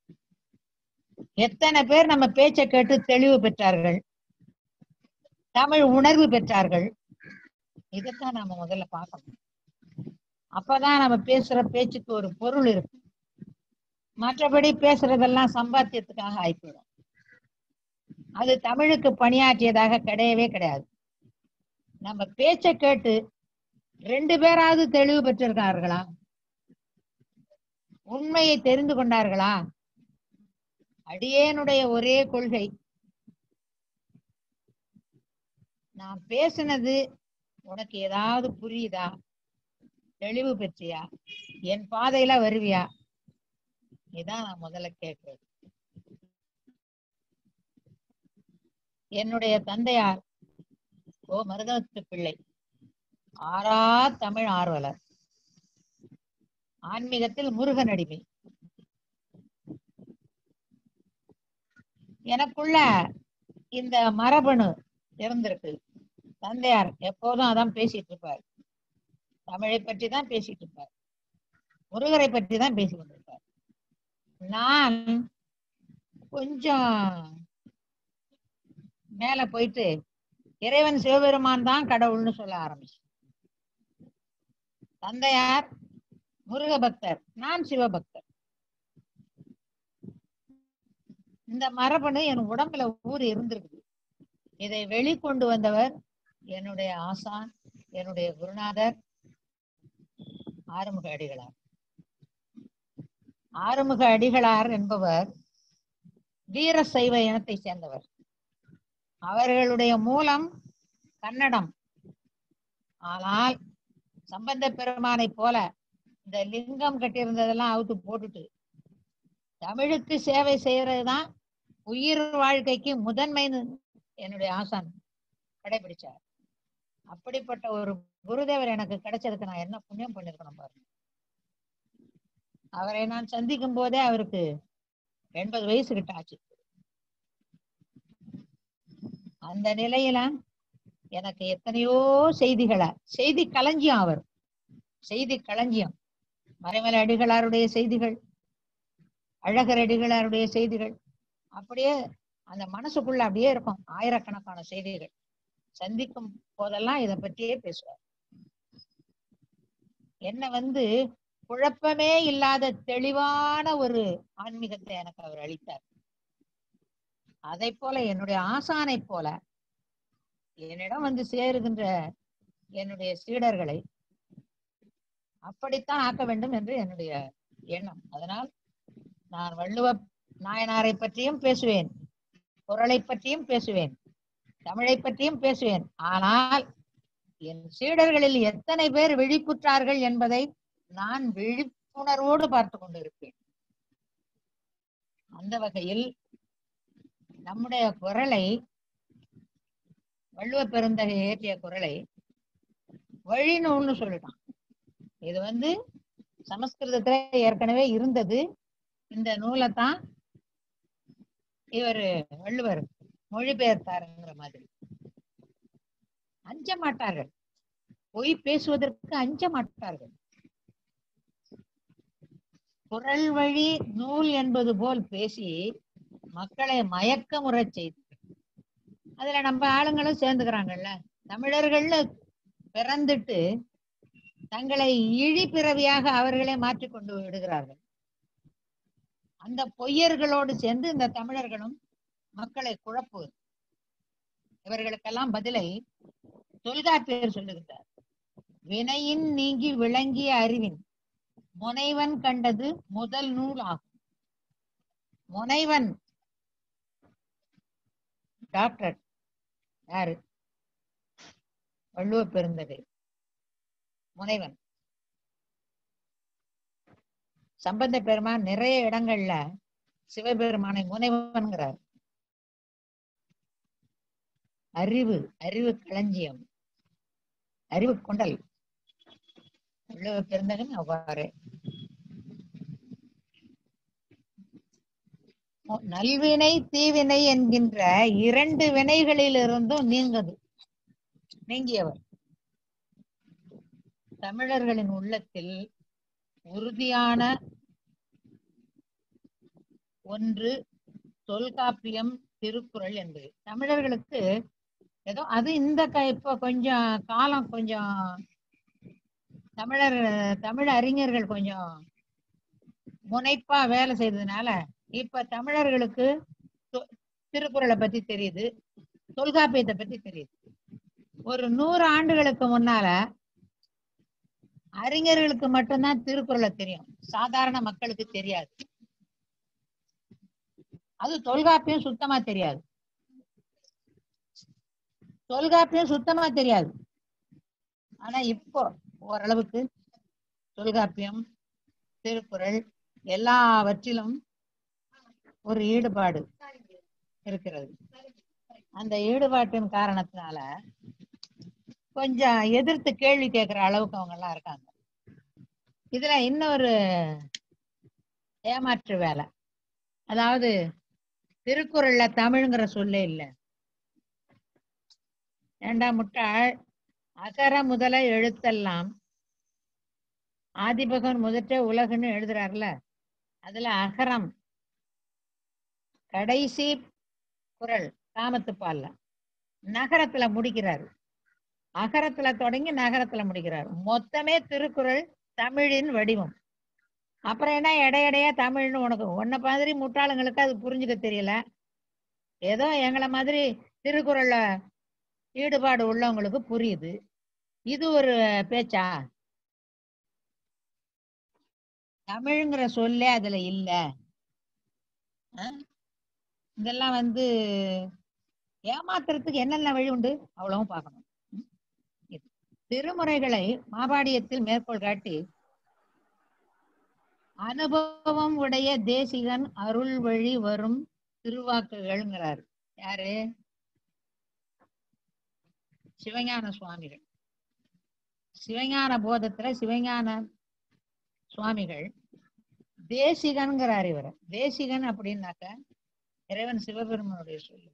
Speaker 4: எத்தனை பேர் நம்ம பேச்சை கேட்டு தெளிவு பெற்றார்கள் தமிழ் உணர்வு பெற்றார்கள் இதைத்தான் நாம முதல்ல பார்க்கணும் அப்பதான் நம்ம பேசுற பேச்சுக்கு ஒரு பொருள் இருக்கு மற்றபடி பேசுறதெல்லாம் சம்பாத்தியத்துக்காக ஆயிப்போயிடும் அது தமிழுக்கு பணியாற்றியதாக கிடையவே கிடையாது நம்ம பேச்சை கேட்டு ரெண்டு பேராவது தெளிவு பெற்றிருக்கார்களா உண்மையை தெரிந்து கொண்டார்களா அடியேனுடைய ஒரே கொள்கை நான் பேசினது உனக்கு ஏதாவது புரியுதா தெளிவு பெற்றியா என் பாதையில வருவியா இதான் நான் முதல்ல கேட்கிறது என்னுடைய தந்தையார் ஓ மருதத்து பிள்ளை ஆறா தமிழ் ஆர்வலர் ஆன்மீகத்தில் முருகன் அடிமை எனக்குள்ள இந்த மரபணு இருந்திருக்கு தந்தையார் எப்போதும் அதான் பேசிட்டு இருப்பார் தமிழை பற்றி தான் பேசிட்டு இருப்பார் முருகரை பற்றி தான் பேசி கொண்டிருப்பார் நான் கொஞ்சம் மேல போயிட்டு இறைவன் சிவபெருமான் தான் கடவுள்னு சொல்ல ஆரம்பிச்சேன் தந்தையார் முருக பக்தர் நான் சிவபக்தர் இந்த மரபணு என் உடம்புல ஊர் இருந்திருக்குது இதை வெளிக்கொண்டு வந்தவர் என்னுடைய ஆசான் என்னுடைய குருநாதர் ஆறுமுக அடிகளார் ஆறுமுக அடிகளார் என்பவர் வீர சைவ இனத்தை சேர்ந்தவர் அவர்களுடைய மூலம் கன்னடம் ஆனால் சம்பந்த பெருமானை போல இந்த லிங்கம் கட்டியிருந்ததெல்லாம் அவுத்து போட்டுட்டு தமிழுக்கு சேவை செய்யறதுதான் உயிர் வாழ்க்கைக்கு முதன்மைன்னு என்னுடைய ஆசான் கடைபிடிச்சார் அப்படிப்பட்ட ஒரு குருதேவர் எனக்கு கிடைச்சதுக்கு நான் என்ன புண்ணியம் பண்ணிருக்கணும் பாருங்க அவரை நான் சந்திக்கும் போதே அவருக்கு எண்பது வயசு கிட்ட ஆச்சு அந்த நிலையில எனக்கு எத்தனையோ செய்திகளை செய்தி களஞ்சியம் அவர் செய்தி களஞ்சியம் மறைமலை அடிகளாருடைய செய்திகள் அழகர் அடிகளாருடைய செய்திகள் அப்படியே அந்த மனசுக்குள்ள அப்படியே இருக்கும் ஆயிரக்கணக்கான செய்திகள் சந்திக்கும் போதெல்லாம் இத பற்றியே பேசுவார் என்ன வந்து குழப்பமே இல்லாத தெளிவான ஒரு ஆன்மீகத்தை எனக்கு அவர் அளித்தார் அதை போல என்னுடைய ஆசானை போல என்னிடம் வந்து சேருகின்ற என்னுடைய சீடர்களை அப்படித்தான் ஆக்க வேண்டும் என்று என்னுடைய எண்ணம் அதனால் நான் வள்ளுவ நாயனாரை பற்றியும் பேசுவேன் குரலை பற்றியும் பேசுவேன் தமிழை பற்றியும் பேசுவேன் ஆனால் என் சீடர்களில் எத்தனை பேர் விழிப்புற்றார்கள் என்பதை நான் விழிப்புணர்வோடு பார்த்து கொண்டிருப்பேன் அந்த வகையில் நம்முடைய குரலை வள்ளுவ பெருந்தகை இயற்றிய குரலை வழிநூல்னு சொல்லிட்டான் இது வந்து சமஸ்கிருதத்துல ஏற்கனவே இருந்தது இந்த நூலை தான் இவர் வள்ளுவர் மொழிபெயர்த்தாருங்கிற மாதிரி அஞ்ச மாட்டார்கள் பொய் பேசுவதற்கு அஞ்ச மாட்டார்கள் குரல் வழி நூல் என்பது போல் பேசி மக்களை மயக்கமுறச் செய்து அதுல நம்ம ஆளுங்களும் சேர்ந்துக்கிறாங்கல்ல தமிழர்கள்னு பிறந்துட்டு தங்களை இழி பிறவியாக அவர்களே மாற்றிக்கொண்டு விடுகிறார்கள் அந்த பொய்யர்களோடு சேர்ந்து இந்த தமிழர்களும் மக்களை குழப்புவது இவர்களுக்கெல்லாம் பதிலை தொல்காப்பியர் சொல்லுகிறார் வினையின் நீங்கி விளங்கிய அறிவின் முனைவன் கண்டது முதல் நூல் ஆகும் முனைவன் டாக்டர் யாரு வள்ளுவ பெருந்தகை முனைவன் சம்பந்த பெருமான் நிறைய இடங்கள்ல சிவபெருமானை முனைவன்கிறார் அறிவு அறிவு களஞ்சியம் அறிவு கொண்டல் வள்ளுவ பெருந்தகன் அவ்வாறு நல்வினை தீவினை என்கின்ற இரண்டு வினைகளிலிருந்தும் நீங்கது நீங்கியவர் தமிழர்களின் உள்ளத்தில் உறுதியான ஒன்று தொல்காப்பியம் திருக்குறள் என்பது தமிழர்களுக்கு ஏதோ அது இந்த க இப்போ கொஞ்சம் காலம் கொஞ்சம் தமிழர் தமிழ் அறிஞர்கள் கொஞ்சம் முனைப்பா வேலை செய்ததுனால இப்ப தமிழர்களுக்கு தொ- திருக்குறளை பத்தி தெரியுது தொல்காப்பியத்தை பத்தி தெரியுது ஒரு நூறு ஆண்டுகளுக்கு முன்னால அறிஞர்களுக்கு மட்டும்தான் திருக்குறளை தெரியும் சாதாரண மக்களுக்கு தெரியாது அது தொல்காப்பியம் சுத்தமா தெரியாது தொல்காப்பியம் சுத்தமா தெரியாது ஆனா இப்போ ஓரளவுக்கு தொல்காப்பியம் திருக்குறள் எல்லாவற்றிலும் ஒரு ஈடுபாடு இருக்கிறது அந்த ஈடுபாட்டின் காரணத்தினால கொஞ்சம் எதிர்த்து கேள்வி கேட்கிற அளவுக்கு அவங்க எல்லாம் இருக்காங்க இதுல இன்னொரு ஏமாற்று வேலை அதாவது திருக்குறள்ல தமிழ்ங்கிற சொல்லே இல்ல ஏண்டா முட்டாள் அகர முதல எழுத்தெல்லாம் ஆதிபகன் முதற்ற உலகுன்னு எழுதுறாருல அதுல அகரம் கடைசி குறள் காமத்து பால்ல நகரத்துல முடிக்கிறாரு அகரத்துல தொடங்கி நகரத்துல முடிக்கிறார் மொத்தமே திருக்குறள் தமிழின் வடிவம் அப்புறம் என்ன இடையடையா தமிழ்னு உனக்கு உன்ன மாதிரி முட்டாளுங்களுக்கு அது புரிஞ்சுக்க தெரியல ஏதோ எங்களை மாதிரி திருக்குறள்ல ஈடுபாடு உள்ளவங்களுக்கு புரியுது இது ஒரு பேச்சா தமிழ்ங்கிற சொல்லே அதுல இல்ல ஆ? இதெல்லாம் வந்து ஏமாத்துறதுக்கு என்னென்ன வழி உண்டு அவ்வளவும் பார்க்கணும் ம்? இது. திருமுறைகளை மாபாடியத்தில் மேற்கோள் காட்டி அனுபவம் உடைய தேசிகன் அருள் வழி வரும் திருவாக்குகள்ங்கிறார் யாரு சிவஞான சுவாமிகள் சிவஞான போதத்துல சிவஞான சுவாமிகள் தேசிகன்கிறார் இவர் தேசிகன் அப்படின்னாக்க இறைவன் சிவபெருமனுடைய சொல்லு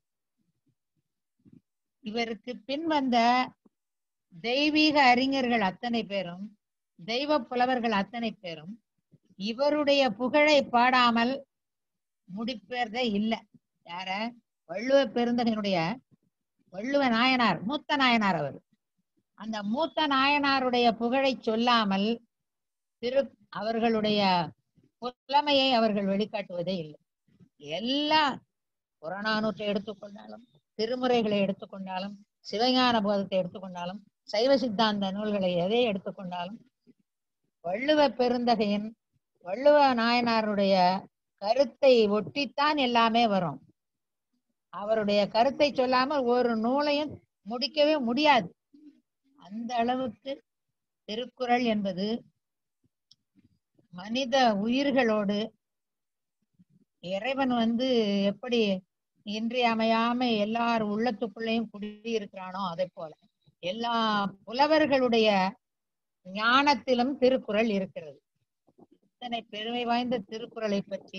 Speaker 4: இவருக்கு பின் வந்த தெய்வீக அறிஞர்கள் அத்தனை பேரும் தெய்வ புலவர்கள் அத்தனை பேரும் இவருடைய புகழை பாடாமல் முடிப்பேறதே இல்லை யார வள்ளுவ பெருந்தகனுடைய வள்ளுவ நாயனார் மூத்த நாயனார் அவர் அந்த மூத்த நாயனாருடைய புகழை சொல்லாமல் திரு அவர்களுடைய புலமையை அவர்கள் வெளிக்காட்டுவதே இல்லை எல்லா புறநானூற்றை எடுத்துக்கொண்டாலும் திருமுறைகளை எடுத்துக்கொண்டாலும் சிவஞான போதத்தை எடுத்துக்கொண்டாலும் சைவ சித்தாந்த நூல்களை எதை எடுத்துக்கொண்டாலும் வள்ளுவ பெருந்தகையின் வள்ளுவ நாயனாருடைய கருத்தை ஒட்டித்தான் எல்லாமே வரும் அவருடைய கருத்தை சொல்லாமல் ஒரு நூலையும் முடிக்கவே முடியாது அந்த அளவுக்கு திருக்குறள் என்பது மனித உயிர்களோடு இறைவன் வந்து எப்படி இன்றியமையாம எல்லார் உள்ளத்துக்குள்ளேயும் குடியிருக்கிறானோ அதை போல எல்லா புலவர்களுடைய ஞானத்திலும் திருக்குறள் இருக்கிறது இத்தனை பெருமை வாய்ந்த திருக்குறளை பற்றி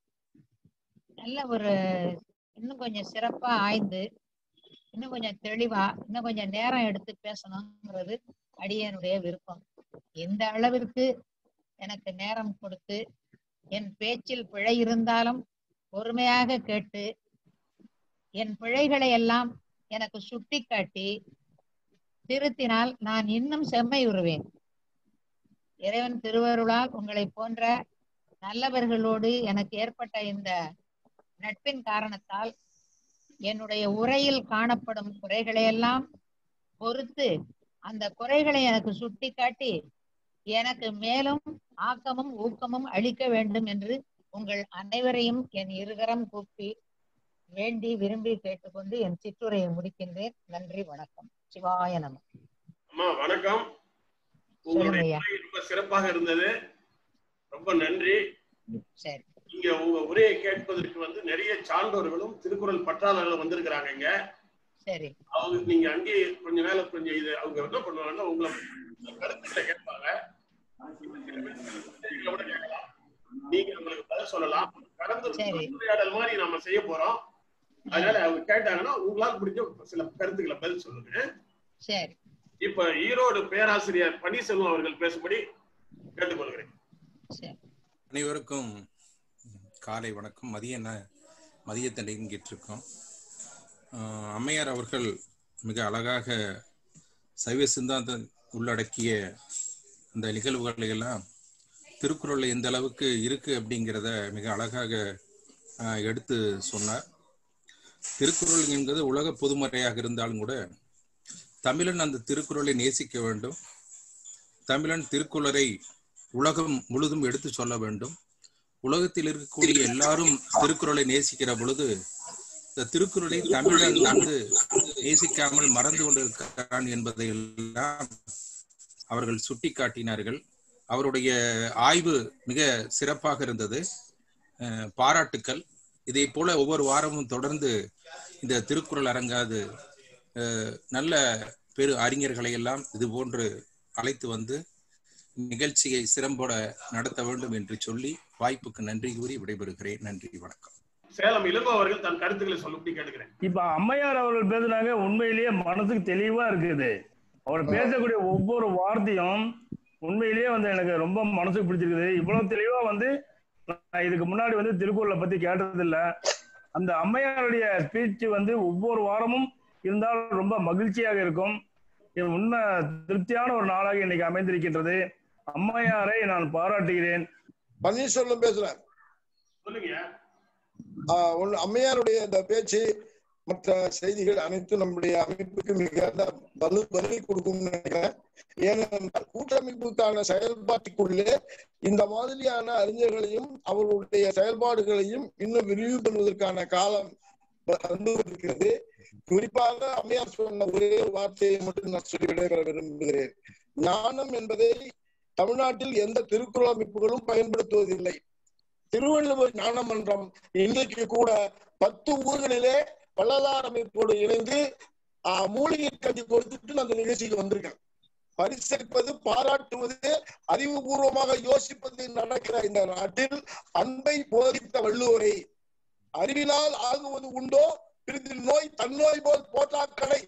Speaker 4: நல்ல ஒரு இன்னும் கொஞ்சம் சிறப்பா ஆய்ந்து இன்னும் கொஞ்சம் தெளிவா இன்னும் கொஞ்சம் நேரம் எடுத்து பேசணுங்கிறது அடியனுடைய விருப்பம் எந்த அளவிற்கு எனக்கு நேரம் கொடுத்து என் பேச்சில் பிழை இருந்தாலும் பொறுமையாக கேட்டு என் பிழைகளை எல்லாம் எனக்கு சுட்டிக்காட்டி திருத்தினால் நான் இன்னும் செம்மையுறுவேன் இறைவன் திருவருளால் உங்களை போன்ற நல்லவர்களோடு எனக்கு ஏற்பட்ட இந்த நட்பின் காரணத்தால் என்னுடைய உரையில் காணப்படும் குறைகளை எல்லாம் பொறுத்து அந்த குறைகளை எனக்கு சுட்டிக்காட்டி எனக்கு மேலும் ஆக்கமும் ஊக்கமும் அளிக்க வேண்டும் என்று உங்கள் அனைவரையும் என் இருகரம் கூப்பி வேண்டி விரும்பி கேட்டுக்கொண்டு என் சிற்றுரையை முடிக்கின்றேன் நன்றி வணக்கம் சிவாய நம
Speaker 3: அம்மா வணக்கம் உங்களுடைய
Speaker 4: சொல்லுங்கய்யா.
Speaker 3: உரை ரொம்ப சிறப்பாக இருந்தது ரொம்ப நன்றி
Speaker 4: சரி
Speaker 3: இங்க உங்க உரையை கேட்பதற்கு வந்து நிறைய சான்றோர்களும் திருக்குறள் பற்றாளர்களும் வந்திருக்கிறாங்க இங்க
Speaker 4: சரி
Speaker 3: அவங்க நீங்க அங்கேயே கொஞ்சம் மேல கொஞ்சம் இது அவங்க என்ன பண்ணுவாங்கன்னா உங்களை கருத்துக்களை கேட்பாங்க சில பேர் கேள்விகளை கூட கேட்கலாம் நீங்க உங்களுக்கு பதில் சொல்லலாம் கடந்த
Speaker 4: சரி.
Speaker 3: உரையாடல் மாதிரி நாம செய்ய போறோம் அதனால அவங்க கேட்டாங்கன்னா உங்களால் முடிஞ்ச சில கருத்துக்களை பதில் சொல்லுங்க
Speaker 4: சரி
Speaker 3: இப்ப ஈரோடு பேராசிரியர் பன்னீர்செல்வம் அவர்கள் பேசும்படி கேட்டுக்கொள்கிறேன்
Speaker 4: சரி
Speaker 5: அனைவருக்கும் காலை வணக்கம் மதிய ந- மதியத்தண்டையும் கேட்டிருக்கோம் ஆஹ் அம்மையார் அவர்கள் மிக அழகாக சைவ சித்தாந்தம் உள்ளடக்கிய அந்த நிகழ்வுகளை எல்லாம் திருக்குறளில் எந்த அளவுக்கு இருக்கு அப்படிங்கிறத மிக அழகாக ஆஹ் எடுத்து சொன்னார் திருக்குறள் என்பது உலக பொதுமறையாக இருந்தாலும் கூட தமிழன் அந்த திருக்குறளை நேசிக்க வேண்டும் தமிழன் திருக்குறளை உலகம் முழுதும் எடுத்து சொல்ல வேண்டும் உலகத்தில் இருக்கக்கூடிய எல்லாரும் திருக்குறளை நேசிக்கிற பொழுது இந்த திருக்குறளை தமிழன் வந்து நேசிக்காமல் மறந்து கொண்டிருக்கிறான் என்பதை எல்லாம் அவர்கள் சுட்டிக்காட்டினார்கள் அவருடைய ஆய்வு மிக சிறப்பாக இருந்தது அஹ் பாராட்டுக்கள் இதே போல ஒவ்வொரு வாரமும் தொடர்ந்து இந்த திருக்குறள் அரங்காது அஹ் நல்ல பெரு அறிஞர்களை எல்லாம் இது போன்று அழைத்து வந்து நிகழ்ச்சியை சிறம்போட நடத்த வேண்டும் என்று சொல்லி வாய்ப்புக்கு நன்றி கூறி விடைபெறுகிறேன் நன்றி வணக்கம்
Speaker 3: சேலம் இளங்கோ அவர்கள் தன் கருத்துக்களை சொல்லும்படி கேட்டுக்கிறேன்
Speaker 6: இப்ப அம்மையார் அவர்கள் பேசுனாங்க உண்மையிலேயே மனசுக்கு தெளிவா இருக்குது அவர் பேசக்கூடிய ஒவ்வொரு வார்த்தையும் உண்மையிலேயே வந்து எனக்கு ரொம்ப மனசுக்கு பிடிச்சிருக்குது இவ்வளவு தெளிவா வந்து நான் இதுக்கு முன்னாடி வந்து திருக்குறளை பத்தி கேட்டதில்ல அந்த அம்மையாருடைய ஸ்பீச் வந்து ஒவ்வொரு வாரமும் இருந்தால் ரொம்ப மகிழ்ச்சியாக இருக்கும் இது உண்மை திருப்தியான ஒரு நாளாக இன்னைக்கு அமைந்திருக்கின்றது அம்மையாரை நான் பாராட்டுகிறேன்
Speaker 1: பன்னீர்செல்வம் பேசுறேன்
Speaker 3: சொல்லுங்க
Speaker 1: ஆஹ் ஒண்ணு அம்மையாருடைய இந்த பேச்சு மற்ற செய்திகள் அனைத்தும் நம்முடைய அமைப்புக்கு மிக வலு வலு கொடுக்கும்னு நினைக்கிறேன் ஏனென்றால் கூட்டமைப்புக்கான செயல்பாட்டுக்குள்ளே இந்த மாதிரியான அறிஞர்களையும் அவர்களுடைய செயல்பாடுகளையும் இன்னும் விரிவு பண்ணுவதற்கான காலம் வந்து இருக்கிறது குறிப்பாக அம்மையார் சொன்ன ஒரே ஒரு வார்த்தையை மட்டும் நான் சொல்லி விடைபெற விரும்புகிறேன் ஞானம் என்பதை தமிழ்நாட்டில் எந்த திருக்குறள் அமைப்புகளும் பயன்படுத்துவதில்லை திருவள்ளுவர் ஞான மன்றம் இன்றைக்கு கூட பத்து ஊர்களிலே வள்ளலார் அமைப்போடு இணைந்து ஆஹ், மூலிகை கஞ்சி கொடுத்துட்டு அந்த நிகழ்ச்சிக்கு வந்திருக்கேன் பரிசளிப்பது பாராட்டுவது அறிவுபூர்வமாக யோசிப்பது நடக்கிற இந்த நாட்டில் அன்பை போதித்த வள்ளுவரை அறிவினால் ஆகுவது உண்டோ பிரிது நோய் தன்னோய் போல் போட்டாக்கடை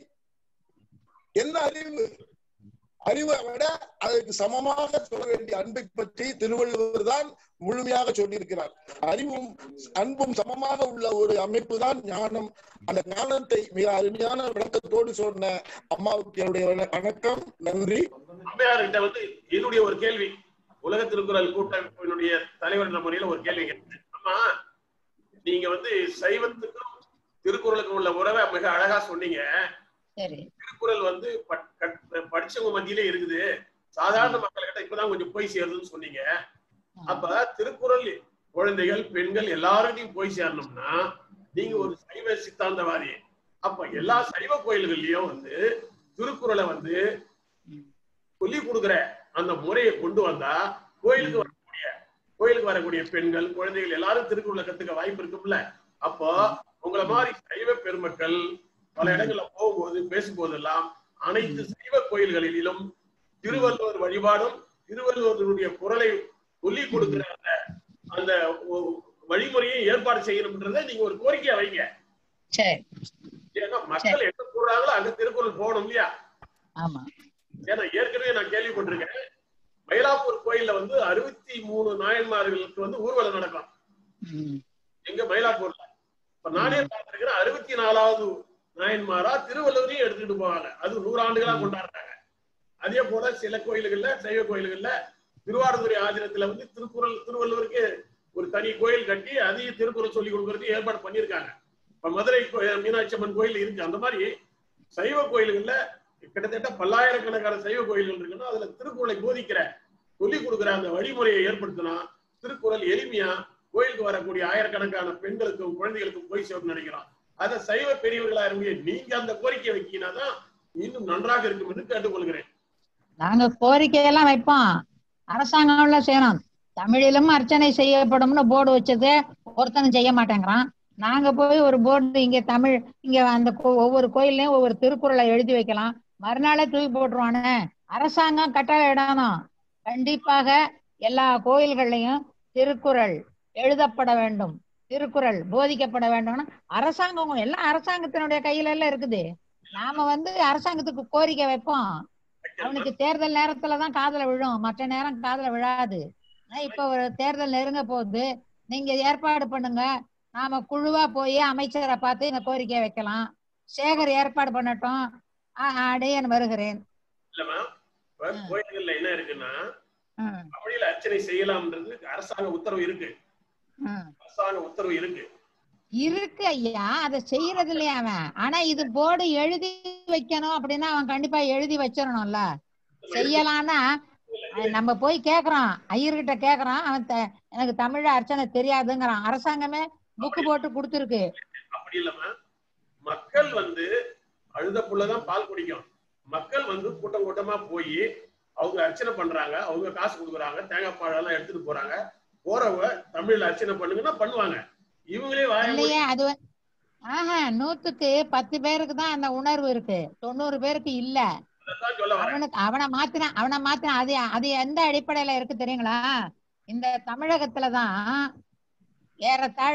Speaker 1: என்ன அறிவு அறிவை விட அதற்கு சமமாக சொல்ல வேண்டிய அன்பை பற்றி திருவள்ளுவர் தான் முழுமையாக சொல்லியிருக்கிறார் அறிவும் அன்பும் சமமாக உள்ள ஒரு அமைப்பு தான் ஞானம் அந்த ஞானத்தை மிக அருமையான விளக்கத்தோடு சொன்ன அம்மாவுக்கு என்னுடைய வண- வணக்கம் நன்றி
Speaker 3: அம்மையார் கிட்ட வந்து என்னுடைய ஒரு கேள்வி உலக திருக்குறள் கூட்டமைப்பினுடைய தலைவர் என்ற முறையில ஒரு கேள்வி கேட்டேன் அம்மா நீங்க வந்து சைவத்துக்கும் திருக்குறளுக்கும் உள்ள உறவை மிக அழகா சொன்னீங்க
Speaker 4: சரி
Speaker 3: திருக்குறள் வந்து பட்- கட்- படிச்சவங்க மத்தியிலே இருக்குது சாதாரண மக்கள்கிட்ட இப்பதான் கொஞ்சம் போய் சேருதுன்னு சொன்னீங்க அப்ப திருக்குறள் குழந்தைகள் பெண்கள் எல்லாருக்கும் போய் சேரணும்னா நீங்க ஒரு சைவ சித்தாந்தவாதி அப்ப எல்லா சைவ கோயில்கள்லயும் வந்து திருக்குறளை வந்து சொல்லி கொடுக்குற அந்த முறையை கொண்டு வந்தா கோயிலுக்கு வரக்கூடிய கோயிலுக்கு வரக்கூடிய பெண்கள் குழந்தைகள் எல்லாரும் திருக்குறளை கத்துக்க வாய்ப்பு இருக்கும்ல அப்போ உங்களை மாதிரி சைவ பெருமக்கள் பல இடங்கள்ல போகும்போது பேசும்போதெல்லாம் அனைத்து சைவ கோயில்களிலும் திருவள்ளுவர் வழிபாடும் திருவள்ளுவருடைய குரலை சொல்லிக் கொடுக்கிற அந்த அந்த ஒ- வழிமுறையை ஏற்பாடு செய்யணும்ன்றதை நீங்க ஒரு கோரிக்கையா வைங்க
Speaker 4: சரி
Speaker 3: ஏன்னா மக்கள் எங்க கூடுறாங்களோ அங்க திருக்குறள் போகணும் இல்லையா
Speaker 4: ஆமா
Speaker 3: ஏன்னா ஏற்கனவே நான் கேள்விப்பட்டிருக்கேன் மயிலாப்பூர் கோயில்ல வந்து அறுபத்தி மூணு நாயன்மார்களுக்கு வந்து ஊர்வலம் நடக்கும்
Speaker 4: ம்,
Speaker 3: எங்க மயிலாப்பூர்ல இப்ப நானே பார்த்திருக்கிறேன் அறுபத்தி நாலாவது நாயன்மாரா திருவள்ளுவரையும் எடுத்துக்கிட்டு போவாங்க அது நூறு ஆண்டுகளா கொண்டாடுறாங்க அதே போல சில கோயில்கள்ல சைவ கோயில்கள்ல திருவாரூரை ஆதீனத்துல வந்து திருக்குறள் திருவள்ளுவருக்கு ஒரு தனி கோயில் கட்டி அதையும் திருக்குறள் சொல்லி கொடுக்கறதுக்கு ஏற்பாடு பண்ணியிருக்காங்க இப்ப மதுரை கோ- மீனாட்சி அம்மன் கோயில் இருக்கு அந்த மாதிரி சைவ கோயில்கள்ல கிட்டத்தட்ட பல்லாயிரக்கணக்கான சைவ கோயில்கள் இருக்குன்னா அதுல திருக்குறளை போதிக்கிற சொல்லிக் கொடுக்கிற அந்த வழிமுறையை ஏற்படுத்தினா திருக்குறள் எளிமையா கோயிலுக்கு வரக்கூடிய ஆயிரக்கணக்கான பெண்களுக்கும் குழந்தைகளுக்கும் போய் சேரும் நினைக்கிறோம் அதை சைவ பெரியவர்களா இருங்க நீங்க அந்த கோரிக்கை வைக்கீங்கன்னா தான் இன்னும் நன்றாக இருக்கும் என்று கேட்டுக்கொள்கிறேன்
Speaker 4: நாங்க கோரிக்கையெல்லாம் வைப்போம் அரசாங்கம்ல செய்யணும் தமிழிலும் அர்ச்சனை செய்யப்படும்னு போர்டு வச்சது ஒருத்தனும் செய்ய மாட்டேங்கிறான் நாங்க போய் ஒரு போர்டு இங்க தமிழ் இங்க அந்த கோ- ஒவ்வொரு கோயில்லையும் ஒவ்வொரு திருக்குறளை எழுதி வைக்கலாம் மறுநாளே தூக்கி போட்டுருவானே அரசாங்கம் கட்டாயம் இடணும் கண்டிப்பாக எல்லா கோயில்கள்லையும் திருக்குறள் எழுதப்பட வேண்டும் திருக்குறள் போதிக்கப்பட வேண்டும்னா அரசாங்கம் எல்லாம் அரசாங்கத்தினுடைய கையில எல்லாம் இருக்குது நாம வந்து அரசாங்கத்துக்கு கோரிக்கை வைப்போம் அவனுக்கு தேர்தல் நேரத்துலதான் காதுல விழும் மற்ற நேரம் காதுல விழாது ஆனா இப்ப ஒரு தேர்தல் நெருங்க போகுது நீங்க ஏற்பாடு பண்ணுங்க நாம குழுவா போய் அமைச்சரை பார்த்து இந்த கோரிக்கையை வைக்கலாம் சேகர் ஏற்பாடு பண்ணட்டும் ஆ- அடையன் வருகிறேன்
Speaker 3: இல்லம்மா இப்ப
Speaker 4: ம்.
Speaker 3: கோயில்கள்ல என்ன இருக்குன்னா
Speaker 4: ம்,
Speaker 3: தமிழில் அர்ச்சனை செய்யலாம்ன்றது அரசாங்க உத்தரவு இருக்கு
Speaker 4: ம்.
Speaker 3: அரசாங்க உத்தரவு இருக்கு
Speaker 4: இருக்கு ஐயா அதை செய்யறது இல்லையா அவன் ஆனா இது போர்டு எழுதி வைக்கணும் அப்படின்னா அவன் கண்டிப்பா எழுதி வச்சிடணும்ல செய்யலாம்னா அஹ் நம்ம போய் கேக்குறோம் ஐயர்கிட்ட கேக்குறோம் அவன் த- எனக்கு தமிழ் அர்ச்சனை தெரியாதுங்கிறான் அரசாங்கமே புக்கு போட்டு கொடுத்துருக்கு
Speaker 3: அப்படி இல்லம்மா மக்கள் வந்து அழுத புள்ளதான் பால் குடிக்கும் மக்கள் வந்து கூட்டம் கூட்டமா போய் அவங்க அர்ச்சனை பண்றாங்க அவங்க காசு கொடுக்குறாங்க தேங்காய் பழம் எடுத்துட்டு போறாங்க போறவங்க தமிழ்ல அர்ச்சனை பண்ணுங்கன்னா பண்ணுவாங்க இவங்களே வாய மூடி-
Speaker 4: இல்லையே அது வந்து- ஆஹா நூத்துக்கு பத்து பேருக்கு தான் அந்த உணர்வு இருக்கு தொண்ணூறு பேருக்கு இல்ல
Speaker 3: அதைத்தான் சொல்ல வரேன்
Speaker 4: அவனுக்கு அவனை மாத்தின அவனை மாத்தின அது அது எந்த அடிப்படையில இருக்கு தெரியுங்களா இந்த தமிழகத்துலதான் ஏறத்தாழ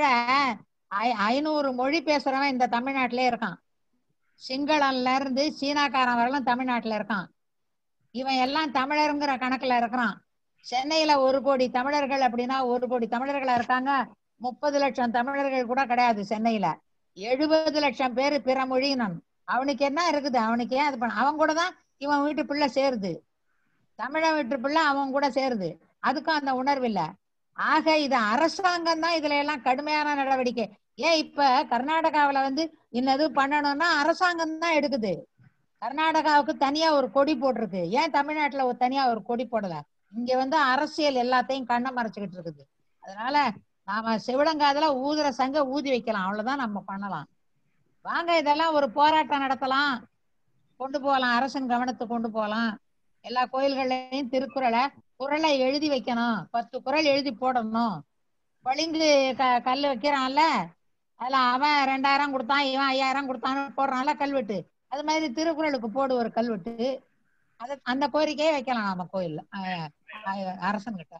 Speaker 4: ஐ- ஐநூறு மொழி பேசுறவன் இந்த தமிழ்நாட்டிலே இருக்கான் சிங்களம்ல இருந்து சீனாக்காரன் வரலாம் தமிழ்நாட்டுல இருக்கான் இவன் எல்லாம் தமிழருங்கிற கணக்குல இருக்கிறான் சென்னையில ஒரு கோடி தமிழர்கள் அப்படின்னா ஒரு கோடி தமிழர்களா இருக்காங்க முப்பது லட்சம் தமிழர்கள் கூட கிடையாது சென்னையில எழுபது லட்சம் பேரு பிற மொழியினன் அவனுக்கு என்ன இருக்குது அவனுக்கு ஏன் அது பண்ண அவன் கூட தான் இவன் வீட்டு பிள்ளை சேருது தமிழன் வீட்டு பிள்ளை அவன் கூட சேருது அதுக்கும் அந்த உணர்வு இல்ல ஆக இது அரசாங்கம் தான் இதுல எல்லாம் கடுமையான நடவடிக்கை ஏன் இப்ப கர்நாடகாவுல வந்து இன்னது பண்ணணும்னா அரசாங்கம் தான் எடுக்குது கர்நாடகாவுக்கு தனியா ஒரு கொடி போட்டிருக்கு ஏன் தமிழ்நாட்டுல ஒரு தனியா ஒரு கொடி போடல இங்க வந்து அரசியல் எல்லாத்தையும் கண்ணை மறைச்சுக்கிட்டு இருக்குது அதனால நாம செவிடங்காதுல ஊதுற சங்க ஊதி வைக்கலாம் அவ்வளவுதான் நம்ம பண்ணலாம் வாங்க இதெல்லாம் ஒரு போராட்டம் நடத்தலாம் கொண்டு போகலாம் அரசன் கவனத்துக்கு கொண்டு போகலாம் எல்லா கோயில்கள்லயும் திருக்குறளை குறளை எழுதி வைக்கணும் பத்து குறள் எழுதி போடணும் பளிங்கு க கல் வைக்கிறான்ல அதுல அவன் ரெண்டாயிரம் கொடுத்தான் இவன் ஐயாயிரம் கொடுத்தான்னு போடுறான்ல கல்வெட்டு அது மாதிரி திருக்குறளுக்கு போடு ஒரு கல்வெட்டு அது அந்த கோரிக்கையை வைக்கலாம் நாம கோயில்ல அஹ் அஹ் அரசன்கிட்ட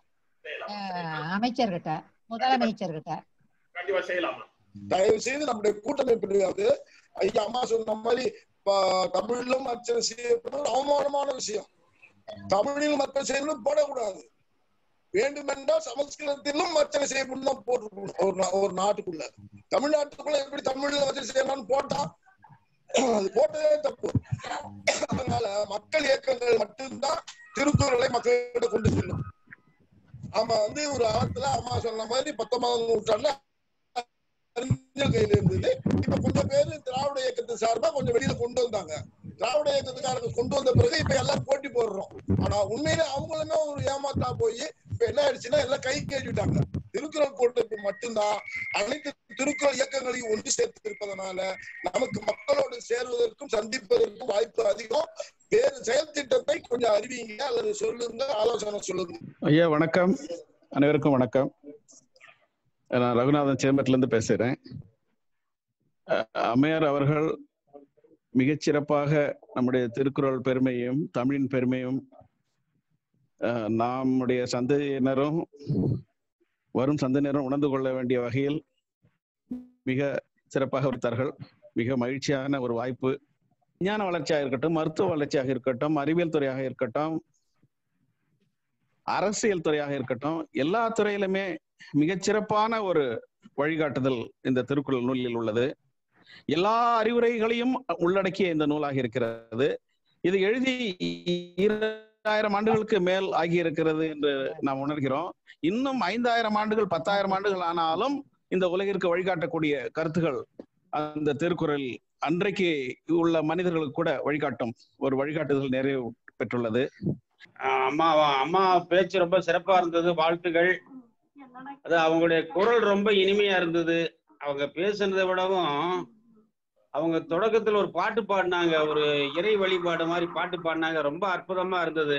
Speaker 4: அஹ் அமைச்சர்கிட்ட முதலமைச்சர்கிட்ட
Speaker 3: கண்டிப்பா செய்யலாமா
Speaker 1: தயவு செய்து நம்முடைய கூட்டமைப்பு ஐயா அம்மா சொன்ன மாதிரி ப- தமிழிலும் அர்ச்சனை செய்யப்படுவது அவமானமான விஷயம் தமிழிலும் அர்ச்சனை செய்யணும் போடக்கூடாது வேண்டுமென்றால் சமஸ்கிருதத்திலும் அர்ச்சனை செய்யப்படும் தான் போட்டிருக்கணும் ஒரு நா- ஒரு நாட்டுக்குள்ள தமிழ்நாட்டுக்குள்ள எப்படி தமிழ்ல அர்ச்சனை செய்யலாம்னு போட்டா அது போட்டதே தப்பு அதனால மக்கள் இயக்கங்கள் மட்டும்தான் திருக்குறளை மக்களிடம் கொண்டு செல்லும் ஆமா வந்து ஒரு காலத்துல அம்மா சொன்ன மாதிரி பத்தொன்பதாம் நூற்றாண்டுல அறிஞர் கையில இருந்தது இப்ப கொஞ்சம் பேரு திராவிட இயக்கத்து சார்பா கொஞ்சம் வெளியில கொண்டு வந்தாங்க திராவிட இயக்கத்துக்காரங்க கொண்டு வந்த பிறகு இப்ப எல்லாரும் போட்டி போடுறோம் ஆனா உண்மையிலே அவங்களுமே ஒரு ஏமாத்தா போய் இப்ப என்ன ஆயிடுச்சுன்னா எல்லாம் கை கேட்டுட்டாங்க திருக்குறள் கூட்டமைப்பு மட்டும்தான் அனைத்து திருக்குறள் இயக்கங்களையும் ஒன்று சேர்த்து இருப்பதனால நமக்கு மக்களோடு சேருவதற்கும் சந்திப்பதற்கும் வாய்ப்பு அதிகம் வேறு செயல் திட்டத்தை கொஞ்சம் அறிவிங்க அல்லது சொல்லுங்க ஆலோசனை சொல்லுங்க
Speaker 7: ஐயா வணக்கம் அனைவருக்கும் வணக்கம் நான் ரகுநாதன் சேம்பட்டிலிருந்து பேசுகிறேன் அஹ் அம்மையார் அவர்கள் மிகச்சிறப்பாக நம்முடைய திருக்குறள் பெருமையும் தமிழின் பெருமையும் அஹ் நம்முடைய சந்ததியினரும் வரும் சந்ததியினரும் உணர்ந்து கொள்ள வேண்டிய வகையில் மிக சிறப்பாக வைத்தார்கள் மிக மகிழ்ச்சியான ஒரு வாய்ப்பு விஞ்ஞான வளர்ச்சியாக இருக்கட்டும் மருத்துவ வளர்ச்சியாக இருக்கட்டும் அறிவியல் துறையாக இருக்கட்டும் அரசியல் துறையாக இருக்கட்டும் எல்லா துறையிலுமே மிகச்சிறப்பான ஒரு வழிகாட்டுதல் இந்த திருக்குறள் நூலில் உள்ளது எல்லா அறிவுரைகளையும் உள்ளடக்கிய இந்த நூலாக இருக்கிறது இது எழுதி இரண்டாயிரம் ஆண்டுகளுக்கு மேல் ஆகி இருக்கிறது என்று நாம் உணர்கிறோம் இன்னும் ஐந்தாயிரம் ஆண்டுகள் பத்தாயிரம் ஆண்டுகள் ஆனாலும் இந்த உலகிற்கு வழிகாட்டக்கூடிய கருத்துகள் அந்த திருக்குறள் அன்றைக்கு உள்ள மனிதர்களுக்கு கூட வழிகாட்டும் ஒரு வழிகாட்டுதல் நிறைவு பெற்றுள்ளது
Speaker 8: ஆஹ் அம்மா அம்மா பேச்சு ரொம்ப சிறப்பா இருந்தது வாழ்த்துகள் அது அவங்களுடைய குரல் ரொம்ப இனிமையா இருந்தது அவங்க பேசுனதை விடவும் அவங்க தொடக்கத்துல ஒரு பாட்டு பாடினாங்க ஒரு இறை வழிபாடு மாதிரி பாட்டு பாடினாங்க ரொம்ப அற்புதமா இருந்தது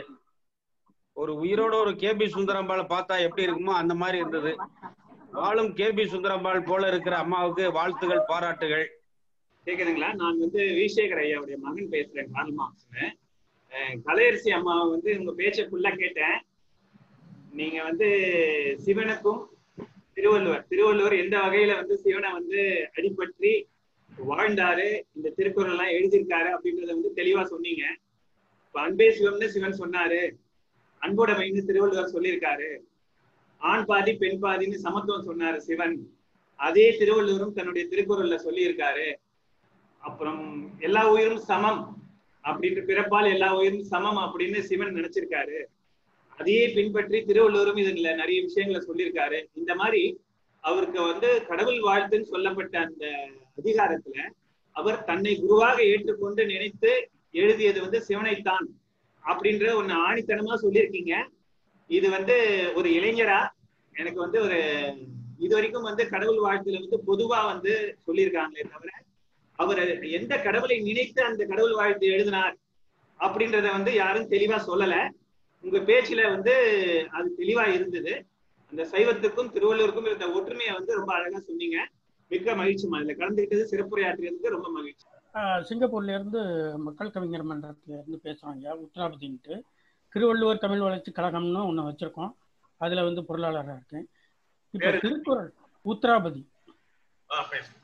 Speaker 8: ஒரு உயிரோட ஒரு கேபி சுந்தரம்பாளை பார்த்தா எப்படி இருக்குமோ அந்த மாதிரி இருந்தது வாழும் கேபி சுந்தரம்பாள் போல இருக்கிற அம்மாவுக்கு வாழ்த்துகள் பாராட்டுகள்
Speaker 9: கேக்குதுங்களா நான் வந்து விசேகர் ஐயாவுடைய மகன் பேசுறேன் கால் மார்க்ஸ்னு அஹ் கலையரசி அம்மாவை வந்து உங்க பேச்சை ஃபுல்லா கேட்டேன் நீங்க வந்து சிவனுக்கும் திருவள்ளுவர் திருவள்ளுவர் எந்த வகையில வந்து சிவனை வந்து அடிபற்றி வாழ்ந்தாரு இந்த திருக்குறள் எல்லாம் எழுதியிருக்காரு அப்படின்றத வந்து தெளிவா சொன்னீங்க இப்ப அன்பே சிவம்னு சிவன் சொன்னாரு அன்போட மைந்து திருவள்ளுவர் சொல்லியிருக்காரு ஆண் பாதி பெண் பாதின்னு சமத்துவம் சொன்னாரு சிவன் அதே திருவள்ளுவரும் தன்னுடைய திருக்குறள்ல சொல்லியிருக்காரு அப்புறம் எல்லா உயிரும் சமம் அப்படின்ற பிறப்பால் எல்லா உயிரும் சமம் அப்படின்னு சிவன் நினைச்சிருக்காரு அதையே பின்பற்றி திருவள்ளுவரும் இதுல நிறைய விஷயங்களை சொல்லியிருக்காரு இந்த மாதிரி அவருக்கு வந்து கடவுள் வாழ்த்துன்னு சொல்லப்பட்ட அந்த அதிகாரத்துல அவர் தன்னை குருவாக ஏற்றுக்கொண்டு நினைத்து எழுதியது வந்து சிவனைத்தான் அப்படின்ற ஒண்ணு ஆணித்தனமா சொல்லியிருக்கீங்க இது வந்து ஒரு இளைஞரா எனக்கு வந்து ஒரு இது வரைக்கும் வந்து கடவுள் வாழ்த்துல வந்து பொதுவா வந்து சொல்லியிருக்காங்களே தவிர அவர் எந்த கடவுளை நினைத்து அந்த கடவுள் வாழ்த்து எழுதினார் அப்படின்றத வந்து யாரும் தெளிவா சொல்லல உங்க பேச்சுல வந்து அது தெளிவா இருந்தது அந்த சைவத்துக்கும் திருவள்ளுவருக்கும் இருந்த ஒற்றுமையை வந்து ரொம்ப அழகா சொன்னீங்க மிக்க மகிழ்ச்சி அதுல கலந்துக்கிட்டது சிறப்புரையாற்றியதுக்கு ரொம்ப மகிழ்ச்சி
Speaker 10: ஆஹ் சிங்கப்பூர்ல இருந்து மக்கள் கவிஞர் மன்றத்துல இருந்து பேசுறாங்க உத்தராபதின்ட்டு திருவள்ளுவர் தமிழ் வளர்ச்சி கழகம்னு ஒண்ணு வச்சிருக்கோம் அதுல வந்து பொருளாளராக இருக்கேன் இப்ப
Speaker 9: பேரு?
Speaker 10: திருக்குறள் உத்தராபதி
Speaker 9: ஆ, பேசுங்க.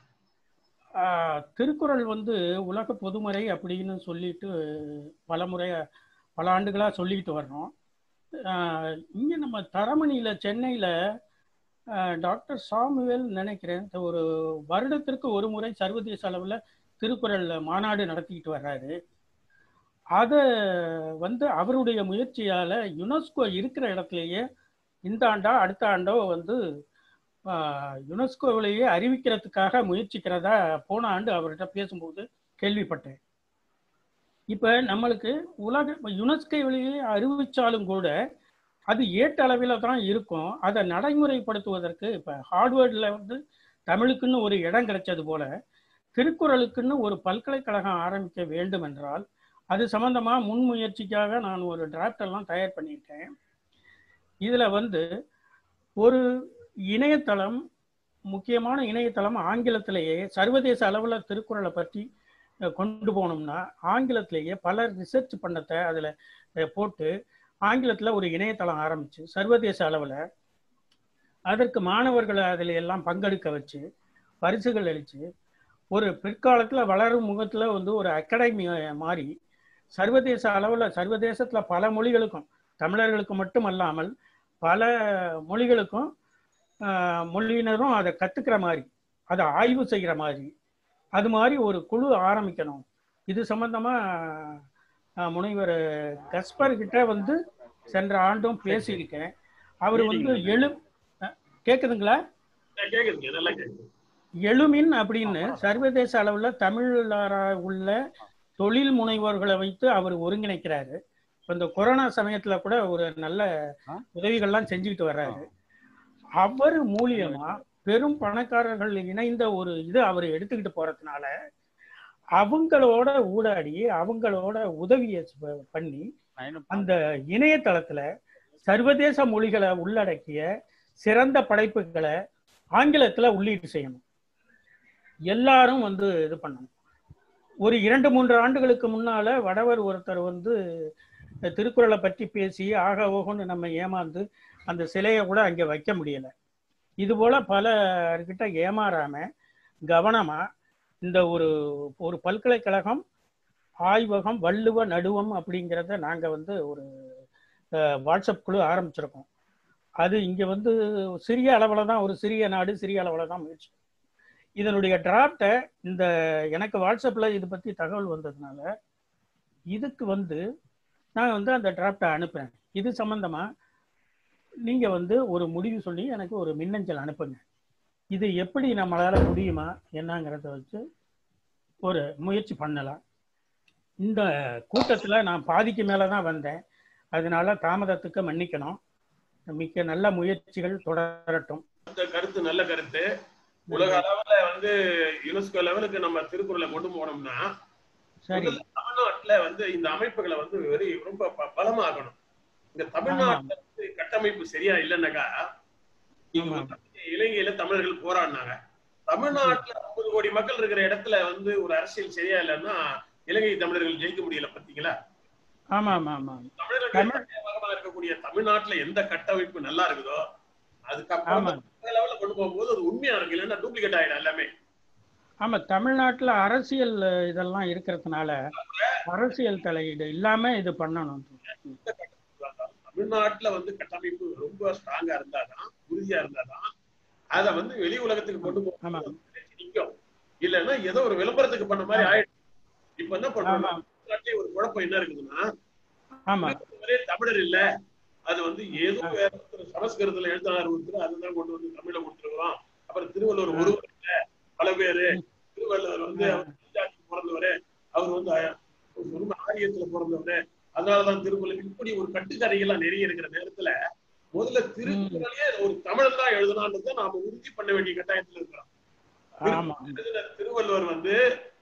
Speaker 10: ஆஹ் திருக்குறள் வந்து உலக பொதுமறை அப்படின்னு சொல்லிட்டு பல முறை பல ஆண்டுகளா சொல்லிக்கிட்டு வர்றோம் ஆஹ் இங்க நம்ம தரமணியில சென்னையில ஆஹ் டாக்டர் சாமுவேல் நினைக்கிறேன் இந்த ஒரு வருடத்திற்கு ஒரு முறை சர்வதேச அளவுல திருக்குறள் மாநாடு நடத்திக்கிட்டு வர்றாரு அத வந்து அவருடைய முயற்சியால யுனெஸ்கோ இருக்கிற இடத்துலயே இந்த ஆண்டா அடுத்த ஆண்டோ வந்து ஆஹ், யுனெஸ்கோவிலேயே அறிவிக்கிறதுக்காக முயற்சிக்கிறதா போன ஆண்டு அவர்கிட்ட பேசும்போது கேள்விப்பட்டேன் இப்ப நம்மளுக்கு உலக யுனெஸ்கோவிலேயே அறிவிச்சாலும் கூட அது ஏட்டளவில் தான் இருக்கும் அதை நடைமுறைப்படுத்துவதற்கு இப்ப ஹார்ட்வேர்ட்ல வந்து தமிழுக்குன்னு ஒரு இடம் கிடைச்சது போல திருக்குறளுக்குன்னு ஒரு பல்கலைக்கழகம் ஆரம்பிக்க வேண்டும் என்றால் அது சம்பந்தமா முன்முயற்சிக்காக நான் ஒரு டிராஃப்ட் எல்லாம் தயார் பண்ணியிருக்கேன் இதுல வந்து ஒரு இணையதளம் முக்கியமான இணையதளம் ஆங்கிலத்திலேயே சர்வதேச அளவுல திருக்குறளை பற்றி அஹ், கொண்டு போனோம்னா ஆங்கிலத்திலேயே பல ரிசர்ச் பண்ணத்தை அதுல அஹ், போட்டு ஆங்கிலத்துல ஒரு இணையதளம் ஆரம்பிச்சு சர்வதேச அளவுல அதற்கு மாணவர்களை அதில் எல்லாம் பங்கெடுக்க வச்சு பரிசுகள் அளிச்சு ஒரு பிற்காலத்துல வளரும் முகத்துல வந்து ஒரு அகாடமி மாறி சர்வதேச அளவுல சர்வதேசத்துல பல மொழிகளுக்கும் தமிழர்களுக்கு மட்டும் அல்லாமல் பல மொழிகளுக்கும் ஆஹ், மொழியினரும் அதை கத்துக்கிற மாதிரி அதை ஆய்வு செய்கிற மாதிரி அது மாதிரி ஒரு குழு ஆரம்பிக்கணும் இது சம்பந்தமா ஆஹ், முனைவர் கஸ்பர் கிட்ட வந்து சென்ற ஆண்டும் பேசியிருக்கேன் அவர் வந்து எழு அஹ், கேக்குதுங்களா
Speaker 9: கேக்குதுங்க நல்லா கேக்குது
Speaker 10: எழுமின் அப்படின்னு சர்வதேச அளவுல தமிழர உள்ள தொழில் முனைவோர்களை வைத்து அவர் ஒருங்கிணைக்கிறாரு இப்ப இந்த கொரோனா சமயத்துல கூட ஒரு நல்ல உதவிகள்லாம் செஞ்சுக்கிட்டு வர்றாரு அவர் மூலியமா பெரும் பணக்காரர்கள் இணைந்த ஒரு இது அவர் எடுத்துக்கிட்டு போறதுனால அவங்களோட ஊடாடி அவங்களோட உதவியை ப- பண்ணி அந்த இணையதளத்துல சர்வதேச மொழிகளை உள்ளடக்கிய சிறந்த படைப்புகளை ஆங்கிலத்துல உள்ளீடு செய்யணும் எல்லாரும் வந்து இது பண்ணணும் ஒரு இரண்டு மூன்று ஆண்டுகளுக்கு முன்னால வடவர் ஒருத்தர் வந்து இந்த திருக்குறளை பற்றி பேசி ஆக ஓகோன்னு நம்ம ஏமாந்து அந்த சிலையை கூட அங்கே வைக்க முடியல இது போல பலர்கிட்ட ஏமாறாம கவனமா இந்த ஒரு ஒரு பல்கலைக்கழகம் ஆய்வகம் வள்ளுவ நடுவம் அப்படிங்கிறத நாங்க வந்து ஒரு அஹ், வாட்ஸ்அப் குழு ஆரம்பிச்சிருக்கோம் அது இங்க வந்து சிறிய அளவில் தான் ஒரு சிறிய நாடு சிறிய அளவில் தான் முயற்சி இதனுடைய டிராப்டை இந்த எனக்கு வாட்ஸ்அப்பில் இது பற்றி தகவல் வந்ததுனால இதுக்கு வந்து நான் வந்து அந்த டிராப்டை அனுப்புறேன் இது சம்பந்தமா நீங்க வந்து ஒரு முடிவு சொல்லி எனக்கு ஒரு மின்னஞ்சல் அனுப்புங்க இது எப்படி நம்மளால முடியுமா என்னங்கிறத வச்சு ஒரு முயற்சி பண்ணலாம் இந்த கூட்டத்துல நான் பாதிக்கு மேல தான் வந்தேன் அதனால தாமதத்துக்கு மன்னிக்கணும் மிக்க நல்ல முயற்சிகள் தொடரட்டும்
Speaker 3: இந்த கருத்து நல்ல கருத்து உலக அளவுல வந்து யுனெஸ்கோ லெவலுக்கு நம்ம திருக்குறளை கொண்டு போனோம்னா
Speaker 10: சரி
Speaker 3: முதல்ல தமிழ்நாட்டுல வந்து இந்த அமைப்புகளை வந்து வெறி ரொம்ப ப- பலமாக்கணும் இந்த தமிழ்நாட்டுல வந்து கட்டமைப்பு சரியா இல்லைன்னாக்கா இங்க வந்து இலங்கையில தமிழர்கள் போராடினாங்க தமிழ்நாட்டுல ஐம்பது கோடி மக்கள் இருக்கிற இடத்துல வந்து ஒரு அரசியல் சரியா இல்லைன்னா இலங்கை தமிழர்கள் ஜெயிக்க முடியல பாத்தீங்களா
Speaker 10: ஆமா ஆமா ஆமா
Speaker 3: தமிழர்கள் தேவகமா இருக்கக்கூடிய தமிழ்நாட்டுல எந்த கட்டமைப்பு நல்லா இருக்குதோ அதுக்கப்புறம்
Speaker 10: ஆமா.
Speaker 3: லெவல்ல கொண்டு போகும்போது அது உண்மையா இருக்கு இல்லைன்னா டூப்ளிகேட் ஆயிடும் எல்லாமே
Speaker 10: ஆமா தமிழ்நாட்டுல அரசியல் இதெல்லாம் இருக்கிறதுனால அரசியல் தலையீடு இல்லாம இது பண்ணணும்
Speaker 3: தமிழ்நாட்டுல வந்து கட்டமைப்பு ரொம்ப ஸ்ட்ராங்கா இருந்தாதான் உறுதியா இருந்தாதான் அத வந்து வெளி உலகத்துக்கு கொண்டு போகும்போது நிலைச்சு நிக்கும் இல்லைன்னா ஏதோ ஒரு விளம்பரத்துக்கு பண்ண மாதிரி ஆயிடும் இப்ப என்ன பண்றோம் தமிழ்நாட்டிலே ஒரு குழப்பம் என்ன இருக்குதுன்னா
Speaker 10: ஆமா
Speaker 3: ஒரே தமிழர் இல்ல அது வந்து ஏதோ வேற ஒருத்தர் சமஸ்கிருதத்துல எழுத்தாளர் ஒருத்தர் அதுதான் கொண்டு வந்து தமிழ்ல கொடுத்துருக்கிறோம் அப்புறம் திருவள்ளுவர் ஒருவர் இல்ல பல பேரு திருவள்ளுவர் வந்து அவர் பஞ்சாபிக்கு பிறந்தவரு அவர் வந்து அ- ரொம்ப ஆரியத்துல பிறந்தவரு அதனாலதான் திருக்குறள் இப்படி ஒரு கட்டுக்கதைகள்லாம் நிறைய இருக்கிற நேரத்துல முதல்ல திருக்குறளையே ஒரு தமிழன் தான் எழுதலான்றதை நாம உறுதி பண்ண வேண்டிய கட்டாயத்துல இருக்கிறோம்
Speaker 10: ஆமா
Speaker 3: எழுதின திருவள்ளுவர் வந்து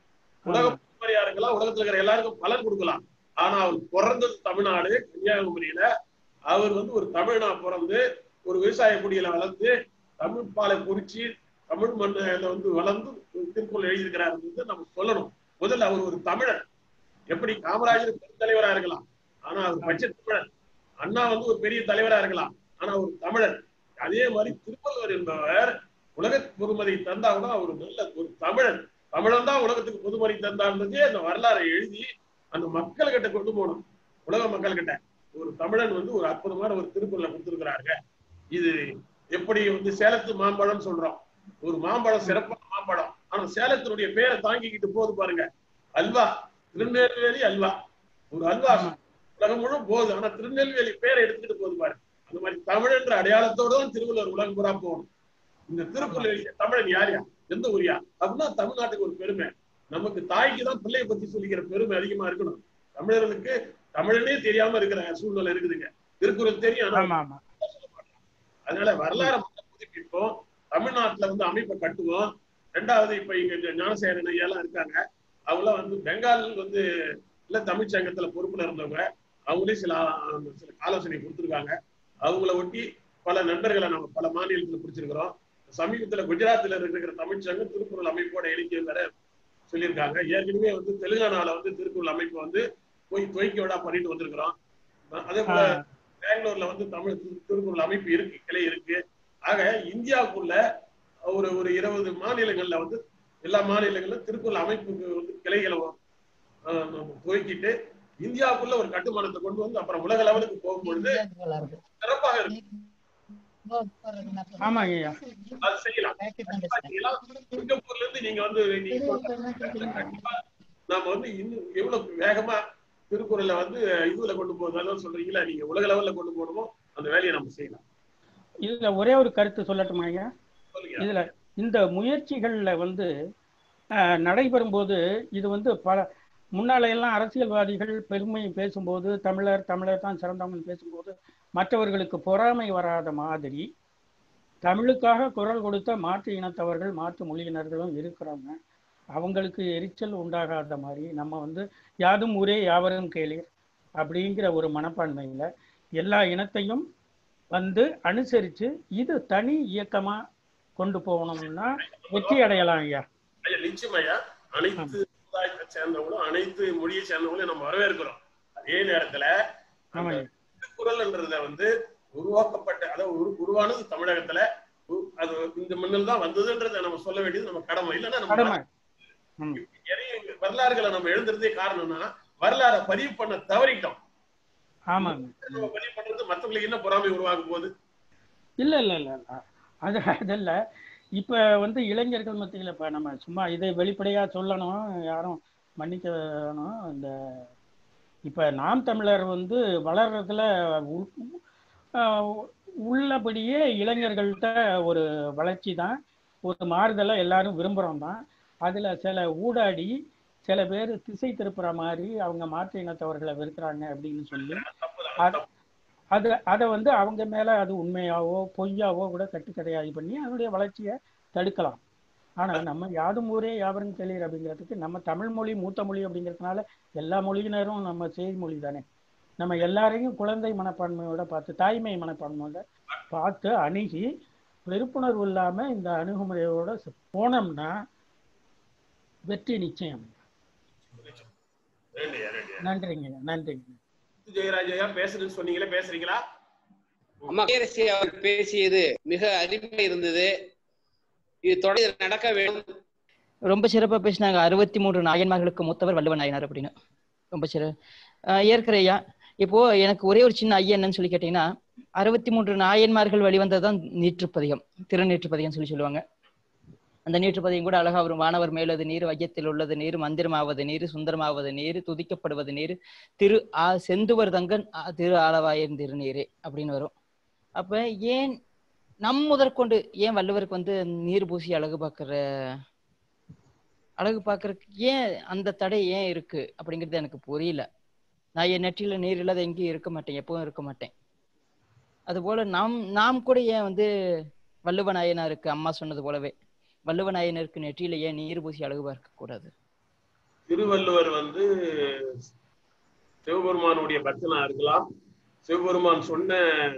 Speaker 3: உலக பொதுமறையா இருக்கலாம் உலகத்துல இருக்கிற எல்லாருக்கும் பலன் கொடுக்கலாம் ஆனா அவர் பிறந்தது தமிழ்நாடு கன்னியாகுமரியில அவர் வந்து ஒரு தமிழனா பிறந்து ஒரு விவசாய குடியில வளர்ந்து தமிழ் பாலை குறிச்சு தமிழ் மண்ணில வந்து வளர்ந்து ஒரு திருக்குறள் எழுதியிருக்கிறாருன்றது நம்ம சொல்லணும் முதல்ல அவர் ஒரு தமிழர் எப்படி காமராஜர் பெருந்தலைவரா இருக்கலாம் ஆனா அவர் பச்சை தமிழர் அண்ணா வந்து ஒரு பெரிய தலைவரா இருக்கலாம் ஆனா ஒரு தமிழர் அதே மாதிரி திருவள்ளுவர் என்பவர் உலக பொதுமதி தந்தா கூட அவர் நல்ல ஒரு தமிழன் தமிழன் தான் உலகத்துக்கு பொதுமதி தந்தான்றதே அந்த வரலாறை எழுதி அந்த மக்கள்கிட்ட கொண்டு போகணும் உலக மக்கள்கிட்ட ஒரு தமிழன் வந்து ஒரு அற்புதமான ஒரு திருக்குறளை கொடுத்திருக்கிறாங்க இது எப்படி வந்து சேலத்து மாம்பழம் சொல்றோம் ஒரு மாம்பழம் சிறப்பான மாம்பழம் ஆனா சேலத்தினுடைய பேரை தாங்கிக்கிட்டு போகுது பாருங்க அல்வா திருநெல்வேலி அல்வா ஒரு அல்வா உலகம் முழு போகுது ஆனா திருநெல்வேலி பேரை எடுத்துக்கிட்டு போகுது பாருங்க அந்த மாதிரி தமிழ் என்ற அடையாளத்தோட தான் திருவள்ளுவர் உலகம் பூரா போகணும் இந்த திருக்குறள் எழுதிய தமிழன் யார் யார் எந்த ஊரியா அப்படின்னா தமிழ்நாட்டுக்கு ஒரு பெருமை நமக்கு தாய்க்கு தான் பிள்ளைய பத்தி சொல்லிக்கிற பெருமை அதிகமா இருக்கணும் தமிழர்களுக்கு தமிழனே தெரியாம இருக்கிற சூழ்நிலை இருக்குதுங்க திருக்குறள் தெரியும் ஆனா
Speaker 10: ஆமா ஆமா
Speaker 3: அதனால வரலாறு மட்டும் புதுப்பிப்போம் தமிழ்நாட்டுல வந்து அமைப்பை கட்டுவோம் ரெண்டாவது இப்ப இங்க இந்த ஞானசேகரன் ஐயா எல்லாம் இருக்காங்க அவங்களாம் வந்து பெங்கால் வந்து இல்ல தமிழ் சங்கத்துல பொறுப்புல இருந்தவங்க அவங்களே சில ஆ- சில ஆலோசனை கொடுத்துருக்காங்க அவங்கள ஒட்டி பல நண்பர்களை நம்ம பல மாநிலத்துல பிடிச்சிருக்கிறோம் சமீபத்துல குஜராத்ல இருக்கிற தமிழ் சங்கம் திருக்குறள் அமைப்போட இலக்கியம் வேற சொல்லியிருக்காங்க ஏற்கனவே வந்து தெலுங்கானால வந்து திருக்குறள் அமைப்பு வந்து போய் துவைக்க விடா பண்ணிட்டு வந்திருக்கிறோம் அதே போல பெங்களூர்ல வந்து தமிழ் திரு- திருக்குறள் அமைப்பு இருக்கு கிளை இருக்கு ஆக இந்தியாவுக்குள்ள ஒரு ஒரு இருபது மாநிலங்கள்ல வந்து எல்லா மாநிலங்களிலும் திருக்குறள் அமைப்புக்கு வந்து கிளைகளை ஆஹ், நம்ம துவக்கிட்டு இந்தியாவுக்குள்ள ஒரு கட்டுமானத்தை கொண்டு வந்து அப்புறம் உலக லெவலுக்கு போகும்பொழுது சிறப்பாக இருக்கும்
Speaker 10: ஆமாங்க ஐயா
Speaker 3: அது செய்யலாம் கண்டிப்பா செய்யலாம். சிங்கப்பூர்ல இருந்து நீங்க வந்து நீங்க சொல்ற கண்டிப்பா நாம வந்து இன்னும் எவ்வளவு வேகமா திருக்குறளை வந்து இதுல கொண்டு போறதாலும் சொல்றீங்களா நீங்க உலக லெவல்ல கொண்டு போகணுமோ அந்த வேலையை நம்ம செய்யலாம்
Speaker 10: இதுல ஒரே ஒரு கருத்து சொல்லட்டுமா ஐயா
Speaker 3: சொல்லுங்க
Speaker 10: இதுல இந்த முயற்சிகள்ல வந்து அஹ், நடைபெறும்போது இது வந்து பல முன்னால எல்லாம் அரசியல்வாதிகள் பெருமை பேசும்போது தமிழர் தமிழர் தான் சிறந்தவங்க பேசும்போது மற்றவர்களுக்கு பொறாமை வராத மாதிரி தமிழுக்காக குரல் கொடுத்த மாற்று இனத்தவர்கள் மாற்று மொழியினர்களும் இருக்கிறாங்க அவங்களுக்கு எரிச்சல் உண்டாகாத மாதிரி நம்ம வந்து யாதும் ஊரே யாவரும் கேளீர் அப்படிங்கிற ஒரு மனப்பான்மையில எல்லா இனத்தையும் வந்து அனுசரித்து இது தனி இயக்கமா கொண்டு போகணும்னா வெற்றி அடையலாம் ஐயா
Speaker 3: ஐயா நிச்சயம் ஐயா அனைத்து சமுதாயத்தை சேர்ந்தவங்களும் அனைத்து மொழியை சேர்ந்தவங்களும் நம்ம வரவேற்கிறோம் அதே நேரத்துல
Speaker 10: ஆமாம்
Speaker 3: திருக்குறள்ன்றத வந்து உருவாக்கப்பட்ட அதாவது உரு- உருவானது தமிழகத்துல உ- அது இந்த மண்ணில் தான் வந்ததுன்றத நம்ம சொல்ல வேண்டியது நம்ம கடமை இல்லைன்னா நம்ம
Speaker 10: கடமை ம்.
Speaker 3: நிறைய வரலாறுகளை நம்ம எழுதுறதே காரணம்னா வரலாறை பதிவு பண்ண தவறிட்டோம்
Speaker 10: ஆமாங்க
Speaker 3: நம்ம பதிவு பண்றது மத்தவங்களுக்கு என்ன பொறாமை உருவாகும் போது
Speaker 10: இல்ல இல்ல இல்ல இல்ல. அது அதில்ல இப்ப வந்து இளைஞர்கள் மத்தியில் இப்ப நம்ம சும்மா இதை வெளிப்படையா சொல்லணும் யாரும் மன்னிக்கணும் இந்த இப்ப நாம் தமிழர் வந்து வளர்றதுல உ- ஆஹ் உள்ளபடியே இளைஞர்கள்ட்ட ஒரு வளர்ச்சி தான் ஒரு மாறுதலை எல்லாரும் விரும்புகிறோம் தான் அதுல சில ஊடாடி சில பேர் திசை திருப்புற மாதிரி அவங்க மாற்று இனத்தவர்களை வெறுக்கிறாங்க அப்படின்னு சொல்லி அது அது அதை வந்து அவங்க மேல அது உண்மையாவோ பொய்யாவோ கூட கட்டுக்கதையாகி பண்ணி அதனுடைய வளர்ச்சியை தடுக்கலாம் ஆனா நம்ம யாதும் ஊரே யாவரும் கேளீர் அப்படிங்கிறதுக்கு நம்ம தமிழ் மொழி மூத்த மொழி அப்படிங்கிறதுனால எல்லா மொழியினரும் நம்ம செய்தி மொழி தானே நம்ம எல்லாரையும் குழந்தை மனப்பான்மையோட பார்த்து தாய்மை மனப்பான்மையோட பார்த்து அணுகி வெறுப்புணர்வு இல்லாம இந்த அணுகுமுறையோட ச- போனோம்னா வெற்றி நிச்சயம்
Speaker 3: ரெண்டு ரெண்டு
Speaker 10: நன்றிங்க நன்றிங்க
Speaker 3: ஜெயராஜ் ஐயா பேசுறேன்னு சொன்னீங்களே பேசுறீங்களா
Speaker 11: அம்மா கேரசி அவர் பேசியது மிக அருமை இருந்தது இது தொடர்ந்து நடக்க வேண்டும்
Speaker 12: ரொம்ப சிறப்பா பேசினாங்க அறுபத்தி மூன்று நாயன்மார்களுக்கு மூத்தவர் வள்ளுவ நாயனார் அப்படின்னு ரொம்ப சிற ஆஹ் ஏற்கரையா இப்போ எனக்கு ஒரே ஒரு சின்ன ஐயா என்னன்னு சொல்லி கேட்டீங்கன்னா அறுபத்தி மூன்று நாயன்மார்கள் வெளிவந்ததுதான் நீற்றுப்பதிகம் திருநீற்றுப்பதிகம் சொல்லி சொல்லுவாங்க அந்த நீற்றுப்பதிகம் கூட அழகா வரும் வானவர் மேலது நீர் வையத்தில் உள்ளது நீர் மந்திரமாவது நீர் சுந்தரமாவது நீர் துதிக்கப்படுவது நீர் திரு ஆ செந்துவர் தங்கன் ஆ, திரு ஆலவாயன் திருநீரே அப்படின்னு வரும் அப்ப ஏன் நம் முதற்கொண்டு ஏன் வள்ளுவருக்கு வந்து நீர் பூசி அழகு பார்க்கிற அழகு பார்க்கறதுக்கு ஏன் அந்த தடை ஏன் இருக்கு அப்படிங்கிறது எனக்கு புரியல நான் என் நெற்றியில நீர் இல்லாத எங்கேயும் இருக்க மாட்டேன் எப்பவும் இருக்க மாட்டேன் அதுபோல நாம் நாம் கூட ஏன் வந்து வள்ளுவ நாயனாருக்கு அம்மா சொன்னது போலவே வள்ளுவ நாயனருக்கு நெற்றியில ஏன் நீர் பூசி அழகு பார்க்க கூடாது
Speaker 3: திருவள்ளுவர் வந்து சிவபெருமானுடைய பக்தனா இருக்கலாம் சிவபெருமான் சொன்ன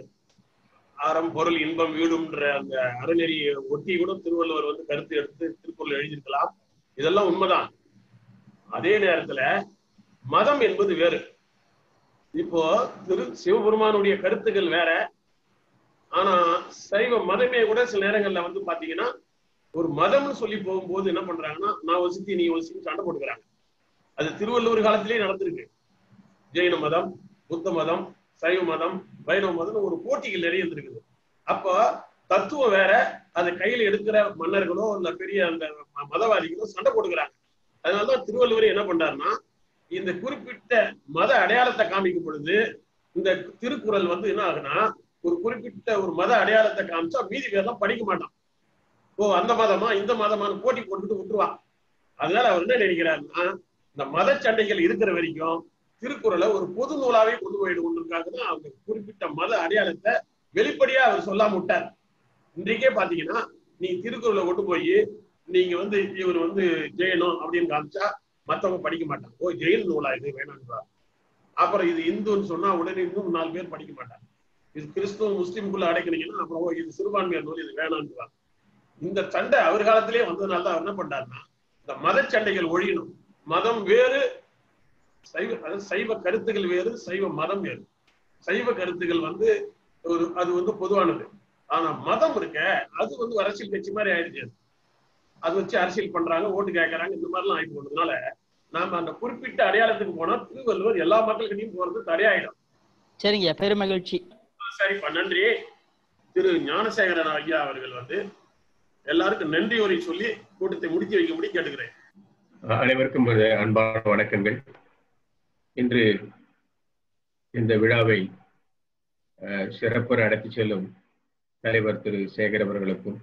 Speaker 3: அறம் பொருள் இன்பம் வீடுன்ற அந்த அறநெறியை ஒட்டி கூட திருவள்ளுவர் வந்து கருத்து எடுத்து திருக்குறள் எழுதியிருக்கலாம் இதெல்லாம் உண்மைதான் அதே நேரத்துல மதம் என்பது வேறு இப்போ திரு சிவபெருமானுடைய கருத்துக்கள் வேற ஆனா சைவ மதமே கூட சில நேரங்கள்ல வந்து பாத்தீங்கன்னா ஒரு மதம்னு சொல்லி போகும்போது என்ன பண்றாங்கன்னா நான் வசித்தி நீ வசின்னு சண்டை போட்டுக்கிறாங்க அது திருவள்ளுவர் காலத்திலேயே நடந்திருக்கு ஜெயின மதம் புத்த மதம் சைவ மதம் வைணவ மதம் ஒரு போட்டிகள் நிறைய இருந்திருக்குது அப்போ தத்துவம் வேற அதை கையில் எடுக்கிற மன்னர்களோ இல்ல பெரிய அந்த ம- மதவாதிகளோ சண்டை போட்டுக்கிறாங்க அதனாலதான் திருவள்ளுவர் என்ன பண்றாருன்னா இந்த குறிப்பிட்ட மத அடையாளத்தை காமிக்கும் பொழுது இந்த திருக்குறள் வந்து என்ன ஆகுனா ஒரு குறிப்பிட்ட ஒரு மத அடையாளத்தை காமிச்சா மீதி பேர்லாம் படிக்க மாட்டான் ஓ அந்த மதமா இந்த மதமான போட்டி போட்டுட்டு விட்டுருவான் அதனால அவர் என்ன நினைக்கிறாருன்னா இந்த மத சண்டைகள் இருக்கிற வரைக்கும் திருக்குறளை ஒரு பொது நூலாவே கொண்டு போயிடுவோன்றதுக்காக தான் அவங்க குறிப்பிட்ட மத அடையாளத்தை வெளிப்படையா அவர் சொல்லாம விட்டார் இன்றைக்கே பாத்தீங்கன்னா நீங்க திருக்குறளை கொண்டு போய் நீங்க வந்து இவர் வந்து ஜெயனம் அப்படின்னு காமிச்சா மத்தவங்க படிக்க மாட்டாங்க ஓ ஜெயின் நூலா இது வேணான்றா அப்புறம் இது இந்துன்னு சொன்னா உடனே இன்னும் நாலு பேர் படிக்க மாட்டாங்க இது கிறிஸ்துவ முஸ்லீமுக்குள்ள அடைக்கணுங்கன்னா அப்புறம் ஓ இது சிறுபான்மையர் நூல் இது வேணான்றாங்க இந்த சண்டை அவர் காலத்திலே வந்ததுனால தான் அவர் என்ன பண்றாருன்னா இந்த மத சண்டைகள் ஒழியணும் மதம் வேறு சைவ அதாவது சைவ கருத்துகள் வேறு சைவ மதம் வேறு சைவ கருத்துகள் வந்து ஒரு அது வந்து பொதுவானது ஆனா மதம் இருக்க அது வந்து ஒரு அரசியல் கட்சி மாதிரி ஆயிடுச்சு அது. அது வச்சு அரசியல் பண்றாங்க ஓட்டு கேட்கறாங்க இந்த மாதிரிலாம் ஆயிட்டு போனதுனால நாம அந்த குறிப்பிட்ட அடையாளத்துக்கு போனா திருவள்ளுவர் எல்லா மக்கள்கிட்டையும் போறது தடையாயிடும்
Speaker 12: சரிங்க பெருமகிழ்ச்சி
Speaker 3: சரிப்பா நன்றி திரு ஞானசேகரன் ஐயா அவர்கள் வந்து எல்லாருக்கும் நன்றி உரை சொல்லி கூட்டத்தை முடித்து வைக்கும்படி கேட்டுக்கிறேன்
Speaker 13: அனைவருக்கும் ஒரு அன்பான வணக்கங்கள் இன்று இந்த விழாவை அஹ், சிறப்புற நடத்தி செல்லும் தலைவர் திரு சேகர் அவர்களுக்கும்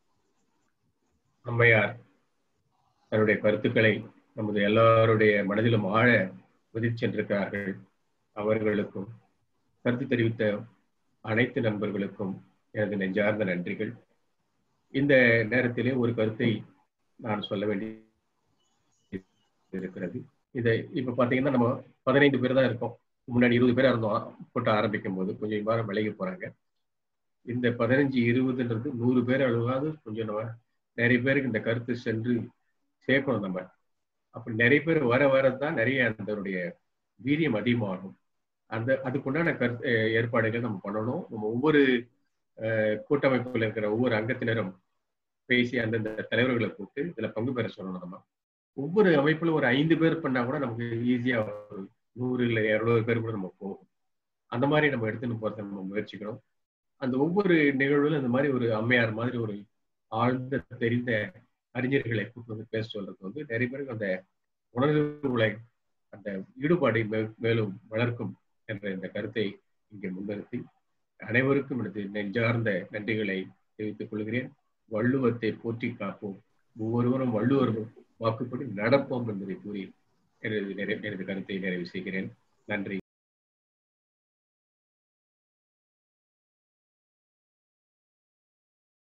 Speaker 13: அம்மையார் தன்னுடைய கருத்துக்களை நமது எல்லாருடைய மனதிலும் ஆழ விதிச் சென்றிருக்கிறார்கள் அவர்களுக்கும் கருத்து தெரிவித்த அனைத்து நண்பர்களுக்கும் எனது நெஞ்சார்ந்த நன்றிகள் இந்த நேரத்திலே ஒரு கருத்தை நான் சொல்ல வேண்டி இருக்கிறது இதை இப்ப பாத்தீங்கன்னா நம்ம பதினைந்து பேர் தான் இருக்கோம் முன்னாடி இருபது பேரா இருந்தோம் கூட்டம் ஆரம்பிக்கும் போது கொஞ்சம் வாரம் விலகி போறாங்க இந்த பதினஞ்சு இருபதுன்றது நூறு பேர் அளவாவது கொஞ்சம் நம்ம நிறைய பேருக்கு இந்த கருத்து சென்று சேர்க்கணும் நம்ம அப்படி நிறைய பேர் வர வரதான் நிறைய அதனுடைய வீரியம் அதிகமாகும் அந்த அதுக்குண்டான கருத்து அஹ் ஏற்பாடுகள் நம்ம பண்ணணும் நம்ம ஒவ்வொரு அஹ், கூட்டமைப்புல இருக்கிற ஒவ்வொரு அங்கத்தினரும் பேசி அந்தந்த தலைவர்களை கூப்பிட்டு இதுல பங்கு பெற சொல்லணும் நம்ம ஒவ்வொரு அமைப்புல ஒரு ஐந்து பேர் பண்ணா கூட நமக்கு ஈஸியா ஒரு நூறு இல்லை இருநூறு பேர் கூட நம்ம போகும் அந்த மாதிரி நம்ம எடுத்துன்னு போறத நம்ம முயற்சிக்கணும் அந்த ஒவ்வொரு நிகழ்வுல இந்த மாதிரி ஒரு அம்மையார் மாதிரி ஒரு ஆழ்ந்த தெரிந்த அறிஞர்களை கூட்டு வந்து பேச சொல்றது வந்து நிறைய பேருக்கு அந்த உணர்வுகளை அந்த ஈடுபாடை மே- மேலும் வளர்க்கும் என்ற இந்த கருத்தை இங்கே முன்னிறுத்தி அனைவருக்கும் எனது நெஞ்சார்ந்த நன்றிகளை தெரிவித்துக் கொள்கிறேன் வள்ளுவத்தை போற்றி காப்போம் ஒவ்வொருவரும் வள்ளுவர் வாக்குப்படி நடப்போம் என்பதை கூறி எனது நிறைவு எனது கருத்தை நிறைவு செய்கிறேன் நன்றி